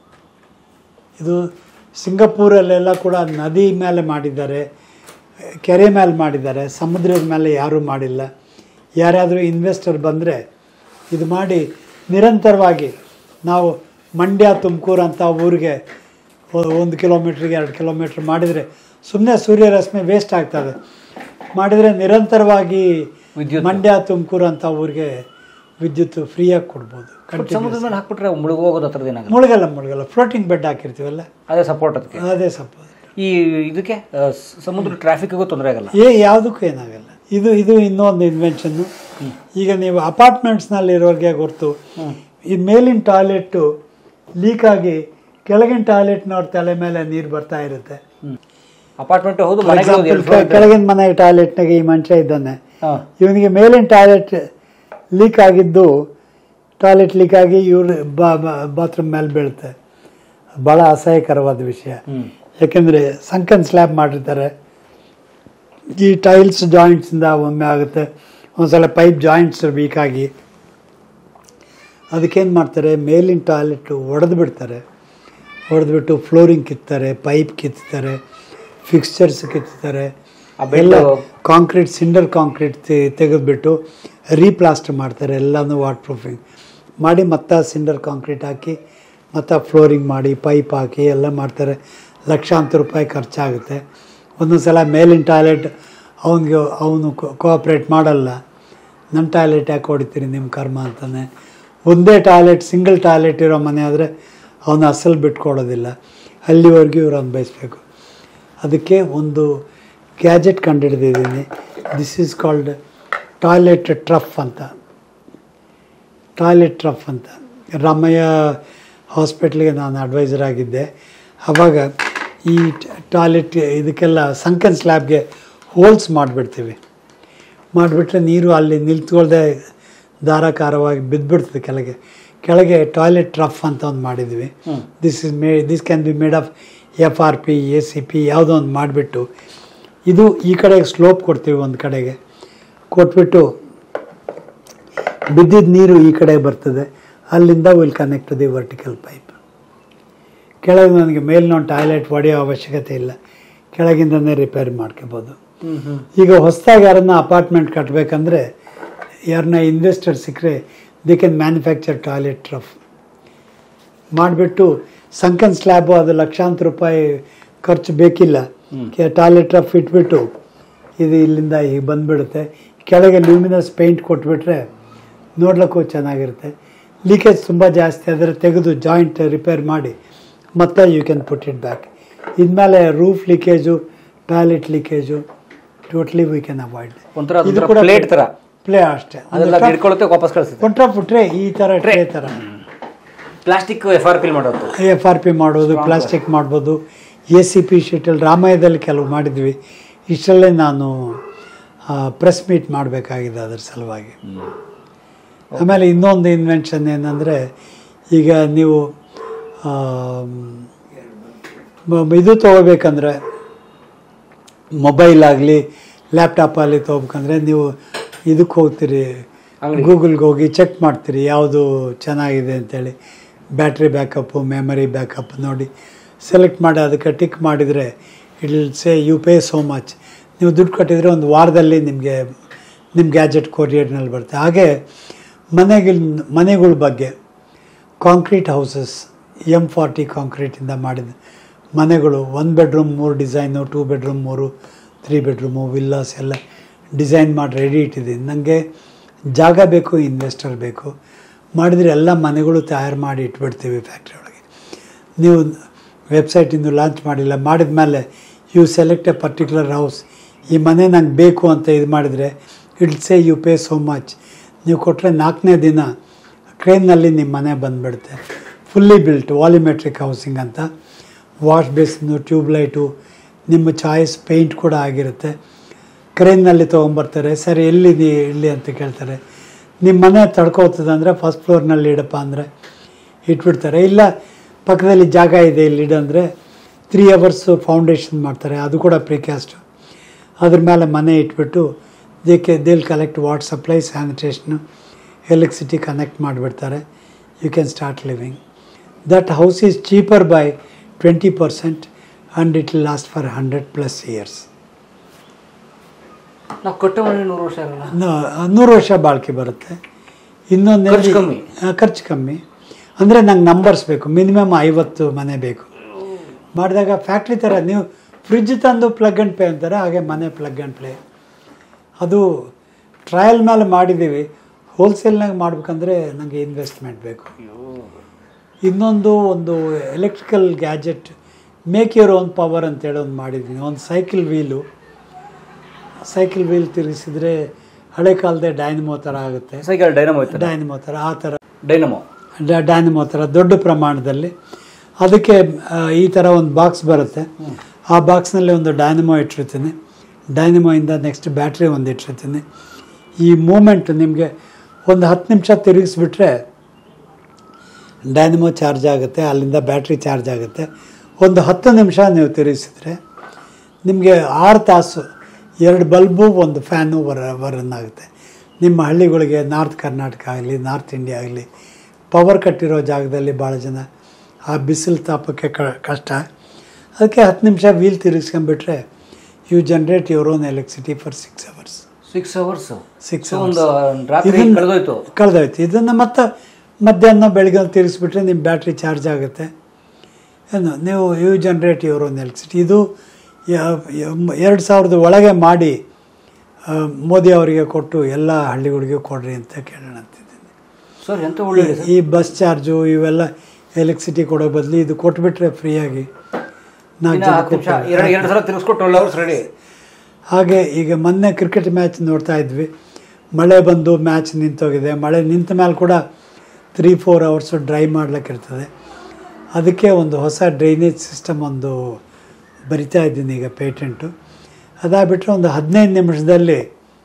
ಇದು ಸಿಂಗಪೂರಲ್ಲೆಲ್ಲ ಕೂಡ ನದಿ ಮೇಲೆ ಮಾಡಿದ್ದಾರೆ ಕೆರೆ ಮೇಲೆ ಮಾಡಿದ್ದಾರೆ ಸಮುದ್ರದ ಮೇಲೆ ಯಾರೂ ಮಾಡಿಲ್ಲ ಯಾರಾದರೂ ಇನ್ವೆಸ್ಟರ್ ಬಂದರೆ ಇದು ಮಾಡಿ ನಿರಂತರವಾಗಿ ನಾವು ಮಂಡ್ಯ ತುಮಕೂರು ಅಂತ ಊರಿಗೆ ಒ- ಒಂದು ಕಿಲೋಮೀಟ್ರಿಗೆ ಎರಡು ಕಿಲೋಮೀಟ್ರ್ ಮಾಡಿದರೆ ಸುಮ್ಮನೆ ಸೂರ್ಯರಶ್ಮಿ ವೇಸ್ಟ್ ಆಗ್ತದೆ ಮಾಡಿದರೆ ನಿರಂತರವಾಗಿ ವಿದ್ಯುತ್. ಮಂಡ್ಯ ತುಮಕೂರು ಅಂತ ಊರಿಗೆ ವಿದ್ಯುತ್ ಫ್ರೀಯಾಗಿ ಕೊಡ್ಬೋದು ಬಟ್ ಸಮುದ್ರದ ಮೇಲೆ ಹಾಕ್ಬಿಟ್ರೆ ಮುಳುಗೋಗೋದು ಹತ್ರದ ಏನಾಗಲ್ಲ ಮುಳುಗಲ್ಲ ಮುಳುಗಲ್ಲ ಫ್ಲೋಟಿಂಗ್ ಬೆಡ್ ಹಾಕಿರ್ತೀವಲ್ಲ ಅದೇ ಸಪೋರ್ಟ್ ಅದಕ್ಕೆ ಅದೇ ಸ್ವಲ್ಪ ಈ ಇದಕ್ಕೆ ಆ, ಸ- ಸಮುದ್ರ ಟ್ರಾಫಿಕ್ಗೂ ತೊಂದರೆ ಆಗಲ್ಲ ಏ ಯಾವುದಕ್ಕೂ ಏನಾಗಲ್ಲ ಇದು ಇದು ಇನ್ನೊಂದು ಇನ್ವೆನ್ಷನ್ನು ಈಗ ನೀವು ಅಪಾರ್ಟ್ಮೆಂಟ್ಸ್ನಲ್ಲಿ ಇರೋರಿಗೆ ಗೊತ್ತು ಈ ಮೇಲಿನ ಟಾಯ್ಲೆಟ್ಟು ಲೀಕ್ ಆಗಿ ಕೆಳಗಿನ ಟಾಯ್ಲೆಟ್ನವ್ರ ತಲೆ ಮೇಲೆ ನೀರು ಬರ್ತಾ ಇರುತ್ತೆ ಅಪಾರ್ಟ್ಮೆಂಟ್ ಹೌದು For ಮನೆಗೆ ಹೌದು, example, ಎರಡು floor ಇದೆ. ಕೆಳಗಿನ ಮನೆ ಟಾಯ್ಲೆಟ್ನಾಗೆ ಈ ಮನುಷ್ಯ ಇದ್ದಾನೆ ಹಾ. ಇವನಿಗೆ ಮೇಲಿನ ಟಾಯ್ಲೆಟ್ ಲೀಕ್ ಆಗಿದ್ದು ಟಾಯ್ಲೆಟ್ ಲೀಕ್ ಆಗಿ ಇವ್ರು ಬಾತ್ರೂಮ್ ಮೇಲೆ ಬೀಳುತ್ತೆ ಭಾಳ ಅಸಹ್ಯಕರವಾದ ವಿಷಯ ಹ್ಮ್. ಯಾಕೆಂದರೆ ಸಂಕನ್ ಸ್ಲ್ಯಾಬ್ ಮಾಡಿರ್ತಾರೆ ಈ ಟೈಲ್ಸ್ ಜಾಯಿಂಟ್ಸಿಂದ ಒಮ್ಮೆ ಆಗುತ್ತೆ ಒಂದ್ಸಲ ಪೈಪ್ ಜಾಯಿಂಟ್ಸ್ ವೀಕ್ ಆಗಿ ಅದಕ್ಕೇನು ಮಾಡ್ತಾರೆ ಮೇಲಿನ ಟಾಯ್ಲೆಟು ಒಡೆದು ಬಿಡ್ತಾರೆ ಹೊಡೆದ್ಬಿಟ್ಟು ಫ್ಲೋರಿಂಗ್ ಕಿತ್ತಾರೆ ಪೈಪ್ ಕಿತ್ತಾರೆ ಫಿಕ್ಸ್ಚರ್ಸ್ ಕಿತ್ತಾರೆ ಆ bed- ಎಲ್ಲ ಕಾಂಕ್ರೀಟ್ ಸಿಂಡರ್ ಕಾಂಕ್ರೀಟ್ ತೆಗೆದುಬಿಟ್ಟು ರೀಪ್ಲಾಸ್ಟರ್ ಮಾಡ್ತಾರೆ ಎಲ್ಲನೂ ವಾಟರ್ ಪ್ರೂಫಿಂಗ್ ಮಾಡಿ ಮತ್ತೆ ಸಿಂಡರ್ ಕಾಂಕ್ರೀಟ್ ಹಾಕಿ ಮತ್ತೆ ಫ್ಲೋರಿಂಗ್ ಮಾಡಿ ಪೈಪ್ ಹಾಕಿ ಎಲ್ಲ ಮಾಡ್ತಾರೆ ಲಕ್ಷಾಂತರ ರೂಪಾಯಿ ಖರ್ಚಾಗುತ್ತೆ ಒಂದೊಂದು ಸಲ ಮೇಲಿನ ಟಾಯ್ಲೆಟ್ ಅವನಿಗೆ ಅವನು ಕೋಆಪ್ರೇಟ್ ಮಾಡಲ್ಲ ನನ್ನ ಟಾಯ್ಲೆಟ್ ಯಾಕೆ ಹೊಡಿತೀರಿ ನಿಮ್ಮ ಕರ್ಮ ಅಂತಾನೆ ಒಂದೇ ಟಾಯ್ಲೆಟ್ ಸಿಂಗಲ್ ಟಾಯ್ಲೆಟ್ ಇರೋ ಮನೆ ಆದರೆ ಅವನು ಅಸಲು ಬಿಟ್ಕೊಡೋದಿಲ್ಲ ಅಲ್ಲಿವರೆಗೂ ಇವ್ರು ಅನ್ಭವಿಸ್ಬೇಕು ಅದಕ್ಕೆ ಒಂದು ಗ್ಯಾಜೆಟ್ ಕಂಡುಹಿಡಿದಿದ್ದೀನಿ this is called toilet trough ಅಂತ ಟಾಯ್ಲೆಟ್ ಟ್ರಫ್ ಅಂತ ರಾಮಯ್ಯ ಹಾಸ್ಪಿಟ್ಲಿಗೆ ನಾನು ಅಡ್ವೈಸರ್ ಆಗಿದ್ದೆ ಆವಾಗ ಈ ಟಾಯ್ಲೆಟ್ ಇದಕ್ಕೆಲ್ಲ ಸಂಕನ್ ಸ್ಲ್ಯಾಬ್ಗೆ ಹೋಲ್ಸ್ ಮಾಡಿಬಿಡ್ತೀವಿ ಮಾಡಿಬಿಟ್ರೆ ನೀರು ಅಲ್ಲಿ ನಿಲ್ತ್ಕೊಳ್ದೆ ಧಾರಾಕಾರವಾಗಿ ಬಿದ್ದುಬಿಡ್ತದೆ ಕೆಳಗೆ ಕೆಳಗೆ ಟಾಯ್ಲೆಟ್ ಟ್ರಫ್ ಅಂತ ಒಂದು ಮಾಡಿದ್ವಿ this is may this can be made of F R P A C P ಯಾವುದೋ ಒಂದು ಮಾಡಿಬಿಟ್ಟು ಇದು ಈ ಕಡೆಗೆ ಸ್ಲೋಪ್ ಕೊಡ್ತೀವಿ ಒಂದು ಕಡೆಗೆ ಕೊಟ್ಬಿಟ್ಟು ಬಿದ್ದಿದ್ದ ನೀರು ಈ ಕಡೆ ಬರ್ತದೆ ಅಲ್ಲಿಂದ will connect the vertical pipe ಕೆಳಗೆ ನನಗೆ ಮೇಲಿನ ಟಾಯ್ಲೆಟ್ ಹೊಡೆಯೋ ಅವಶ್ಯಕತೆ ಇಲ್ಲ ಕೆಳಗಿಂದನೇ ರಿಪೇರಿ ಮಾಡ್ಕೋಬೋದು ಹ್ಮ್ ಹ್ಮ್ ಈಗ ಹೊಸದಾಗಿ ಯಾರನ್ನ ಅಪಾರ್ಟ್ಮೆಂಟ್ ಕಟ್ಟಬೇಕಂದ್ರೆ ಯಾರನ್ನ ಇನ್ವೆಸ್ಟರ್ ಸಿಕ್ಕರೆ they can manufacture toilet trough ಮಾಡಿಬಿಟ್ಟು ಸಂಕನ್ ಸ್ಲ್ಯಾಬು ಅದು ಲಕ್ಷಾಂತರ ರೂಪಾಯಿ ಖರ್ಚು ಬೇಕಿಲ್ಲ ಟಾಯ್ಲೆಟ್ ಟ್ರಫ್ ಇಟ್ಬಿಟ್ಟು ಇದು ಇಲ್ಲಿಂದ ಹೀಗೆ ಬಂದುಬಿಡುತ್ತೆ ಕೆಳಗೆ ಲ್ಯೂಮಿನಸ್ ಪೇಂಟ್ ಕೊಟ್ಬಿಟ್ರೆ ನೋಡ್ಲಿಕ್ಕೂ ಚೆನ್ನಾಗಿರುತ್ತೆ ಲೀಕೇಜ್ ತುಂಬ ಜಾಸ್ತಿ ಆದರೆ ತೆಗೆದು ಜಾಯಿಂಟ್ ರಿಪೇರ್ ಮಾಡಿ ಮತ್ತೆ you can put it back ಇನ್ಮೇಲೆ roof leakage toilet leakage totally we can avoid ಒಂಥರ ಅದೊಂಥರ plate ಥರ. ಪ್ಲೇ ಅಷ್ಟೇ ಅದೆಲ್ಲ ಹಿಡ್ಕೊಳುತ್ತೆ ವಾಪಸ್ ಕಳಿಸುತ್ತೆ ಒಂಟ್ರ ಪುಟ್ರೆ ಈ ಥರ ಟ್ರೇ ಥರ ಪ್ಲಾಸ್ಟಿಕ್ ಎಫ್ ಆರ್ ಪಿ ಮಾಡೋದು ಎಫ್ ಆರ್ ಪಿ ಮಾಡೋದು ಪ್ಲಾಸ್ಟಿಕ್ ಮಾಡ್ಬೋದು ಎ ಸಿ ಪಿ ಶೀಟಲ್ಲಿ ರಾಮಾಯಣದಲ್ಲಿ ಕೆಲವು ಮಾಡಿದ್ವಿ ಇಷ್ಟರಲ್ಲೇ ನಾನು ಪ್ರೆಸ್ ಮೀಟ್ ಮಾಡಬೇಕಾಗಿದೆ ಅದ್ರ ಸಲುವಾಗಿ ಆಮೇಲೆ ಇನ್ನೊಂದು ಇನ್ವೆನ್ಷನ್ ಏನಂದರೆ ಈಗ ನೀವು ಆಮ್, ಮ- ಇದು ತೊಗೋಬೇಕಂದ್ರೆ ಮೊಬೈಲ್ ಆಗಲಿ ಲ್ಯಾಪ್ಟಾಪಲ್ಲಿ ತೊಗೋಬೇಕಂದ್ರೆ ನೀವು ಇದಕ್ಕೆ ಹೋಗ್ತೀರಿ ಅಂಗ್ಡಿ. ಗೂಗಲ್ಗೆ ಹೋಗಿ ಚೆಕ್ ಮಾಡ್ತೀರಿ ಯಾವುದು ಚೆನ್ನಾಗಿದೆ ಅಂತೇಳಿ ಬ್ಯಾಟ್ರಿ ಬ್ಯಾಕಪ್ಪು ಮೆಮರಿ ಬ್ಯಾಕಪ್ ನೋಡಿ ಸೆಲೆಕ್ಟ್ ಮಾಡಿ ಅದಕ್ಕೆ ಟಿಕ್ ಮಾಡಿದರೆ it will say you pay so much ನೀವು ದುಡ್ಡು ಕಟ್ಟಿದರೆ ಒಂದು ವಾರದಲ್ಲಿ ನಿಮಗೆ ನಿಮ್ಮ ಗ್ಯಾಜೆಟ್ ಕೊರಿಯರ್ನಲ್ಲಿ ಬರುತ್ತೆ ಹಾಗೆ ಮನೆಗಳ ಮನೆಗಳ ಬಗ್ಗೆ ಕಾಂಕ್ರೀಟ್ ಹೌಸಸ್ ಎಮ್ ಫಾರ್ಟಿ ಕಾಂಕ್ರೀಟಿಂದ ಮಾಡಿದ ಮನೆಗಳು ಒನ್ ಬೆಡ್ರೂಮ್ ಮೂರು ಡಿಸೈನು ಟೂ ಬೆಡ್ರೂಮ್ ಮೂರು ತ್ರೀ ಬೆಡ್ರೂಮು ವಿಲ್ಲಾಸ್ ಎಲ್ಲ ಡಿಸೈನ್ ಮಾಡಿ ರೆಡಿ ಇಟ್ಟಿದ್ದೀನಿ ನನಗೆ ಜಾಗ ಬೇಕು ಇನ್ವೆಸ್ಟರ್ ಬೇಕು ಮಾಡಿದರೆ ಎಲ್ಲ ಮನೆಗಳು ತಯಾರು ಮಾಡಿ ಇಟ್ಬಿಡ್ತೀವಿ ಫ್ಯಾಕ್ಟ್ರಿ ಒಳಗೆ ನೀವು ವೆಬ್ಸೈಟ್ ಇನ್ನೂ ಲಾಂಚ್ ಮಾಡಿಲ್ಲ ಮಾಡಿದ ಮೇಲೆ you select a particular house ಈ ಮನೆ ನಂಗೆ ಬೇಕು ಅಂತ ಇದು ಮಾಡಿದರೆ it say you pay so much ನೀವು ಕೊಟ್ಟರೆ ನಾಲ್ಕನೇ ದಿನ ಕ್ರೇನ್ನಲ್ಲಿ ನಿಮ್ಮ ಮನೆ ಬಂದುಬಿಡುತ್ತೆ ಫುಲ್ಲಿ ಬಿಲ್ಟ್ ವಾಲ್ಯೂಮೆಟ್ರಿಕ್ ಹೌಸಿಂಗ್ ಅಂತ ವಾಶ್ ಬೇಸಿನ್ನು ಟ್ಯೂಬ್ಲೈಟು ನಿಮ್ಮ ಚಾಯ್ಸ್ ಪೇಂಟ್ ಕೂಡ ಆಗಿರುತ್ತೆ ಕ್ರೇನ್ನಲ್ಲಿ ತೊಗೊಂಬರ್ತಾರೆ ಸರ್ ಎಲ್ಲಿದೆ ಇಲ್ಲಿ ಅಂತ ಕೇಳ್ತಾರೆ ನಿಮ್ಮ ಮನೆ ತಡ್ಕೋತದೆ ಅಂದರೆ ಫಸ್ಟ್ ಫ್ಲೋರ್ನಲ್ಲಿ ಇಡಪ್ಪ ಅಂದರೆ ಇಟ್ಬಿಡ್ತಾರೆ ಇಲ್ಲ ಪಕ್ಕದಲ್ಲಿ ಜಾಗ ಇದೆ ಇಲ್ಲಿ ಇಡಂದರೆ ತ್ರೀ ಅವರ್ಸು ಫೌಂಡೇಶನ್ ಮಾಡ್ತಾರೆ ಅದು ಕೂಡ ಪ್ರಿಕ್ಯಾಸ್ಟು ಅದ್ರ ಮೇಲೆ ಮನೆ ಇಟ್ಬಿಟ್ಟು ದೇಕೆ they'll collect water supply sanitation electricity connect ಮಾಡಿಬಿಡ್ತಾರೆ you can start living that house is cheaper by twenty percent and it last for hundred plus years ನಾವು ಕಟ್ಟೋ ಮನೆ ನೂರು ವರ್ಷ ಆಗಲ್ಲ ನೂರು ವರ್ಷ ಬಾಳಿಕೆ ಬರುತ್ತೆ ಇನ್ನೊಂದು ಖರ್ಚು ಕಮ್ಮಿ. ಖರ್ಚು ಕಮ್ಮಿ ಅಂದರೆ ನಂಗೆ ನಂಬರ್ಸ್ ಬೇಕು ಮಿನಿಮಮ್ ಐವತ್ತು ಮನೆ ಬೇಕು ಮಾಡಿದಾಗ ಫ್ಯಾಕ್ಟ್ರಿ ಥರ ನೀವು ಫ್ರಿಜ್ ತಂದು ಪ್ಲಗ್ ಆ್ಯಂಡ್ ಪ್ಲೇ ಅಂತಾರೆ ಹಾಗೆ ಮನೆ ಪ್ಲಗ್ ಆ್ಯಂಡ್ ಪ್ಲೇ ಅದು ಟ್ರಯಲ್ ಮೇಲೆ ಮಾಡಿದ್ದೀವಿ ಹೋಲ್ಸೇಲ್ನಾಗ ಮಾಡ್ಬೇಕಂದ್ರೆ ನನಗೆ ಇನ್ವೆಸ್ಟ್ಮೆಂಟ್ ಬೇಕು ಇನ್ನೊಂದು ಒಂದು electrical gadget make your own power ಅಂತೇಳಿ ಒಂದು ಮಾಡಿದ್ದೀನಿ ಒಂದು ಸೈಕಲ್ ವೀಲು ಸೈಕಲ್ ವೀಲ್ ತಿರುಗಿಸಿದ್ರೆ ಹಳೆ ಕಾಲದ ಡೈನಮೋ ಥರ ಆಗುತ್ತೆ ಸೈಕಲ್ ಡೈನಮೋ ಇತ್ತು ಡೈನಮೋ ಥರ ಆ ಥರ ಡೈನಮೋ ಡ- ಡೈನಮೋ ಥರ ದೊಡ್ಡ ಪ್ರಮಾಣದಲ್ಲಿ ಅದಕ್ಕೆ ಆ, ಈ ಥರ ಒಂದು ಬಾಕ್ಸ್ ಬರುತ್ತೆ ಆ ಬಾಕ್ಸ್ನಲ್ಲಿ ಒಂದು ಡೈನಮೋ ಇಟ್ಟಿರ್ತೀನಿ ಡೈನಮೋಯಿಂದ ನೆಕ್ಸ್ಟ್ ಬ್ಯಾಟ್ರಿ ಒಂದು ಇಟ್ಟಿರ್ತೀನಿ ಈ ಮೂಮೆಂಟ್ ನಿಮಗೆ ಒಂದು ಹತ್ತು ನಿಮಿಷ ತಿರುಗಿಸ್ಬಿಟ್ರೆ ಡೈನಮೋ ಚಾರ್ಜ್ ಆಗುತ್ತೆ ಅಲ್ಲಿಂದ ಬ್ಯಾಟ್ರಿ ಚಾರ್ಜ್ ಆಗುತ್ತೆ ಒಂದು ಹತ್ತು ನಿಮಿಷ ನೀವು ತಿರುಗಿಸಿದ್ರೆ ನಿಮಗೆ ಆರು ತಾಸು ಎರಡು ಬಲ್ಬು ಒಂದು ಫ್ಯಾನು ವರ ರನ್ ಆಗುತ್ತೆ ನಿಮ್ಮ ಹಳ್ಳಿಗಳಿಗೆ ನಾರ್ತ್ ಕರ್ನಾಟಕ ಆಗಲಿ ನಾರ್ತ್ ಇಂಡಿಯಾ ಆಗಲಿ ಪವರ್ ಕಟ್ಟಿರೋ ಜಾಗದಲ್ಲಿ ಭಾಳ ಜನ ಆ ಬಿಸಿಲು ತಾಪಕ್ಕೆ ಕ ಕಷ್ಟ ಅದಕ್ಕೆ ಹತ್ತು ನಿಮಿಷ ವೀಲ್ ತಿರುಗಿಸ್ಕೊಂಡ್ಬಿಟ್ರೆ you generate your own electricity for six hours six hours six ಒಂದು ರಾತ್ರಿ ಇದನ್ನ- ಕಳೆದೋಯ್ತು ಕಳೆದೋಯ್ತು ಇದನ್ನು ಮತ್ತೆ ಮಧ್ಯಾಹ್ನ ಬೆಳಗ್ಗೆ ತಿರುಗಿಸ್ಬಿಟ್ರೆ ನಿಮ್ಮ ಬ್ಯಾಟ್ರಿ ಚಾರ್ಜ್ ಆಗುತ್ತೆ ಏನು ನೀವು you generate your own electricity ಇದು ಎರಡು ಸಾವಿರದ ಒಳಗೆ ಮಾಡಿ ಆ, ಮೋದಿ ಅವರಿಗೆ ಕೊಟ್ಟು ಎಲ್ಲ ಹಳ್ಳಿಗಳಿಗೂ ಕೊಡ್ರಿ ಅಂತ ಕೇಳೋಣ ಅಂತಿದ್ದೀನಿ ಸರ್ ಎಂತ ಒಳ್ಳೆ ಈ ಬಸ್ ಚಾರ್ಜು ಇವೆಲ್ಲ ಎಲೆಕ್ಟ್ರಿಸಿಟಿ ಕೊಡೋ ಬದಲು ಇದು ಕೊಟ್ಬಿಟ್ರೆ ಫ್ರೀಯಾಗಿ ನಾಲ್ಕು ಜನ ಹತ್ತು ನಿಮಿಷ ಎರಡು ಎರಡು ಸಲ ತಿರ್ಗಿಸ್ಕೊಟ್ಟು ಟ್ವೆಲ್ ಅವರ್ಸ್ ರೆಡಿ ಹಾಗೆ ಈಗ ಮೊನ್ನೆ ಕ್ರಿಕೆಟ್ ಮ್ಯಾಚ್ ನೋಡ್ತಾ ಇದ್ವಿ ಮಳೆ ಬಂದು ಮ್ಯಾಚ್ ನಿಂತೋಗಿದೆ ಮಳೆ ನಿಂತ ಮೇಲೆ ಕೂಡ ತ್ರೀ ಫೋರ್ ಅವರ್ಸು ಡ್ರೈ ಮಾಡ್ಲಿಕ್ಕಿರ್ತದೆ ಅದಕ್ಕೆ ಒಂದು ಹೊಸ ಡ್ರೈನೇಜ್ ಸಿಸ್ಟಮ್ ಒಂದು ಬರಿತಾ ಇದ್ದೀನಿ ಈಗ ಪೇಟೆಂಟು ಅದಾಗ್ಬಿಟ್ರೆ ಒಂದು ಹದಿನೈದು ನಿಮಿಷದಲ್ಲಿ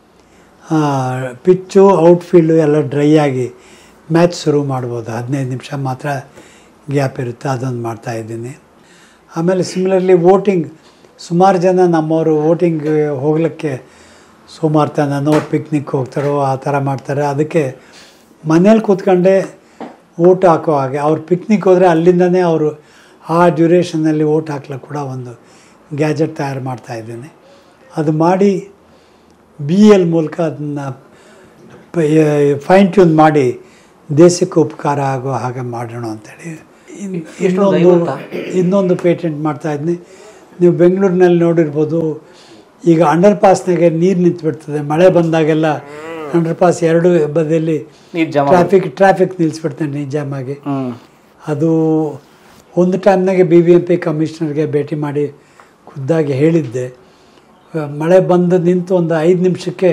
ಪಿಚ್ಚು ಔಟ್ಫೀಲ್ಡು ಎಲ್ಲ ಡ್ರೈ ಆಗಿ ಮ್ಯಾಚ್ ಶುರು ಮಾಡ್ಬೋದು ಹದಿನೈದು ನಿಮಿಷ ಮಾತ್ರ ಗ್ಯಾಪ್ ಇರುತ್ತೆ ಅದೊಂದು ಮಾಡ್ತಾ ಇದ್ದೀನಿ ಆಮೇಲೆ ಸಿಮಿಲರ್ಲಿ ವೋಟಿಂಗ್ ಸುಮಾರು ಜನ ನಮ್ಮವರು ವೋಟಿಂಗ್ ಹೋಗ್ಲಿಕ್ಕೆ ಸುಮಾರು ತನೋ ಪಿಕ್ನಿಕ್ ಹೋಗ್ತಾರೋ ಆ ಥರ ಮಾಡ್ತಾರೆ ಅದಕ್ಕೆ ಮನೇಲಿ ಕೂತ್ಕೊಂಡೇ ಓಟ್ ಹಾಕೋ ಹಾಗೆ ಅವ್ರು ಪಿಕ್ನಿಕ್ ಹೋದರೆ ಅಲ್ಲಿಂದನೇ ಅವರು ಆ ಡ್ಯೂರೇಷನ್ನಲ್ಲಿ ಓಟ್ ಹಾಕ್ಲಿಕ್ಕೆ ಕೂಡ ಒಂದು ಗ್ಯಾಜೆಟ್ ತಯಾರು ಮಾಡ್ತಾ ಇದ್ದೀನಿ ಅದು ಮಾಡಿ ಬಿ ಎಲ್ ಮೂಲಕ ಅದನ್ನು ಫೈನ್ ಟ್ಯೂನ್ ಮಾಡಿ ದೇಶಕ್ಕೆ ಉಪಕಾರ ಆಗೋ ಹಾಗೆ ಮಾಡೋಣ ಅಂತೇಳಿ ಇನ್- ಎಷ್ಟೊಂದು ಇನ್ನೊಂದು ಐವತ್ತಾ? ಇನ್ನೊಂದು ಪೇಟೆಂಟ್ ಮಾಡ್ತಾ ಇದ್ದೀನಿ ನೀವು ಬೆಂಗಳೂರಿನಲ್ಲಿ ನೋಡಿರ್ಬೋದು ಈಗ ಅಂಡರ್ ಪಾಸ್ನಾಗೆ ನೀರು ನಿಂತುಬಿಡ್ತದೆ ಮಳೆ ಬಂದಾಗೆಲ್ಲ ಅಂಡರ್ ಪಾಸ್ ಎರಡು ಬದಿಯಲ್ಲಿ ನೀರು ಜಮಾ ಟ್ರಾಫಿಕ್ ಟ್ರಾಫಿಕ್ ನಿಲ್ಲಿಸ್ಬಿಡ್ತಾನೆ ನಿಜಾಮಾಗಿ ಹ್ಮ್ ಅದು ಒಂದು ಟೈಮ್ನಾಗೆ ಬಿ ಬಿ ಎಂ ಪಿ ಕಮಿಷನರ್ಗೆ ಭೇಟಿ ಮಾಡಿ ಖುದ್ದಾಗಿ ಹೇಳಿದ್ದೆ ಆ, ಮಳೆ ಬಂದು ನಿಂತು ಒಂದು ಐದು ನಿಮಿಷಕ್ಕೆ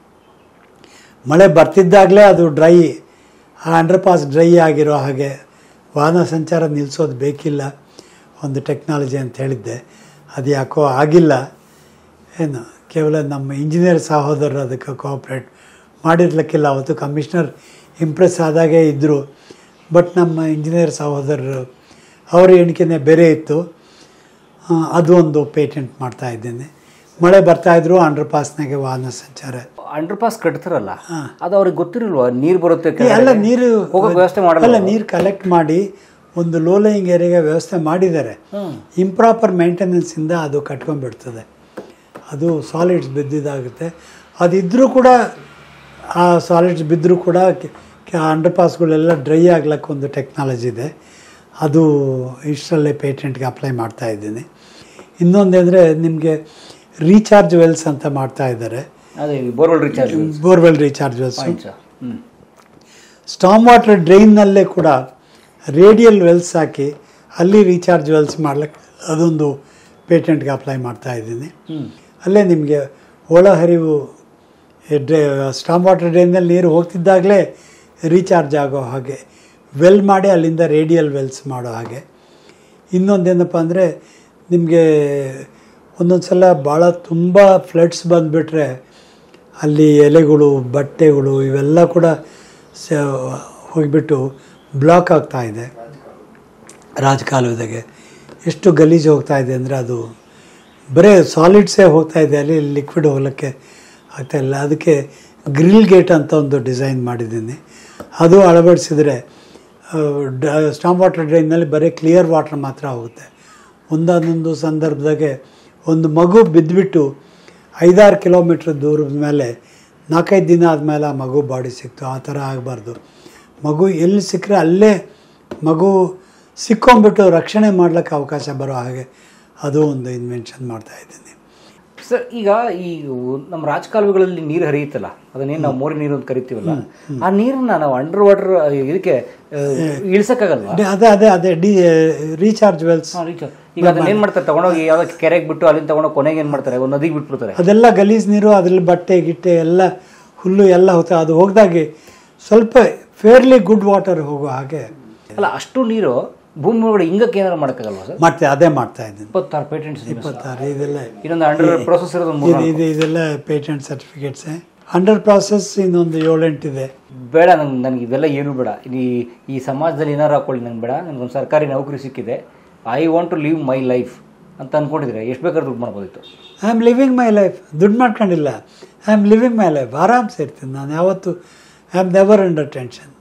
ಮಳೆ ಬರ್ತಿದ್ದಾಗಲೇ ಅದು ಡ್ರೈ ಆ ಅಂಡರ್ ಪಾಸ್ ಡ್ರೈ ಆಗಿರೋ ಹಾಗೆ ವಾಹನ ಸಂಚಾರ ನಿಲ್ಲಿಸೋದು ಬೇಕಿಲ್ಲ ಒಂದು ಟೆಕ್ನಾಲಜಿ ಅಂತ ಹೇಳಿದ್ದೆ ಅದು ಯಾಕೋ ಆಗಿಲ್ಲ ಏನು ಕೇವಲ ನಮ್ಮ ಇಂಜಿನಿಯರ್ ಸಹೋದರರು ಅದಕ್ಕೆ ಕೋಆಪ್ರೇಟ್ ಮಾಡಿರ್ಲಿಕ್ಕಿಲ್ಲ ಅವತ್ತು ಕಮಿಷನರ್ ಇಂಪ್ರೆಸ್ ಆದಾಗೆ ಇದ್ದರು ಬಟ್ ನಮ್ಮ ಇಂಜಿನಿಯರ್ ಸಹೋದರರು ಅವರ ಎಣಿಕೆನೇ ಬೇರೆ ಇತ್ತು ಆ, ಅದು ಒಂದು ಪೇಟೆಂಟ್ ಮಾಡ್ತಾ ಇದ್ದೇನೆ ಮಳೆ ಬರ್ತಾಯಿದ್ರು ಅಂಡರ್ ಪಾಸ್ನಾಗೆ ವಾಹನ ಸಂಚಾರ ಅಂಡರ್ ಪಾಸ್ ಕಟ್ತಾರಲ್ಲ ಹಾ. ಅದು ಅವ್ರಿಗೆ ಗೊತ್ತಿರಲ್ವಾ ನೀರು ಬರುತ್ತೆ ಈ ಕೆಳಗಡೆ? ಎಲ್ಲ ನೀರು ಹೋಗೋಕ್ ವ್ಯವಸ್ಥೆ ಮಾಡಲ್ಲ ಅಲ್ಲ ನೀರು ಕಲೆಕ್ಟ್ ಮಾಡಿ ಒಂದು ಲೋ ಲೈಯಿಂಗ್ ಏರಿಯಾಗೆ ವ್ಯವಸ್ಥೆ ಮಾಡಿದ್ದಾರೆ ಹ್ಮ್ ಇಂಪ್ರಾಪರ್ ಮೇಂಟೆನೆನ್ಸಿಂದ ಅದು ಕಟ್ಕೊಂಡ್ಬಿಡ್ತದೆ ಅದು ಸಾಲಿಡ್ಸ್ ಬಿದ್ದಿದ್ದಾಗುತ್ತೆ ಅದಿದ್ದರೂ ಕೂಡ ಆ ಸಾಲಿಡ್ಸ್ ಬಿದ್ದರೂ ಕೂಡ ಅಂಡರ್ ಪಾಸ್ಗಳೆಲ್ಲ ಡ್ರೈ ಆಗ್ಲಿಕ್ಕೆ ಒಂದು ಟೆಕ್ನಾಲಜಿ ಇದೆ ಅದು ಇಷ್ಟರಲ್ಲೇ ಪೇಟೆಂಟ್ಗೆ ಅಪ್ಲೈ ಮಾಡ್ತಾ ಇದ್ದೀನಿ ಇನ್ನೊಂದೇಂದರೆ ನಿಮಗೆ ರೀಚಾರ್ಜ್ ವೆಲ್ಸ್ ಅಂತ ಮಾಡ್ತಾ ಇದ್ದಾರೆ ಅದೇ borewell recharge borewell recharge wells points ಹ್ಮ್ ಸ್ಟಾಮ್ ವಾಟರ್ ಡ್ರೈನ್ನಲ್ಲೇ ಕೂಡ ರೇಡಿಯಲ್ ವೆಲ್ಸ್ ಹಾಕಿ ಅಲ್ಲಿ ರೀಚಾರ್ಜ್ ವೆಲ್ಸ್ ಮಾಡ್ಲಿಕ್ಕೆ ಅದೊಂದು ಪೇಟೆಂಟ್ಗೆ ಅಪ್ಲೈ ಮಾಡ್ತಾ ಇದ್ದೀನಿ ಹ್ಮ್ ಅಲ್ಲೇ ನಿಮಗೆ ಒಳಹರಿವು ಡ್ರೈ ಸ್ಟಾಮ್ ವಾಟರ್ ಡ್ರೈನಲ್ಲಿ ನೀರು ಹೋಗ್ತಿದ್ದಾಗಲೇ ರೀಚಾರ್ಜ್ ಆಗೋ ಹಾಗೆ ವೆಲ್ ಮಾಡಿ ಅಲ್ಲಿಂದ ರೇಡಿಯಲ್ ವೆಲ್ಸ್ ಮಾಡೋ ಹಾಗೆ ಇನ್ನೊಂದೇನಪ್ಪ ಅಂದರೆ ನಿಮಗೆ ಒಂದೊಂದು ಸಲ ಭಾಳ ತುಂಬ ಫ್ಲಡ್ಸ್ ಬಂದುಬಿಟ್ರೆ ಅಲ್ಲಿ ಎಲೆಗಳು ಬಟ್ಟೆಗಳು ಇವೆಲ್ಲ ಕೂಡ ಸ ಹೋಗಿಬಿಟ್ಟು ಬ್ಲಾಕ್ ಆಗ್ತಾ ಇದೆ ರಾಜಕಾಲುವೆದಾಗೆ ಎಷ್ಟು ಗಲೀಜು ಹೋಗ್ತಾ ಇದೆ ಅಂದರೆ ಅದು ಬರೀ ಸಾಲಿಡ್ಸೇ ಹೋಗ್ತಾ ಇದೆ ಅಲ್ಲಿ ಲಿಕ್ವಿಡ್ ಹೋಗ್ಲಿಕ್ಕೆ ಆಗ್ತಾ ಇಲ್ಲ ಅದಕ್ಕೆ ಗ್ರಿಲ್ ಗೇಟ್ ಅಂತ ಒಂದು ಡಿಸೈನ್ ಮಾಡಿದ್ದೀನಿ ಅದು ಅಳವಡಿಸಿದರೆ ಸ್ಟಾಮ್ ವಾಟರ್ ಡ್ರೈನಲ್ಲಿ ಬರೀ ಕ್ಲಿಯರ್ ವಾಟರ್ ಮಾತ್ರ ಹೋಗುತ್ತೆ ಒಂದೊಂದೊಂದು ಸಂದರ್ಭದಾಗೆ ಒಂದು ಮಗು ಬಿದ್ದುಬಿಟ್ಟು ಐದಾರು ಕಿಲೋಮೀಟ್ರ್ ದೂರದ ಮೇಲೆ ನಾಲ್ಕೈದು ದಿನ ಆದಮೇಲೆ ಆ ಮಗು ಬಾಡಿ ಸಿಕ್ತು ಆ ಥರ ಆಗಬಾರ್ದು ಮಗು ಎಲ್ಲಿ ಸಿಕ್ಕರೆ ಅಲ್ಲೇ ಮಗು ಸಿಕ್ಕೊಂಬಿಟ್ಟು ರಕ್ಷಣೆ ಮಾಡ್ಲಿಕ್ಕೆ ಅವಕಾಶ ಬರೋ ಹಾಗೆ ಅದು ಒಂದು ಇನ್ವೆನ್ಷನ್ ಮಾಡ್ತಾ ಇದ್ದೀನಿ ಸರ್ ಈಗ ಈ ನಮ್ಮ ರಾಜಕಾಲುವೆಗಳಲ್ಲಿ ನೀರು ಹರಿಯುತ್ತಲ್ಲ ಅದನ್ನೇನು ನಾವು ಮೋರಿ ನೀರು ಅಂತ ಕರಿತೀವಲ್ಲ ಆ ನೀರನ್ನ ನಾವು ಅಂಡರ್ ವಾಟರ್ ಇದಕ್ಕೆ ಆ, ಇಳ್ಸಕ್ಕಾಗಲ್ವಾ ಅದೇ- ಅದೇ ಅದೇ ಅದೇ ಡಿ ರೀಚಾರ್ಜ್ ವೆಲ್ಸ್ ಹಾ, recharge. ಈಗ ಅದನ್ನ ಏನ್ ಮಾಡ್ತಾರೆ ತಗೊಂಡೋಗಿ ಯಾವ್ದೋ ಕೆರೆಗೆ ಬಿಟ್ಟು ಅಲ್ಲಿಂದ ತಗೊಂಡೋಗಿ ಕೊನೆಗೆ ಏನ್ ಮಾಡ್ತಾರೆ ಒಂದು ನದಿಗೆ ಬಿಟ್ಬಿಡ್ತಾರೆ ಅದೆಲ್ಲ ಗಲೀಜು ನೀರು ಅದ್ರಲ್ಲಿ ಬಟ್ಟೆ ಗಿಟ್ಟೆ ಎಲ್ಲ ಹುಲ್ಲು ಎಲ್ಲ ಹೋಗ್ತಾ ಅದು ಹೋಗ್ದಾಗೆ ಸ್ವಲ್ಪ ಫೇರ್ಲಿ ಗುಡ್ ವಾಟರ್ ಹೋಗೋ ಹಾಗೆ ಅಲ್ಲ ಅಷ್ಟು ನೀರು ಭೂಮಿ ಒಳಗಡೆ ಹಿಂಗಕ್ಕೆ ಏನಾರು ಮಾಡೋಕ್ಕಾಗಲ್ವಾ ಸರ್ ಮಾಡ್ತೆ ಅದೇ ಮಾಡ್ತಾ ಇದ್ದೀನಿ ಇಪ್ಪತ್ತಾರು ಪೇಟೆಂಟ್ಸ್ ಇಪ್ಪತ್ತಾರು ಇದೆಲ್ಲ ಇನ್ನೊಂದು ಅಂಡರ್ ಪ್ರೊಸೆಸ್ ಇರೋದು ಒಂದು ಇದು ಇದು ಇದೆಲ್ಲ ಪೇಟೆಂಟ್ ಸರ್ಟಿಫಿಕೇಟ್ಸೇ ಅಂಡರ್ ಪ್ರಾಸೆಸ್ ಇನ್ನೊಂದು ಏಳೆಂಟಿದೆ ಬೇಡ ನಂಗೆ ನನಗೆ ಇದೆಲ್ಲ ಏನು ಬೇಡ ಈ ಈ ಸಮಾಜದಲ್ಲಿ ಏನಾರು ಹಾಕೊಳ್ಳಿ ನಂಗೆ ಬೇಡ ನನಗೊಂದು ಸರ್ಕಾರಿ ನೌಕರಿ ಸಿಕ್ಕಿದೆ I want to live my life ಅಂತ ಅನ್ಕೊಂಡಿದ್ರೆ ಎಷ್ಟು ಬೇಕಾದ್ರೂ ದುಡ್ಡು ಮಾಡ್ಬೋದಿತ್ತು I am living my life ದುಡ್ಡು ಮಾಡ್ಕೊಂಡಿಲ್ಲ I am living my life ಆರಾಮ್ಸೆ ಇರ್ತೀನಿ ನಾನು ಯಾವತ್ತು I am never under tension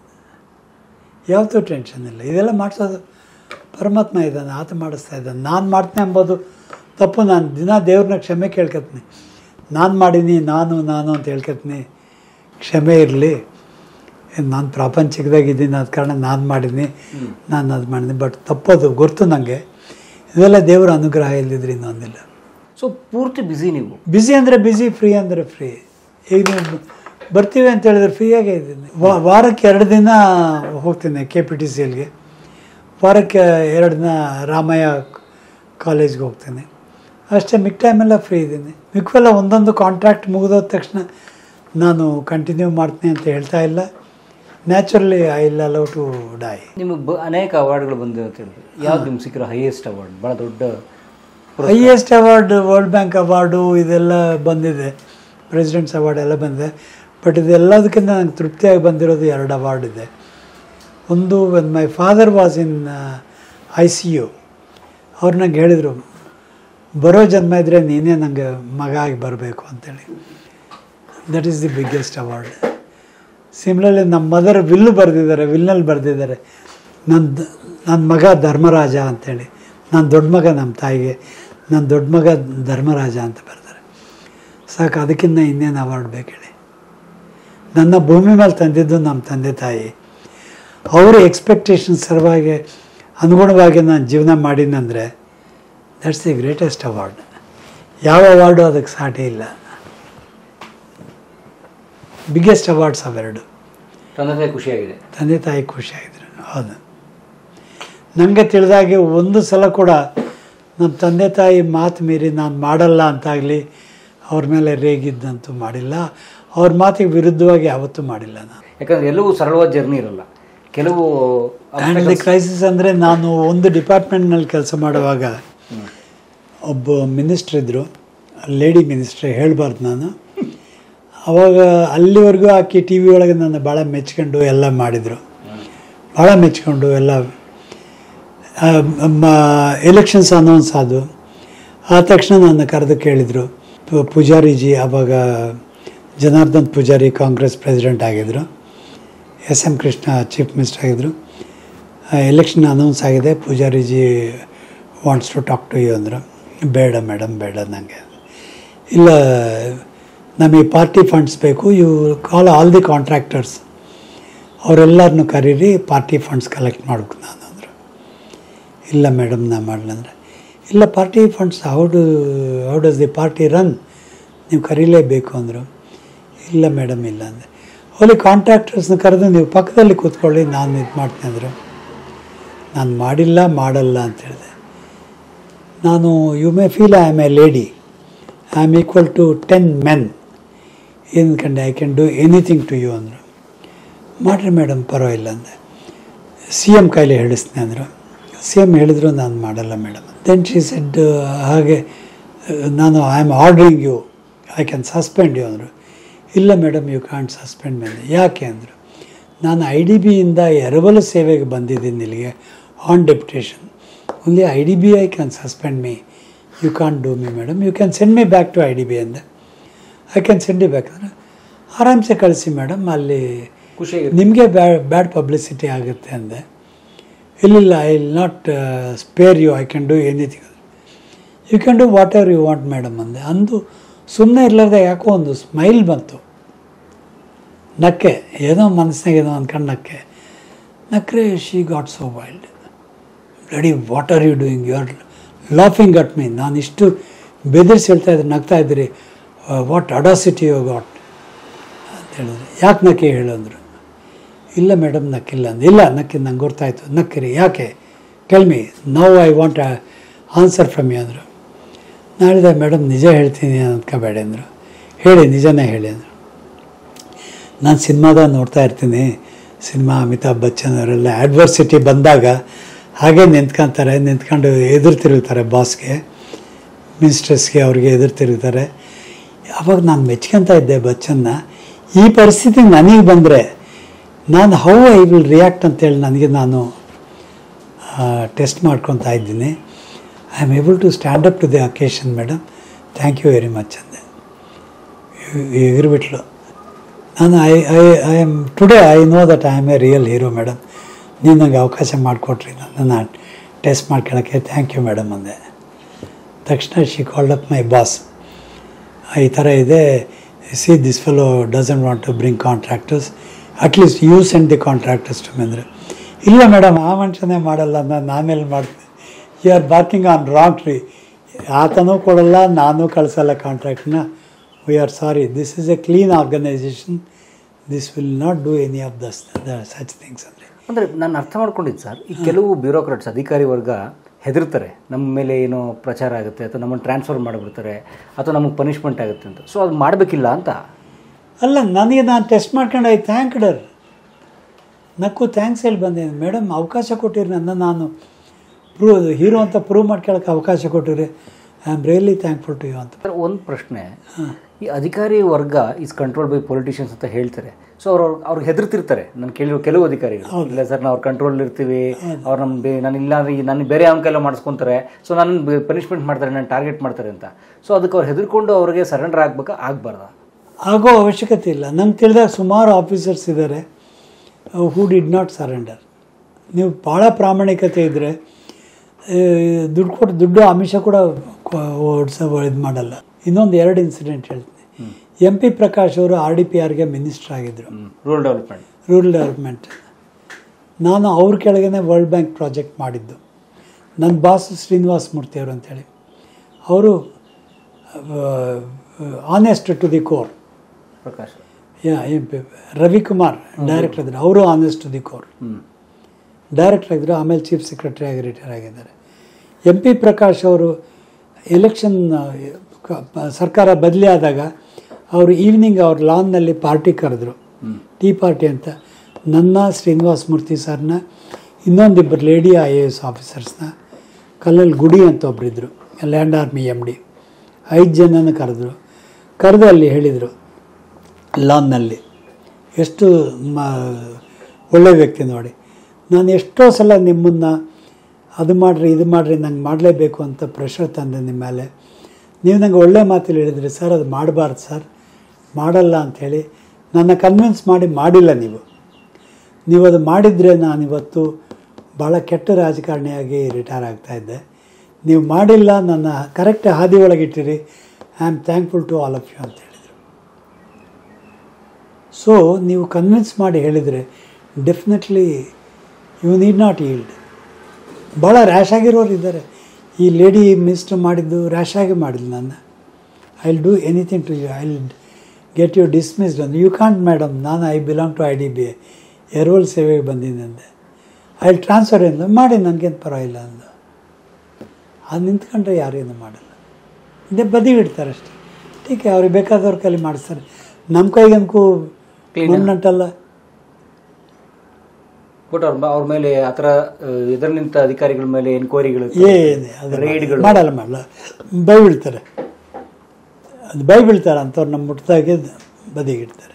ಯಾವತ್ತೂ ಟೆನ್ಷನ್ ಇಲ್ಲ ಇದೆಲ್ಲ ಮಾಡಿಸೋದು ಪರಮಾತ್ಮ ಇದ್ದಾನೆ ಆತ ಮಾಡಿಸ್ತಾ ಇದ್ದಾನೆ ನಾನು ಮಾಡ್ತೀನಿ ಎಂಬುದು ತಪ್ಪು ನಾನು ದಿನ ದೇವ್ರನ್ನ ಕ್ಷಮೆ ಕೇಳ್ಕೊತೀನಿ ನಾನು ಮಾಡೀನಿ ನಾನು ನಾನು ಅಂತ ಹೇಳ್ಕೊತೀನಿ ಕ್ಷಮೆ ಇರಲಿ ನಾನು ಪ್ರಾಪಂಚಿಕದಾಗಿದ್ದೀನಿ ಅದ ಕಾರಣ ನಾನು ಮಾಡೀನಿ ನಾನು ಅದು ಮಾಡೀನಿ ಬಟ್ ತಪ್ಪದು ಗೊತ್ತು ನನಗೆ ಇದೆಲ್ಲ ದೇವರ ಅನುಗ್ರಹ ಇಲ್ಲದಿದ್ರೆ ಇನ್ನೊಂದಿಲ್ಲ ಸೊ ಪೂರ್ತಿ ಬ್ಯುಸಿ ನೀವು ಬ್ಯುಸಿ ಅಂದರೆ ಬ್ಯುಸಿ ಫ್ರೀ ಅಂದರೆ ಫ್ರೀ ಈಗ ನೀವು ಬರ್ತೀವಿ ಅಂತ ಹೇಳಿದ್ರೆ ಫ್ರೀಯಾಗೇ ಇದ್ದೀನಿ ವಾ- ವಾರಕ್ಕೆ ಎರಡು ದಿನ ಹೋಗ್ತೀನಿ ಕೆ ಪಿ ಟಿ ಸಿ ಎಲ್ಗೆ ವಾರಕ್ಕೆ ಎರಡು ದಿನ ರಾಮಯ್ಯ ಕಾಲೇಜ್ಗೆ ಹೋಗ್ತೀನಿ ಅಷ್ಟೇ ಮಿಕ್ಕ ಟೈಮೆಲ್ಲ ಫ್ರೀ ಇದ್ದೀನಿ ಮಿಕ್ಕವೆಲ್ಲ ಒಂದೊಂದು ಕಾಂಟ್ರಾಕ್ಟ್ ಮುಗಿದೋದ ತಕ್ಷಣ ನಾನು ಕಂಟಿನ್ಯೂ ಮಾಡ್ತೀನಿ ಅಂತ ಹೇಳ್ತಾ ಇಲ್ಲ ನ್ಯಾಚುರಲಿ ಐ ಇಲ್ಲ ಲವ್ ಟು ಡೈ ನಿಮಗೆ ಬ ಅನೇಕ ಅವಾರ್ಡ್ಗಳು ಬಂದಿವೆ ಅಂತ ಹೇಳಿದ್ರಿ ಯಾವ್ದು ನಿಮ್ಗೆ ಸಿಕ್ಕಿರೋ ಹೈಯೆಸ್ಟ್ ಅವಾರ್ಡ್ ಭಾಳ ದೊಡ್ಡ highest award world bank award ಇದೆಲ್ಲ ಬಂದಿದೆ ಪ್ರೆಸಿಡೆಂಟ್ಸ್ ಅವಾರ್ಡ್ ಎಲ್ಲ ಬಂದಿದೆ ಬಟ್ ಇದೆಲ್ಲದಕ್ಕಿಂತ ನಂಗೆ ತೃಪ್ತಿಯಾಗಿ ಬಂದಿರೋದು ಎರಡು ಅವಾರ್ಡ್ ಇದೆ ಒಂದು when my father was in I C U ಅವ್ರು ನಂಗೆ ಹೇಳಿದರು ಬರೋ ಜನ್ಮ ಇದ್ದರೆ ನೀನೇ ನನಗೆ ಮಗ ಆಗಿ ಬರಬೇಕು ಅಂತೇಳಿ that is the biggest award ಸಿಮ್ಲಲ್ಲಿ ನಮ್ಮ ಮದರ್ ವಿಲ್ಲು ಬರೆದಿದ್ದಾರೆ ವಿಲ್ನಲ್ಲಿ ಬರೆದಿದ್ದಾರೆ ನನ್ನ ನನ್ನ ಮಗ ಧರ್ಮರಾಜ ಅಂತೇಳಿ ನನ್ನ ದೊಡ್ಡ ಮಗ ನಮ್ಮ ತಾಯಿಗೆ ನನ್ನ ದೊಡ್ಡ ಮಗ ಧರ್ಮರಾಜ ಅಂತ ಬರ್ತಾರೆ ಸಾಕು ಅದಕ್ಕಿಂತ ಇನ್ನೇನು ಅವಾರ್ಡ್ ಬೇಕು ಹೇಳಿ ನನ್ನ ಭೂಮಿ ಮೇಲೆ ತಂದಿದ್ದು ನಮ್ಮ ತಂದೆ ತಾಯಿ ಅವರ ಎಕ್ಸ್ಪೆಕ್ಟೇಷನ್ ಸಲುವಾಗಿ ಅನುಗುಣವಾಗಿ ನಾನು ಜೀವನ ಮಾಡೀನಂದರೆ ದಟ್ಸ್ ದಿ ಗ್ರೇಟೆಸ್ಟ್ ಅವಾರ್ಡ್ ಯಾವ ಅವಾರ್ಡು ಅದಕ್ಕೆ ಸಾಟಿ ಇಲ್ಲ ಬಿಗ್ಗೆಸ್ಟ್ ಅವಾರ್ಡ್ಸ್ ಅವೆರಡು ತಂದೆ ತಾಯಿ ಖುಷಿಯಾಗಿದೆ ತಂದೆ ತಾಯಿ ಖುಷಿಯಾಗಿದ್ರು ಹೌದು ನನಗೆ ತಿಳಿದಾಗೆ ಒಂದು ಸಲ ಕೂಡ ನಮ್ಮ ತಂದೆ ತಾಯಿ ಮಾತು ಮೀರಿ ನಾನು ಮಾಡಲ್ಲ ಅಂತಾಗಲಿ ಅವ್ರ ಮೇಲೆ ರೇಗಿದ್ದಂತೂ ಮಾಡಿಲ್ಲ ಅವ್ರ ಮಾತಿಗೆ ವಿರುದ್ಧವಾಗಿ ಯಾವತ್ತೂ ಮಾಡಿಲ್ಲ ನಾನು ಯಾಕಂದ್ರೆ ಎಲ್ಲವೂ ಸರಳವಾದ ಜರ್ನಿ ಇರಲ್ಲ ಕೆಲವು ಆ್ಯಂಡ್ ದಿ ಕ್ರೈಸಿಸ್ ಅಂದರೆ ನಾನು ಒಂದು ಡಿಪಾರ್ಟ್ಮೆಂಟ್ನಲ್ಲಿ ಕೆಲಸ ಮಾಡುವಾಗ ಒಬ್ಬ ಮಿನಿಸ್ಟ್ರ್ ಇದ್ದರು ಲೇಡಿ ಮಿನಿಸ್ಟ್ರ್ ಹೇಳಬಾರ್ದು ನಾನು ಅವಾಗ ಅಲ್ಲಿವರೆಗೂ ಆಕೆ ಟಿ ವಿ ಒಳಗೆ ನನ್ನ ಭಾಳ ಮೆಚ್ಕೊಂಡು ಎಲ್ಲ ಮಾಡಿದರು ಭಾಳ ಮೆಚ್ಕೊಂಡು ಎಲ್ಲ ಎಲೆಕ್ಷನ್ಸ್ ಅನೌನ್ಸ್ ಆದವು ಆದ ತಕ್ಷಣ ನನ್ನ ಕರೆದು ಕೇಳಿದರು ಪು- ಪೂಜಾರಿಜಿ ಆವಾಗ ಜನಾರ್ದನ್ ಪೂಜಾರಿ ಕಾಂಗ್ರೆಸ್ ಪ್ರೆಸಿಡೆಂಟ್ ಆಗಿದ್ದರು S M Krishna chief minister ಆಗಿದ್ದರು ಎಲೆಕ್ಷನ್ ಅನೌನ್ಸ್ ಆಗಿದೆ Poojariji wants to talk to you ಅಂದರು ಬೇಡ ಮೇಡಮ್ ಬೇಡ ನನಗೆ ಇಲ್ಲ ನಮಗೆ ಪಾರ್ಟಿ ಫಂಡ್ಸ್ ಬೇಕು you call all the contractors ಅವರೆಲ್ಲರನ್ನು ಕರೀರಿ ಪಾರ್ಟಿ ಫಂಡ್ಸ್ ಕಲೆಕ್ಟ್ ಮಾಡ್ಬೇಕು ನಾನು ಅಂದರು ಇಲ್ಲ ಮೇಡಮ್ ನಾ ಮಾಡಲ್ಲ ಅಂದರೆ ಇಲ್ಲ party funds how do how does the party run ನೀವು ಕರೀಲೇಬೇಕು ಅಂದರು ಇಲ್ಲ ಮೇಡಮ್ ಇಲ್ಲ ಅಂದೆ ಅಲ್ಲಿ ಕಾಂಟ್ರಾಕ್ಟರ್ಸ್ನ ಕರೆದು ನೀವು ಪಕ್ಕದಲ್ಲಿ ಕೂತ್ಕೊಳ್ಳಿ ನಾನು ಇದು ಮಾಡ್ತೀನಿ ಅಂದರು ನಾನು ಮಾಡಿಲ್ಲ ಮಾಡಲ್ಲ ಅಂತ ಹೇಳಿದೆ ನಾನು you may feel I am a lady I am equal to ten men ಏನು ಕಂಡೆ I can do anything to you ಅಂದರು ಮಾಡಿರಿ ಮೇಡಮ್ ಪರವಾಗಿಲ್ಲ ಅಂದೆ ಸಿ ಎಮ್ ಕೈಲಿ ಹೇಳಿಸ್ತೀನಿ ಅಂದರು ಸಿ ಎಮ್ ಹೇಳಿದ್ರು ನಾನು ಮಾಡಲ್ಲ ಮೇಡಮ್ ದೆನ್ ಶಿ ಸೆಡ್ ಹಾಗೆ ಆ, ನಾನು I am ordering you I can suspend you ಅಂದರು ಇಲ್ಲ ಮೇಡಮ್ ಯು ಕಾಂಟ್ ಸಸ್ಪೆಂಡ್ ಮೇಲೆ ಯಾಕೆ ಅಂದರು ನಾನು ಐ ಡಿ ಬಿಯಿಂದ ಎರವಲು ಸೇವೆಗೆ ಬಂದಿದ್ದೀನಿ ಇಲ್ಲಿಗೆ on deputation only I D B I can suspend me you can't do me madam you can send me back to I D B ಅಂದೆ I can send you back ಅಂದರೆ ಆರಾಮ್ಸೆ ಕಳಿಸಿ madam ಅಲ್ಲಿ ಖುಷಿಯಾಗಿದೆ ನಿಮಗೆ ಬ್ಯಾಡ್ ಬ್ಯಾಡ್ ಪಬ್ಲಿಸಿಟಿ ಆಗುತ್ತೆ ಅಂದೆ ಇಲ್ಲಿಲ್ಲ I will not spare you I can do anything you can do whatever you want madam ಅಂದೆ ಅಂದು ಸುಮ್ಮನೆ ಇರಲಾರ್ದೆ ಯಾಕೋ ಒಂದು ಸ್ಮೈಲ್ ಬಂತು ನಕ್ಕೆ ಏನೋ ಮನಸ್ಸಿನಾಗ ಏನೋ ಅಂದ್ಕೊಂಡು ನಕ್ಕೆ ನಕ್ರೆ she got so wild ready what are you doing you are laughing at me ನಾನು ಇಷ್ಟು ಬೆದರಿಸಿ ಹೇಳ್ತಾ ಇದ್ರೆ ನಗ್ತಾ ಇದ್ದೀರಿ ವಾಟ್ ಅಡಾಸಿಟಿ ಯು ಗಾಟ್ ಅಂತ ಹೇಳಿದ್ರು ಯಾಕೆ ನಕ್ಕೆ ಹೇಳು ಅಂದರು ಇಲ್ಲ ಮೇಡಮ್ ನಕ್ಕಿಲ್ಲ ಅಂದೆ ಇಲ್ಲ ನಕ್ಕಿ ನಂಗೆ ಗೊತ್ತಾಯ್ತು ನಕ್ಕಿರಿ ಯಾಕೆ ಕೆಲ್ಮಿ now I want answer from you ಅಂದರು ನಾನು ಹೇಳಿದೆ ಮೇಡಮ್ ನಿಜ ಹೇಳ್ತೀನಿ ಅಂದ್ಕೋಬೇಡ ಅಂದರು ಹೇಳಿ ನಿಜನೇ ಹೇಳಿ ಅಂದರು ನಾನು ಸಿನಿಮಾದಾಗ ನೋಡ್ತಾ ಇರ್ತೀನಿ ಸಿನಿಮಾ ಅಮಿತಾಬ್ ಬಚ್ಚನ್ ಅವರೆಲ್ಲ ಅಡ್ವರ್ಸಿಟಿ ಬಂದಾಗ ಹಾಗೆ ನಿಂತ್ಕೊಂತಾರೆ ನಿಂತ್ಕೊಂಡು ಎದುರು ತಿರುಗ್ತಾರೆ ಬಾಸ್ಗೆ ಮಿನಿಸ್ಟರ್ಸ್ಗೆ ಅವ್ರಿಗೆ ಎದುರು ತಿರುಗ್ತಾರೆ ಅವಾಗ ನಾನು ಮೆಚ್ಕೊತಾ ಇದ್ದೆ ಬಚ್ಚನ್ನ ಈ ಪರಿಸ್ಥಿತಿ ನನಗೆ ಬಂದರೆ ನಾನು ಹೌ ಐ ವಿಲ್ ರಿಯಾಕ್ಟ್ ಅಂತೇಳಿ ನನಗೆ ನಾನು ಟೆಸ್ಟ್ ಮಾಡ್ಕೊತಾ ಇದ್ದೀನಿ I am able to stand up to the occasion madam thank you very much ಅಂದೆ ಎಗಿರ್ಬಿಟ್ಲು ನಾನು I I I am today I know that I am a real hero madam ನೀವು ನನಗೆ ಅವಕಾಶ ಮಾಡಿಕೊಟ್ರಿ ನನ್ನನ್ನು ಟೆಸ್ಟ್ ಮಾಡ್ಕೊಳ್ಳೋಕ್ಕೆ ಥ್ಯಾಂಕ್ ಯು ಮೇಡಮ್ ಅಂದೆ ತಕ್ಷಣ she called up my boss ಈ ಥರ ಇದೆ see this fellow doesn't want to bring contractors at least you send the contractors to ಅಂದರೆ ಇಲ್ಲ ಮೇಡಮ್ ಆ ಮನುಷ್ಯನೇ ಮಾಡಲ್ಲ ನಾನು ಆಮೇಲೆ ಮಾಡ್ತೀನಿ you are barking on wrong tree ಆತನೂ ಕೊಡಲ್ಲ ನಾನು ಕಳಿಸಲ್ಲ ಕಾಂಟ್ರಾಕ್ಟ್ನ we are sorry this is a clean organisation this will not do any of thus such things ಅಂದರೆ ಅಂದರೆ ನಾನು ಅರ್ಥ ಮಾಡ್ಕೊಂಡಿದ್ದು ಸರ್ ಈ ಕೆಲವು ಬ್ಯೂರೋಕ್ರಾಟ್ಸ್ ಅಧಿಕಾರಿ ವರ್ಗ ಹೆದರ್ತಾರೆ ನಮ್ಮ ಮೇಲೆ ಏನೋ ಪ್ರಚಾರ ಆಗುತ್ತೆ ಅಥವಾ ನಮ್ಮನ್ನು ಟ್ರಾನ್ಸ್ಫರ್ ಮಾಡಿಬಿಡ್ತಾರೆ ಅಥವಾ ನಮಗೆ ಪನಿಷ್ಮೆಂಟ್ ಆಗುತ್ತೆ ಅಂತ ಸೊ ಅದು ಮಾಡಬೇಕಿಲ್ಲ ಅಂತ ಅಲ್ಲ ನನಗೆ ನಾನು ಟೆಸ್ಟ್ ಮಾಡ್ಕೊಂಡು ಐ ಥ್ಯಾಂಕ್ಡರ್ ನಕ್ಕು ಥ್ಯಾಂಕ್ಸ್ ಹೇಳಿ ಬಂದೇನೆ ಮೇಡಮ್ ಅವಕಾಶ ಕೊಟ್ಟಿರಿ ನನ್ನ ನಾನು ಪ್ರೂವ್ ಹೀರೋ ಅಂತ ಪ್ರೂವ್ ಮಾಡ್ಕೊಳಕ್ಕೆ ಅವಕಾಶ ಕೊಟ್ಟಿರಿ I am really thankful to you ಅಂತ ಸರ್ ಒಂದು ಪ್ರಶ್ನೆ ಈ ಅಧಿಕಾರಿ ವರ್ಗ ಇಸ್ ಕಂಟ್ರೋಲ್ ಬೈ ಪೊಲಿಟಿಷಿಯನ್ಸ್ ಅಂತ ಹೇಳ್ತಾರೆ ಸೊ ಅವ್ರು ಅವ್ರಿಗೆ ಹೆದರ್ತಿರ್ತಾರೆ ನಾನು ಕೇಳಿರೋ ಕೆಲವು ಅಧಿಕಾರಿಗಳು ಇಲ್ಲ ಸರ್ ನಾವು ಅವ್ರ ಕಂಟ್ರೋಲ್ ಇರ್ತೀವಿ ಅವ್ರು ನಮ್ಮ ಬೇ ನಾನು ಇಲ್ಲ ಅಂದ್ರೆ ನನ್ನ ಬೇರೆ ಅವನ ಕೈಲ ಮಾಡಿಸ್ಕೊಂತಾರೆ ಸೊ ನನ್ನ ಪನಿಷ್ಮೆಂಟ್ ಮಾಡ್ತಾರೆ ನನ್ನ ಟಾರ್ಗೆಟ್ ಮಾಡ್ತಾರೆ ಅಂತ ಸೊ ಅದಕ್ಕೆ ಅವ್ರು ಹೆದರ್ಕೊಂಡು ಅವ್ರಿಗೆ ಸರೆಂಡರ್ ಆಗ್ಬೇಕಾ ಆಗ್ಬಾರ್ದ ಆಗೋ ಅವಶ್ಯಕತೆ ಇಲ್ಲ ನಂಗೆ ತಿಳಿದಾಗ ಸುಮಾರು ಆಫೀಸರ್ಸ್ ಇದ್ದಾರೆ ಹೂ ಡಿಡ್ ನಾಟ್ ಸರೆಂಡರ್ ನೀವು ಭಾಳ ಪ್ರಾಮಾಣಿಕತೆ ಇದ್ದರೆ ದುಡ್ಡು ಕೊಟ್ಟು ದುಡ್ಡು ಆಮಿಷ ಕೂಡ ಓಡಿಸೋ ಇದು ಮಾಡಲ್ಲ ಇನ್ನೊಂದು ಎರಡು ಇನ್ಸಿಡೆಂಟ್ ಹೇಳ್ತೀನಿ ಎಂ ಪಿ ಪ್ರಕಾಶ್ ಅವರು ಆರ್ ಡಿ ಪಿ ಆರ್ಗೆ ಮಿನಿಸ್ಟರ್ ಆಗಿದ್ದರು ರೂರಲ್ ಡೆವಲಪ್ಮೆಂಟ್ ರೂರಲ್ ಡೆವಲಪ್ಮೆಂಟ್ ನಾನು ಅವ್ರ ಕೆಳಗೇ ವರ್ಲ್ಡ್ ಬ್ಯಾಂಕ್ ಪ್ರಾಜೆಕ್ಟ್ ಮಾಡಿದ್ದು ನನ್ನ ಬಾಸ್ ಶ್ರೀನಿವಾಸ್ ಮೂರ್ತಿಯವರು ಅಂತೇಳಿ ಅವರು honest to the core Prakash yeah M P Ravikumar director ಇದ್ರು ಅವರು honest the core hmm director ಆಗಿದ್ರು ಆಮೇಲೆ ಚೀಫ್ ಸೆಕ್ರೆಟರಿ ಆಗಿ ರಿಟೈರ್ ಆಗಿದ್ದಾರೆ ಎಂ ಪಿ ಪ್ರಕಾಶ್ ಅವರು ಎಲೆಕ್ಷನ್ ಸರ್ಕಾರ ಬದಲಿ ಆದಾಗ ಅವರು ಈವ್ನಿಂಗ್ ಅವ್ರ ಲಾನ್ನಲ್ಲಿ ಪಾರ್ಟಿ ಕರೆದ್ರು ಟೀ ಪಾರ್ಟಿ ಅಂತ ನನ್ನ ಶ್ರೀನಿವಾಸ ಮೂರ್ತಿ ಸರ್ನ ಇನ್ನೊಂದಿಬ್ಬರು ಲೇಡಿ ಐ ಎ ಎಸ್ ಆಫೀಸರ್ಸ್ನ ಕಲ್ಲಲ್ಲಿ ಗುಡಿ ಅಂತ ಒಬ್ಬರಿದ್ದರು ಲ್ಯಾಂಡ್ ಆರ್ಮಿ ಎಮ್ ಡಿ ಐದು ಜನನ ಕರೆದ್ರು ಕರೆದು ಅಲ್ಲಿ ಹೇಳಿದರು ಲಾನ್ನಲ್ಲಿ ಎಷ್ಟು ಮ ಒಳ್ಳೆ ವ್ಯಕ್ತಿ ನೋಡಿ ನಾನು ಎಷ್ಟೋ ಸಲ ನಿಮ್ಮನ್ನು ಅದು ಮಾಡಿರಿ ಇದು ಮಾಡಿರಿ ನಂಗೆ ಮಾಡಲೇಬೇಕು ಅಂತ ಪ್ರೆಷರ್ ತಂದೆ ನಿಮ್ಮ ಮೇಲೆ ನೀವು ನಂಗೆ ಒಳ್ಳೆ ಮಾತಲ್ಲಿ ಹೇಳಿದ್ರಿ ಸರ್ ಅದು ಮಾಡಬಾರ್ದು ಸರ್ ಮಾಡಲ್ಲ ಅಂಥೇಳಿ ನನ್ನ ಕನ್ವಿನ್ಸ್ ಮಾಡಿ ಮಾಡಿಲ್ಲ ನೀವು ನೀವು ಅದು ಮಾಡಿದರೆ ನಾನಿವತ್ತು ಭಾಳ ಕೆಟ್ಟ ರಾಜಕಾರಣಿಯಾಗಿ ರಿಟೈರ್ ಆಗ್ತಾಯಿದ್ದೆ ನೀವು ಮಾಡಿಲ್ಲ ನನ್ನ ಕರೆಕ್ಟ್ ಹಾದಿ ಒಳಗಿಟ್ಟಿರಿ I am thankful to all of you ಅಂತ ಹೇಳಿದರು ಸೊ ನೀವು ಕನ್ವಿನ್ಸ್ ಮಾಡಿ ಹೇಳಿದರೆ definitely you need not yield ಭಾಳ ರ್ಯಾಶ್ ಆಗಿರೋರು ಇದ್ದಾರೆ ಈ ಲೇಡಿ ಮಿನಿಸ್ಟರ್ ಮಾಡಿದ್ದು ರ್ಯಾಶ್ ಆಗಿ ಮಾಡಿಲ್ಲ ನನ್ನ I will do anything to you I will get you dismissed ಅಂದು ಯು ಕಾಂಟ್ ಮೇಡಮ್ ನಾನು I belong to I D B ಎರವಲ್ ಸೇವೆಗೆ ಬಂದಿದ್ದೆ ಅಂದೆ ಐ ವಿಲ್ ಟ್ರಾನ್ಸ್ಫರ್ ಎಂದು ಮಾಡಿ ನನಗೇನು ಪರವಾಗಿಲ್ಲ ಅಂದ ಅದು ನಿಂತ್ಕೊಂಡ್ರೆ ಯಾರೇನು ಮಾಡಲ್ಲ ಇದೇ ಬದಿ ಇಡ್ತಾರೆ ಅಷ್ಟೇ ಟೀಕೆ ಅವ್ರಿಗೆ ಬೇಕಾದವ್ರ ಕೈಲಿ ಮಾಡಿಸ್ತಾರೆ ನಮ್ಮ ಕೈಗನ್ಕೂ Clean. ಮಣ್ಣಂಟಲ್ಲ ಬಟ್ ಅವ್ರ ಅವ್ರ ಮೇಲೆ ಆ ಥರ ಎದುರು ನಿಂತ ಅಧಿಕಾರಿಗಳ ಮೇಲೆ ಎನ್ಕ್ವೈರಿಗಳು ಏನೇ ಅದು ರೈಡ್ಗಳು ಮಾಡಲ್ಲ ಮಾಡಲ್ಲ ಬೈ ಬೀಳ್ತಾರೆ ಅದು ಬೈ ಬೀಳ್ತಾರೆ ಅಂಥವ್ರು ನಮ್ಮ ಮುಟ್ದಾಗೆ ಬದಿಗಿಡ್ತಾರೆ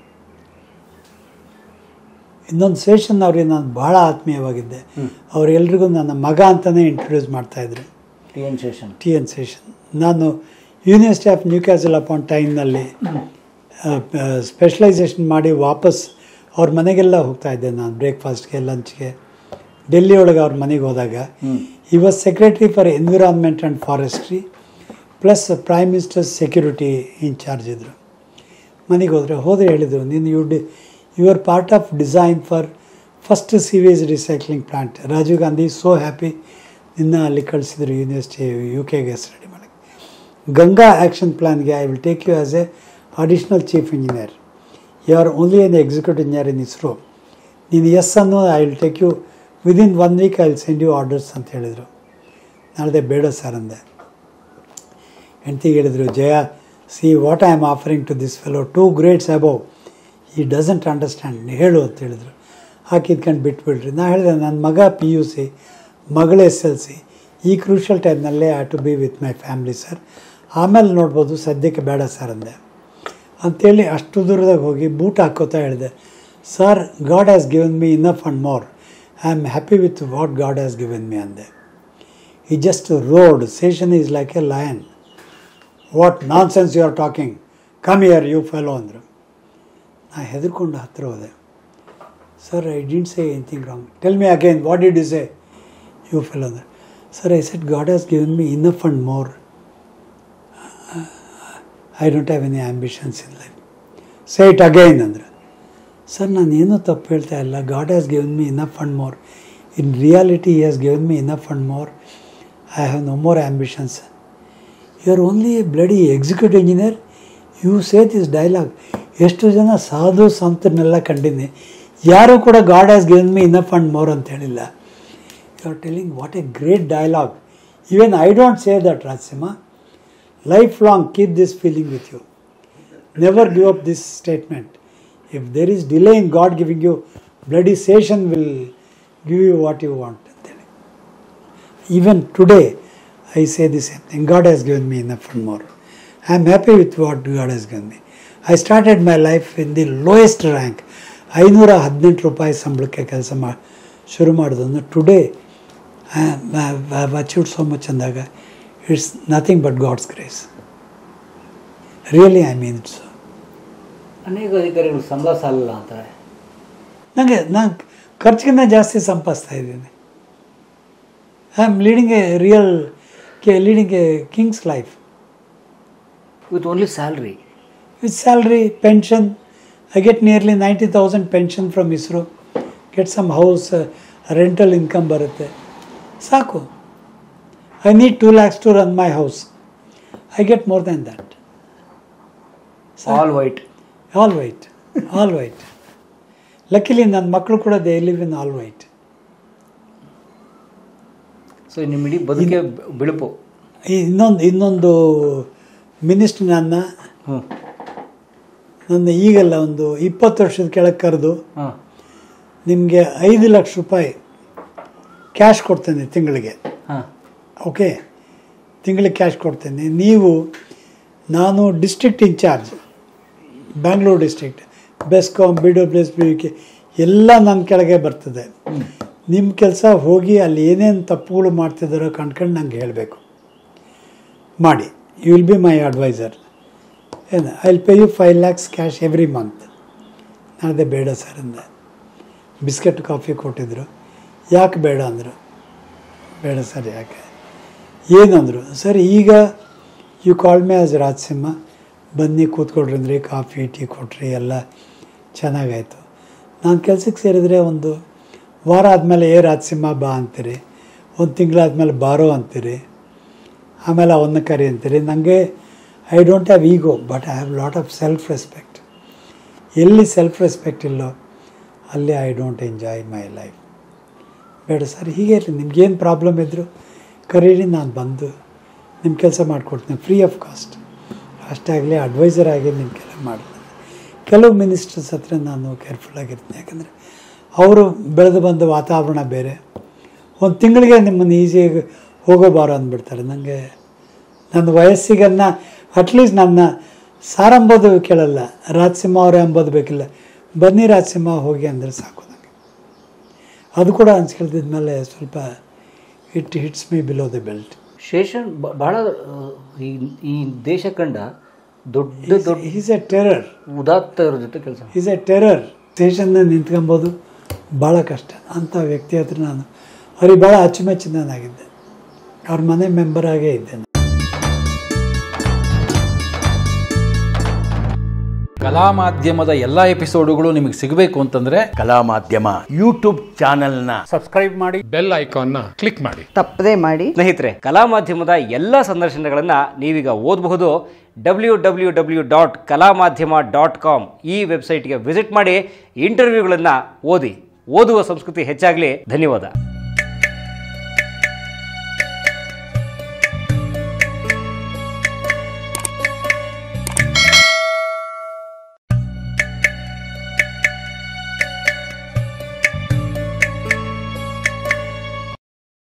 ಇನ್ನೊಂದು ಸೇಷನ್ ಅವ್ರಿಗೆ ನಾನು ಭಾಳ ಆತ್ಮೀಯವಾಗಿದ್ದೆ ಅವ್ರೆಲ್ರಿಗೂ ನನ್ನ ಮಗ ಅಂತಲೇ ಇಂಟ್ರೊಡ್ಯೂಸ್ ಮಾಡ್ತಾಯಿದ್ರು T N Seshan T N Seshan ನಾನು university of Newcastle upon ಟೈಮ್ನಲ್ಲಿ ಸ್ಪೆಷಲೈಸೇಷನ್ ಮಾಡಿ ವಾಪಸ್ ಅವ್ರ ಮನೆಗೆಲ್ಲ ಹೋಗ್ತಾ ಇದ್ದೆ ನಾನು ಬ್ರೇಕ್ಫಾಸ್ಟ್ಗೆ ಲಂಚ್ಗೆ ಡೆಲ್ಲಿ ಒಳಗೆ ಅವ್ರ ಮನೆಗೆ ಹೋದಾಗ ಈ was secretary for environment and forestry plus prime minister security in charge ಇದ್ದರು ಮನೆಗೆ ಹೋದರೆ ಹೋದರೆ ಹೇಳಿದರು ನೀನು you D you are part of design for first sewage recycling plant Rajiv Gandhi so happy ನಿನ್ನ ಅಲ್ಲಿ ಕಳಿಸಿದ್ರು ಯೂನಿವರ್ಸಿಟಿ ಯು ಕೆಗೆ ಸ್ಟಡಿ ಮಾಡೋಕ್ಕೆ ಗಂಗಾ ಆ್ಯಕ್ಷನ್ ಪ್ಲಾನ್ಗೆ I will take you as a additional chief engineer you are only an executive engineer in ISRO ನೀನು yes ಅನ್ನೋ I will take you within one week I will send you orders ಅಂತ ಹೇಳಿದರು ನಾಳೆ ಬೇಡ sir ಅಂದೆ ಹೆಂಡ್ತಿಗೆ ಹೇಳಿದರು Jaya see what I am offering to this fellow two grades above ಈ ಡಸಂಟ್ ಅಂಡರ್ಸ್ಟ್ಯಾಂಡ್ ಹೇಳು ಅಂತ ಹೇಳಿದರು ಹಾಕಿದ್ಕೊಂಡು ಬಿಟ್ಬಿಡ್ರಿ ನಾ ಹೇಳಿದೆ ನನ್ನ ಮಗ ಪಿ ಯು ಸಿ ಮಗಳು ಎಸ್ ಎಲ್ ಸಿ ಈ ಕ್ರೂಷಲ್ ಟೈಮ್ನಲ್ಲೇ I to be with my family sir ಆಮೇಲೆ ನೋಡ್ಬೋದು ಸದ್ಯಕ್ಕೆ ಬೇಡ ಸರ್ ಅಂದೆ ಅಂಥೇಳಿ ಅಷ್ಟು ದೂರದಾಗ ಹೋಗಿ ಬೂಟ್ ಹಾಕೋತಾ ಹೇಳಿದೆ sir God has given me enough and more I am happy with what God has given me ಅಂದೆ ಈ just road Seshan is like a lion what nonsense you are talking come here you fellow ಅಂದರು ನಾ ಹೆದರ್ಕೊಂಡು ಹತ್ತಿರ ಹೋದೆ sir I didn't say anything wrong tell me again what did you say you fellow ಅಂದ್ರೆ sir I said God has given me enough and more I don't have any ambitions in life say it again ಅಂದ್ರೆ sir ನಾನು ಏನೂ ತಪ್ಪು ಹೇಳ್ತಾ ಇಲ್ಲ God has given me enough and more in reality he has given me enough and more I have no more ambitions you are only a bloody executive engineer you say this dialogue ಎಷ್ಟು ಜನ ಸಾಧು ಸಂತರನ್ನೆಲ್ಲ ಕಂಡಿದ್ದೀನಿ ಯಾರೂ ಕೂಡ God has given me enough and more ಅಂತ ಹೇಳಿಲ್ಲ you are telling what A great dialogue even I don't say that Rajasimha lifelong keep this feeling with you never give up this statement if there is delay in God giving you bloody Seshan will give you what you want ಅಂತೇಳಿ even today I say the same thing. God has given me enough and more. I am happy with what God has given me. I started my life in the lowest rank. ಐನೂರ ಹದಿನೆಂಟು ರೂಪಾಯಿ ಸಂಬಳಕ್ಕೆ ಕೆಲಸ ಮಾ ಶುರು ಮಾಡಿದ್ದು today I achieved so much ಅಂದಾಗ it's nothing but God's grace really I mean it's ಅನೇಕ ಅಧಿಕಾರಿಗಳು ಸಂಬಳ ಸಾಲಲ್ಲ ಅಂತಾರೆ ನನಗೆ ನಾನು ಖರ್ಚಿಗಿಂತ ಜಾಸ್ತಿ ಸಂಪಾದಿಸ್ತಾ ಇದ್ದೀನಿ I am leading a real ಕೆ leading a king's life with only salary with salary, pension. I get nearly 90,000 pension from ISRO. Get some house, uh, rental income ಬರುತ್ತೆ ಸಾಕು I need two lakhs to run my house I get more than that all white all white all white luckily ನನ್ನ ಮಕ್ಕಳು ಕೂಡ they live in all white so ನಿಮ್ಮ ಇಡೀ ಬದುಕೆ ಬಿಳುಪು ಇನ್ನೊಂದು ಇನ್ನೊಂದು ಮಿನಿಸ್ಟ್ರ್ ನನ್ನ ಹ್ಞೂ ನನ್ನ ಈಗಲ್ಲ ಒಂದು ಇಪ್ಪತ್ತು ವರ್ಷದ ಕೆಳಗೆ ಕರೆದು ಹಾಂ ನಿಮಗೆ ಐದು ಲಕ್ಷ ರೂಪಾಯಿ ಕ್ಯಾಶ್ ಕೊಡ್ತೇನೆ ತಿಂಗಳಿಗೆ ಹಾಂ ಓಕೆ ತಿಂಗಳಿಗೆ ಕ್ಯಾಶ್ ಕೊಡ್ತೇನೆ ನೀವು ನಾನು district in charge Bangalore district BESCOM B W S B K ಎಲ್ಲ ನನ್ನ ಕೆಳಗೆ ಬರ್ತದೆ ನಿಮ್ಮ ಕೆಲಸ ಹೋಗಿ ಅಲ್ಲಿ ಏನೇನು ತಪ್ಪುಗಳು ಮಾಡ್ತಿದ್ದಾರೋ ಕಂಡ್ಕೊಂಡು ನಂಗೆ ಹೇಳಬೇಕು ಮಾಡಿ you will be my advisor ಏನು I will pay you five lakhs cash every month ನಾನದೇ ಬೇಡ ಸರ್ ಅಂದೆ ಬಿಸ್ಕೆಟ್ ಕಾಫಿ ಕೊಟ್ಟಿದ್ರು ಯಾಕೆ ಬೇಡ ಅಂದರು ಬೇಡ ಸರ್ ಯಾಕೆ ಏನಂದರು ಸರ್ ಈಗ you call me as Rajasimha ಬನ್ನಿ ಕೂತ್ಕೊಳ್ರಿ ಅಂದ್ರಿ ಕಾಫಿ ಟೀ ಕೊಟ್ರಿ ಎಲ್ಲ ಚೆನ್ನಾಗಾಯಿತು ನಾನು ಕೆಲ್ಸಕ್ಕೆ ಸೇರಿದರೆ ಒಂದು ವಾರ ಆದಮೇಲೆ ಏ ರಾಜಸಿಂಹ ಬಾ ಅಂತೀರಿ ಒಂದು ತಿಂಗಳಾದ್ಮೇಲೆ ಬಾರೋ ಅಂತೀರಿ ಆಮೇಲೆ ಅವನ್ನ ಕರಿ ಅಂತೀರಿ ನನಗೆ I don't have ego but I have lot of self respect ಎಲ್ಲಿ ಸೆಲ್ಫ್ ರೆಸ್ಪೆಕ್ಟ್ ಇಲ್ಲೋ ಅಲ್ಲಿ I don't enjoy my life ಬೇಡ ಸರ್ ಹೀಗೆ ಇರಲಿ ನಿಮ್ಗೇನು ಪ್ರಾಬ್ಲಮ್ ಇದ್ದರೂ ಕರೀರಿ ನಾನು ಬಂದು ನಿಮ್ಮ ಕೆಲಸ ಮಾಡಿಕೊಡ್ತೀನಿ ಫ್ರೀ ಆಫ್ ಕಾಸ್ಟ್ ಅಷ್ಟೇ ಆಗಲಿ ಅಡ್ವೈಸರ್ ಆಗಿ ನಿಮ್ಮ ಕೆಲಸ ಮಾಡ್ತೀನಿ ಕೆಲವು ಮಿನಿಸ್ಟರ್ಸ್ ಹತ್ರ ನಾನು ಕೇರ್ಫುಲ್ಲಾಗಿರ್ತೀನಿ ಯಾಕಂದರೆ ಅವರು ಬೆಳೆದು ಬಂದ ವಾತಾವರಣ ಬೇರೆ ಒಂದು ತಿಂಗಳಿಗೆ ನಿಮ್ಮನ್ನು ಈಸಿಯಾಗಿ ಹೋಗೋ ಬಾರೋ ಅಂದ್ಬಿಡ್ತಾರೆ ನನಗೆ ನನ್ನ ವಯಸ್ಸಿಗನ್ನ ಅಟ್ಲೀಸ್ಟ್ ನನ್ನ ಸಾರ್ ಅಂಬೋದು ಕೇಳಲ್ಲ ರಾಜಸಿಂಹ ಅವರೇ ಅಂಬೋದು ಬೇಕಿಲ್ಲ ಬನ್ನಿ ರಾಜಸಿಂಹ ಹೋಗಿ ಅಂದರೆ ಸಾಕು ನನಗೆ ಅದು ಕೂಡ ಅನ್ಸ್ಕೊಳ್ತಿದ್ಮೇಲೆ ಸ್ವಲ್ಪ it hits me below the belt Seshan ಬ- ಬಹಳ ಆ, ಈ ಈ ದೇಶ ಕಂಡ ದೊಡ್ಡ ದೊಡ್ಡ ಈಸ್ ಎ ಟೆರರ್ ಉದಾತ್ತವ್ರ ಜೊತೆ ಕೆಲಸ ಈಸ್ ಎ ಟೆರರ್ ಸ್ಟೇಷನ್ನ ನಿಂತ್ಕೊಬೋದು ಭಾಳ ಕಷ್ಟ ಅಂಥ ವ್ಯಕ್ತಿ ಹತ್ರ ನಾನು ಅವ್ರಿಗೆ ಭಾಳ ಅಚ್ಚುಮೆಚ್ಚಿನಾಗಿದ್ದೆ ಅವ್ರ ಮನೆ ಮೆಂಬರ್ ಆಗೇ ಇದ್ದೆ ನಾನು. ಕಲಾ ಮಾಧ್ಯಮದ ಎಲ್ಲ ಎಪಿಸೋಡುಗಳು ನಿಮಗೆ ಸಿಗಬೇಕು ಅಂತಂದ್ರೆ ಕಲಾ ಮಾಧ್ಯಮ ಯೂಟ್ಯೂಬ್ ಚಾನೆಲ್ನ ಸಬ್ಸ್ಕ್ರೈಬ್ ಮಾಡಿ ಬೆಲ್ ಐಕಾನ್ನ ಕ್ಲಿಕ್ ಮಾಡಿ ತಪ್ಪದೇ ಮಾಡಿ ಸ್ನೇಹಿತರೆ ಕಲಾ ಮಾಧ್ಯಮದ ಎಲ್ಲ ಸಂದರ್ಶನಗಳನ್ನು ನೀವೀಗ ಓದಬಹುದು ಡಬ್ಲ್ಯೂ ಡಬ್ಲ್ಯೂ ಡಬ್ಲ್ಯೂ ಡಾಟ್ ಕಲಾ ಮಾಧ್ಯಮ ಡಾಟ್ ಕಾಮ್ ಈ ವೆಬ್ಸೈಟ್ಗೆ ವಿಸಿಟ್ ಮಾಡಿ ಇಂಟರ್ವ್ಯೂಗಳನ್ನು ಓದಿ ಓದುವ ಸಂಸ್ಕೃತಿ ಹೆಚ್ಚಾಗಲಿ ಧನ್ಯವಾದ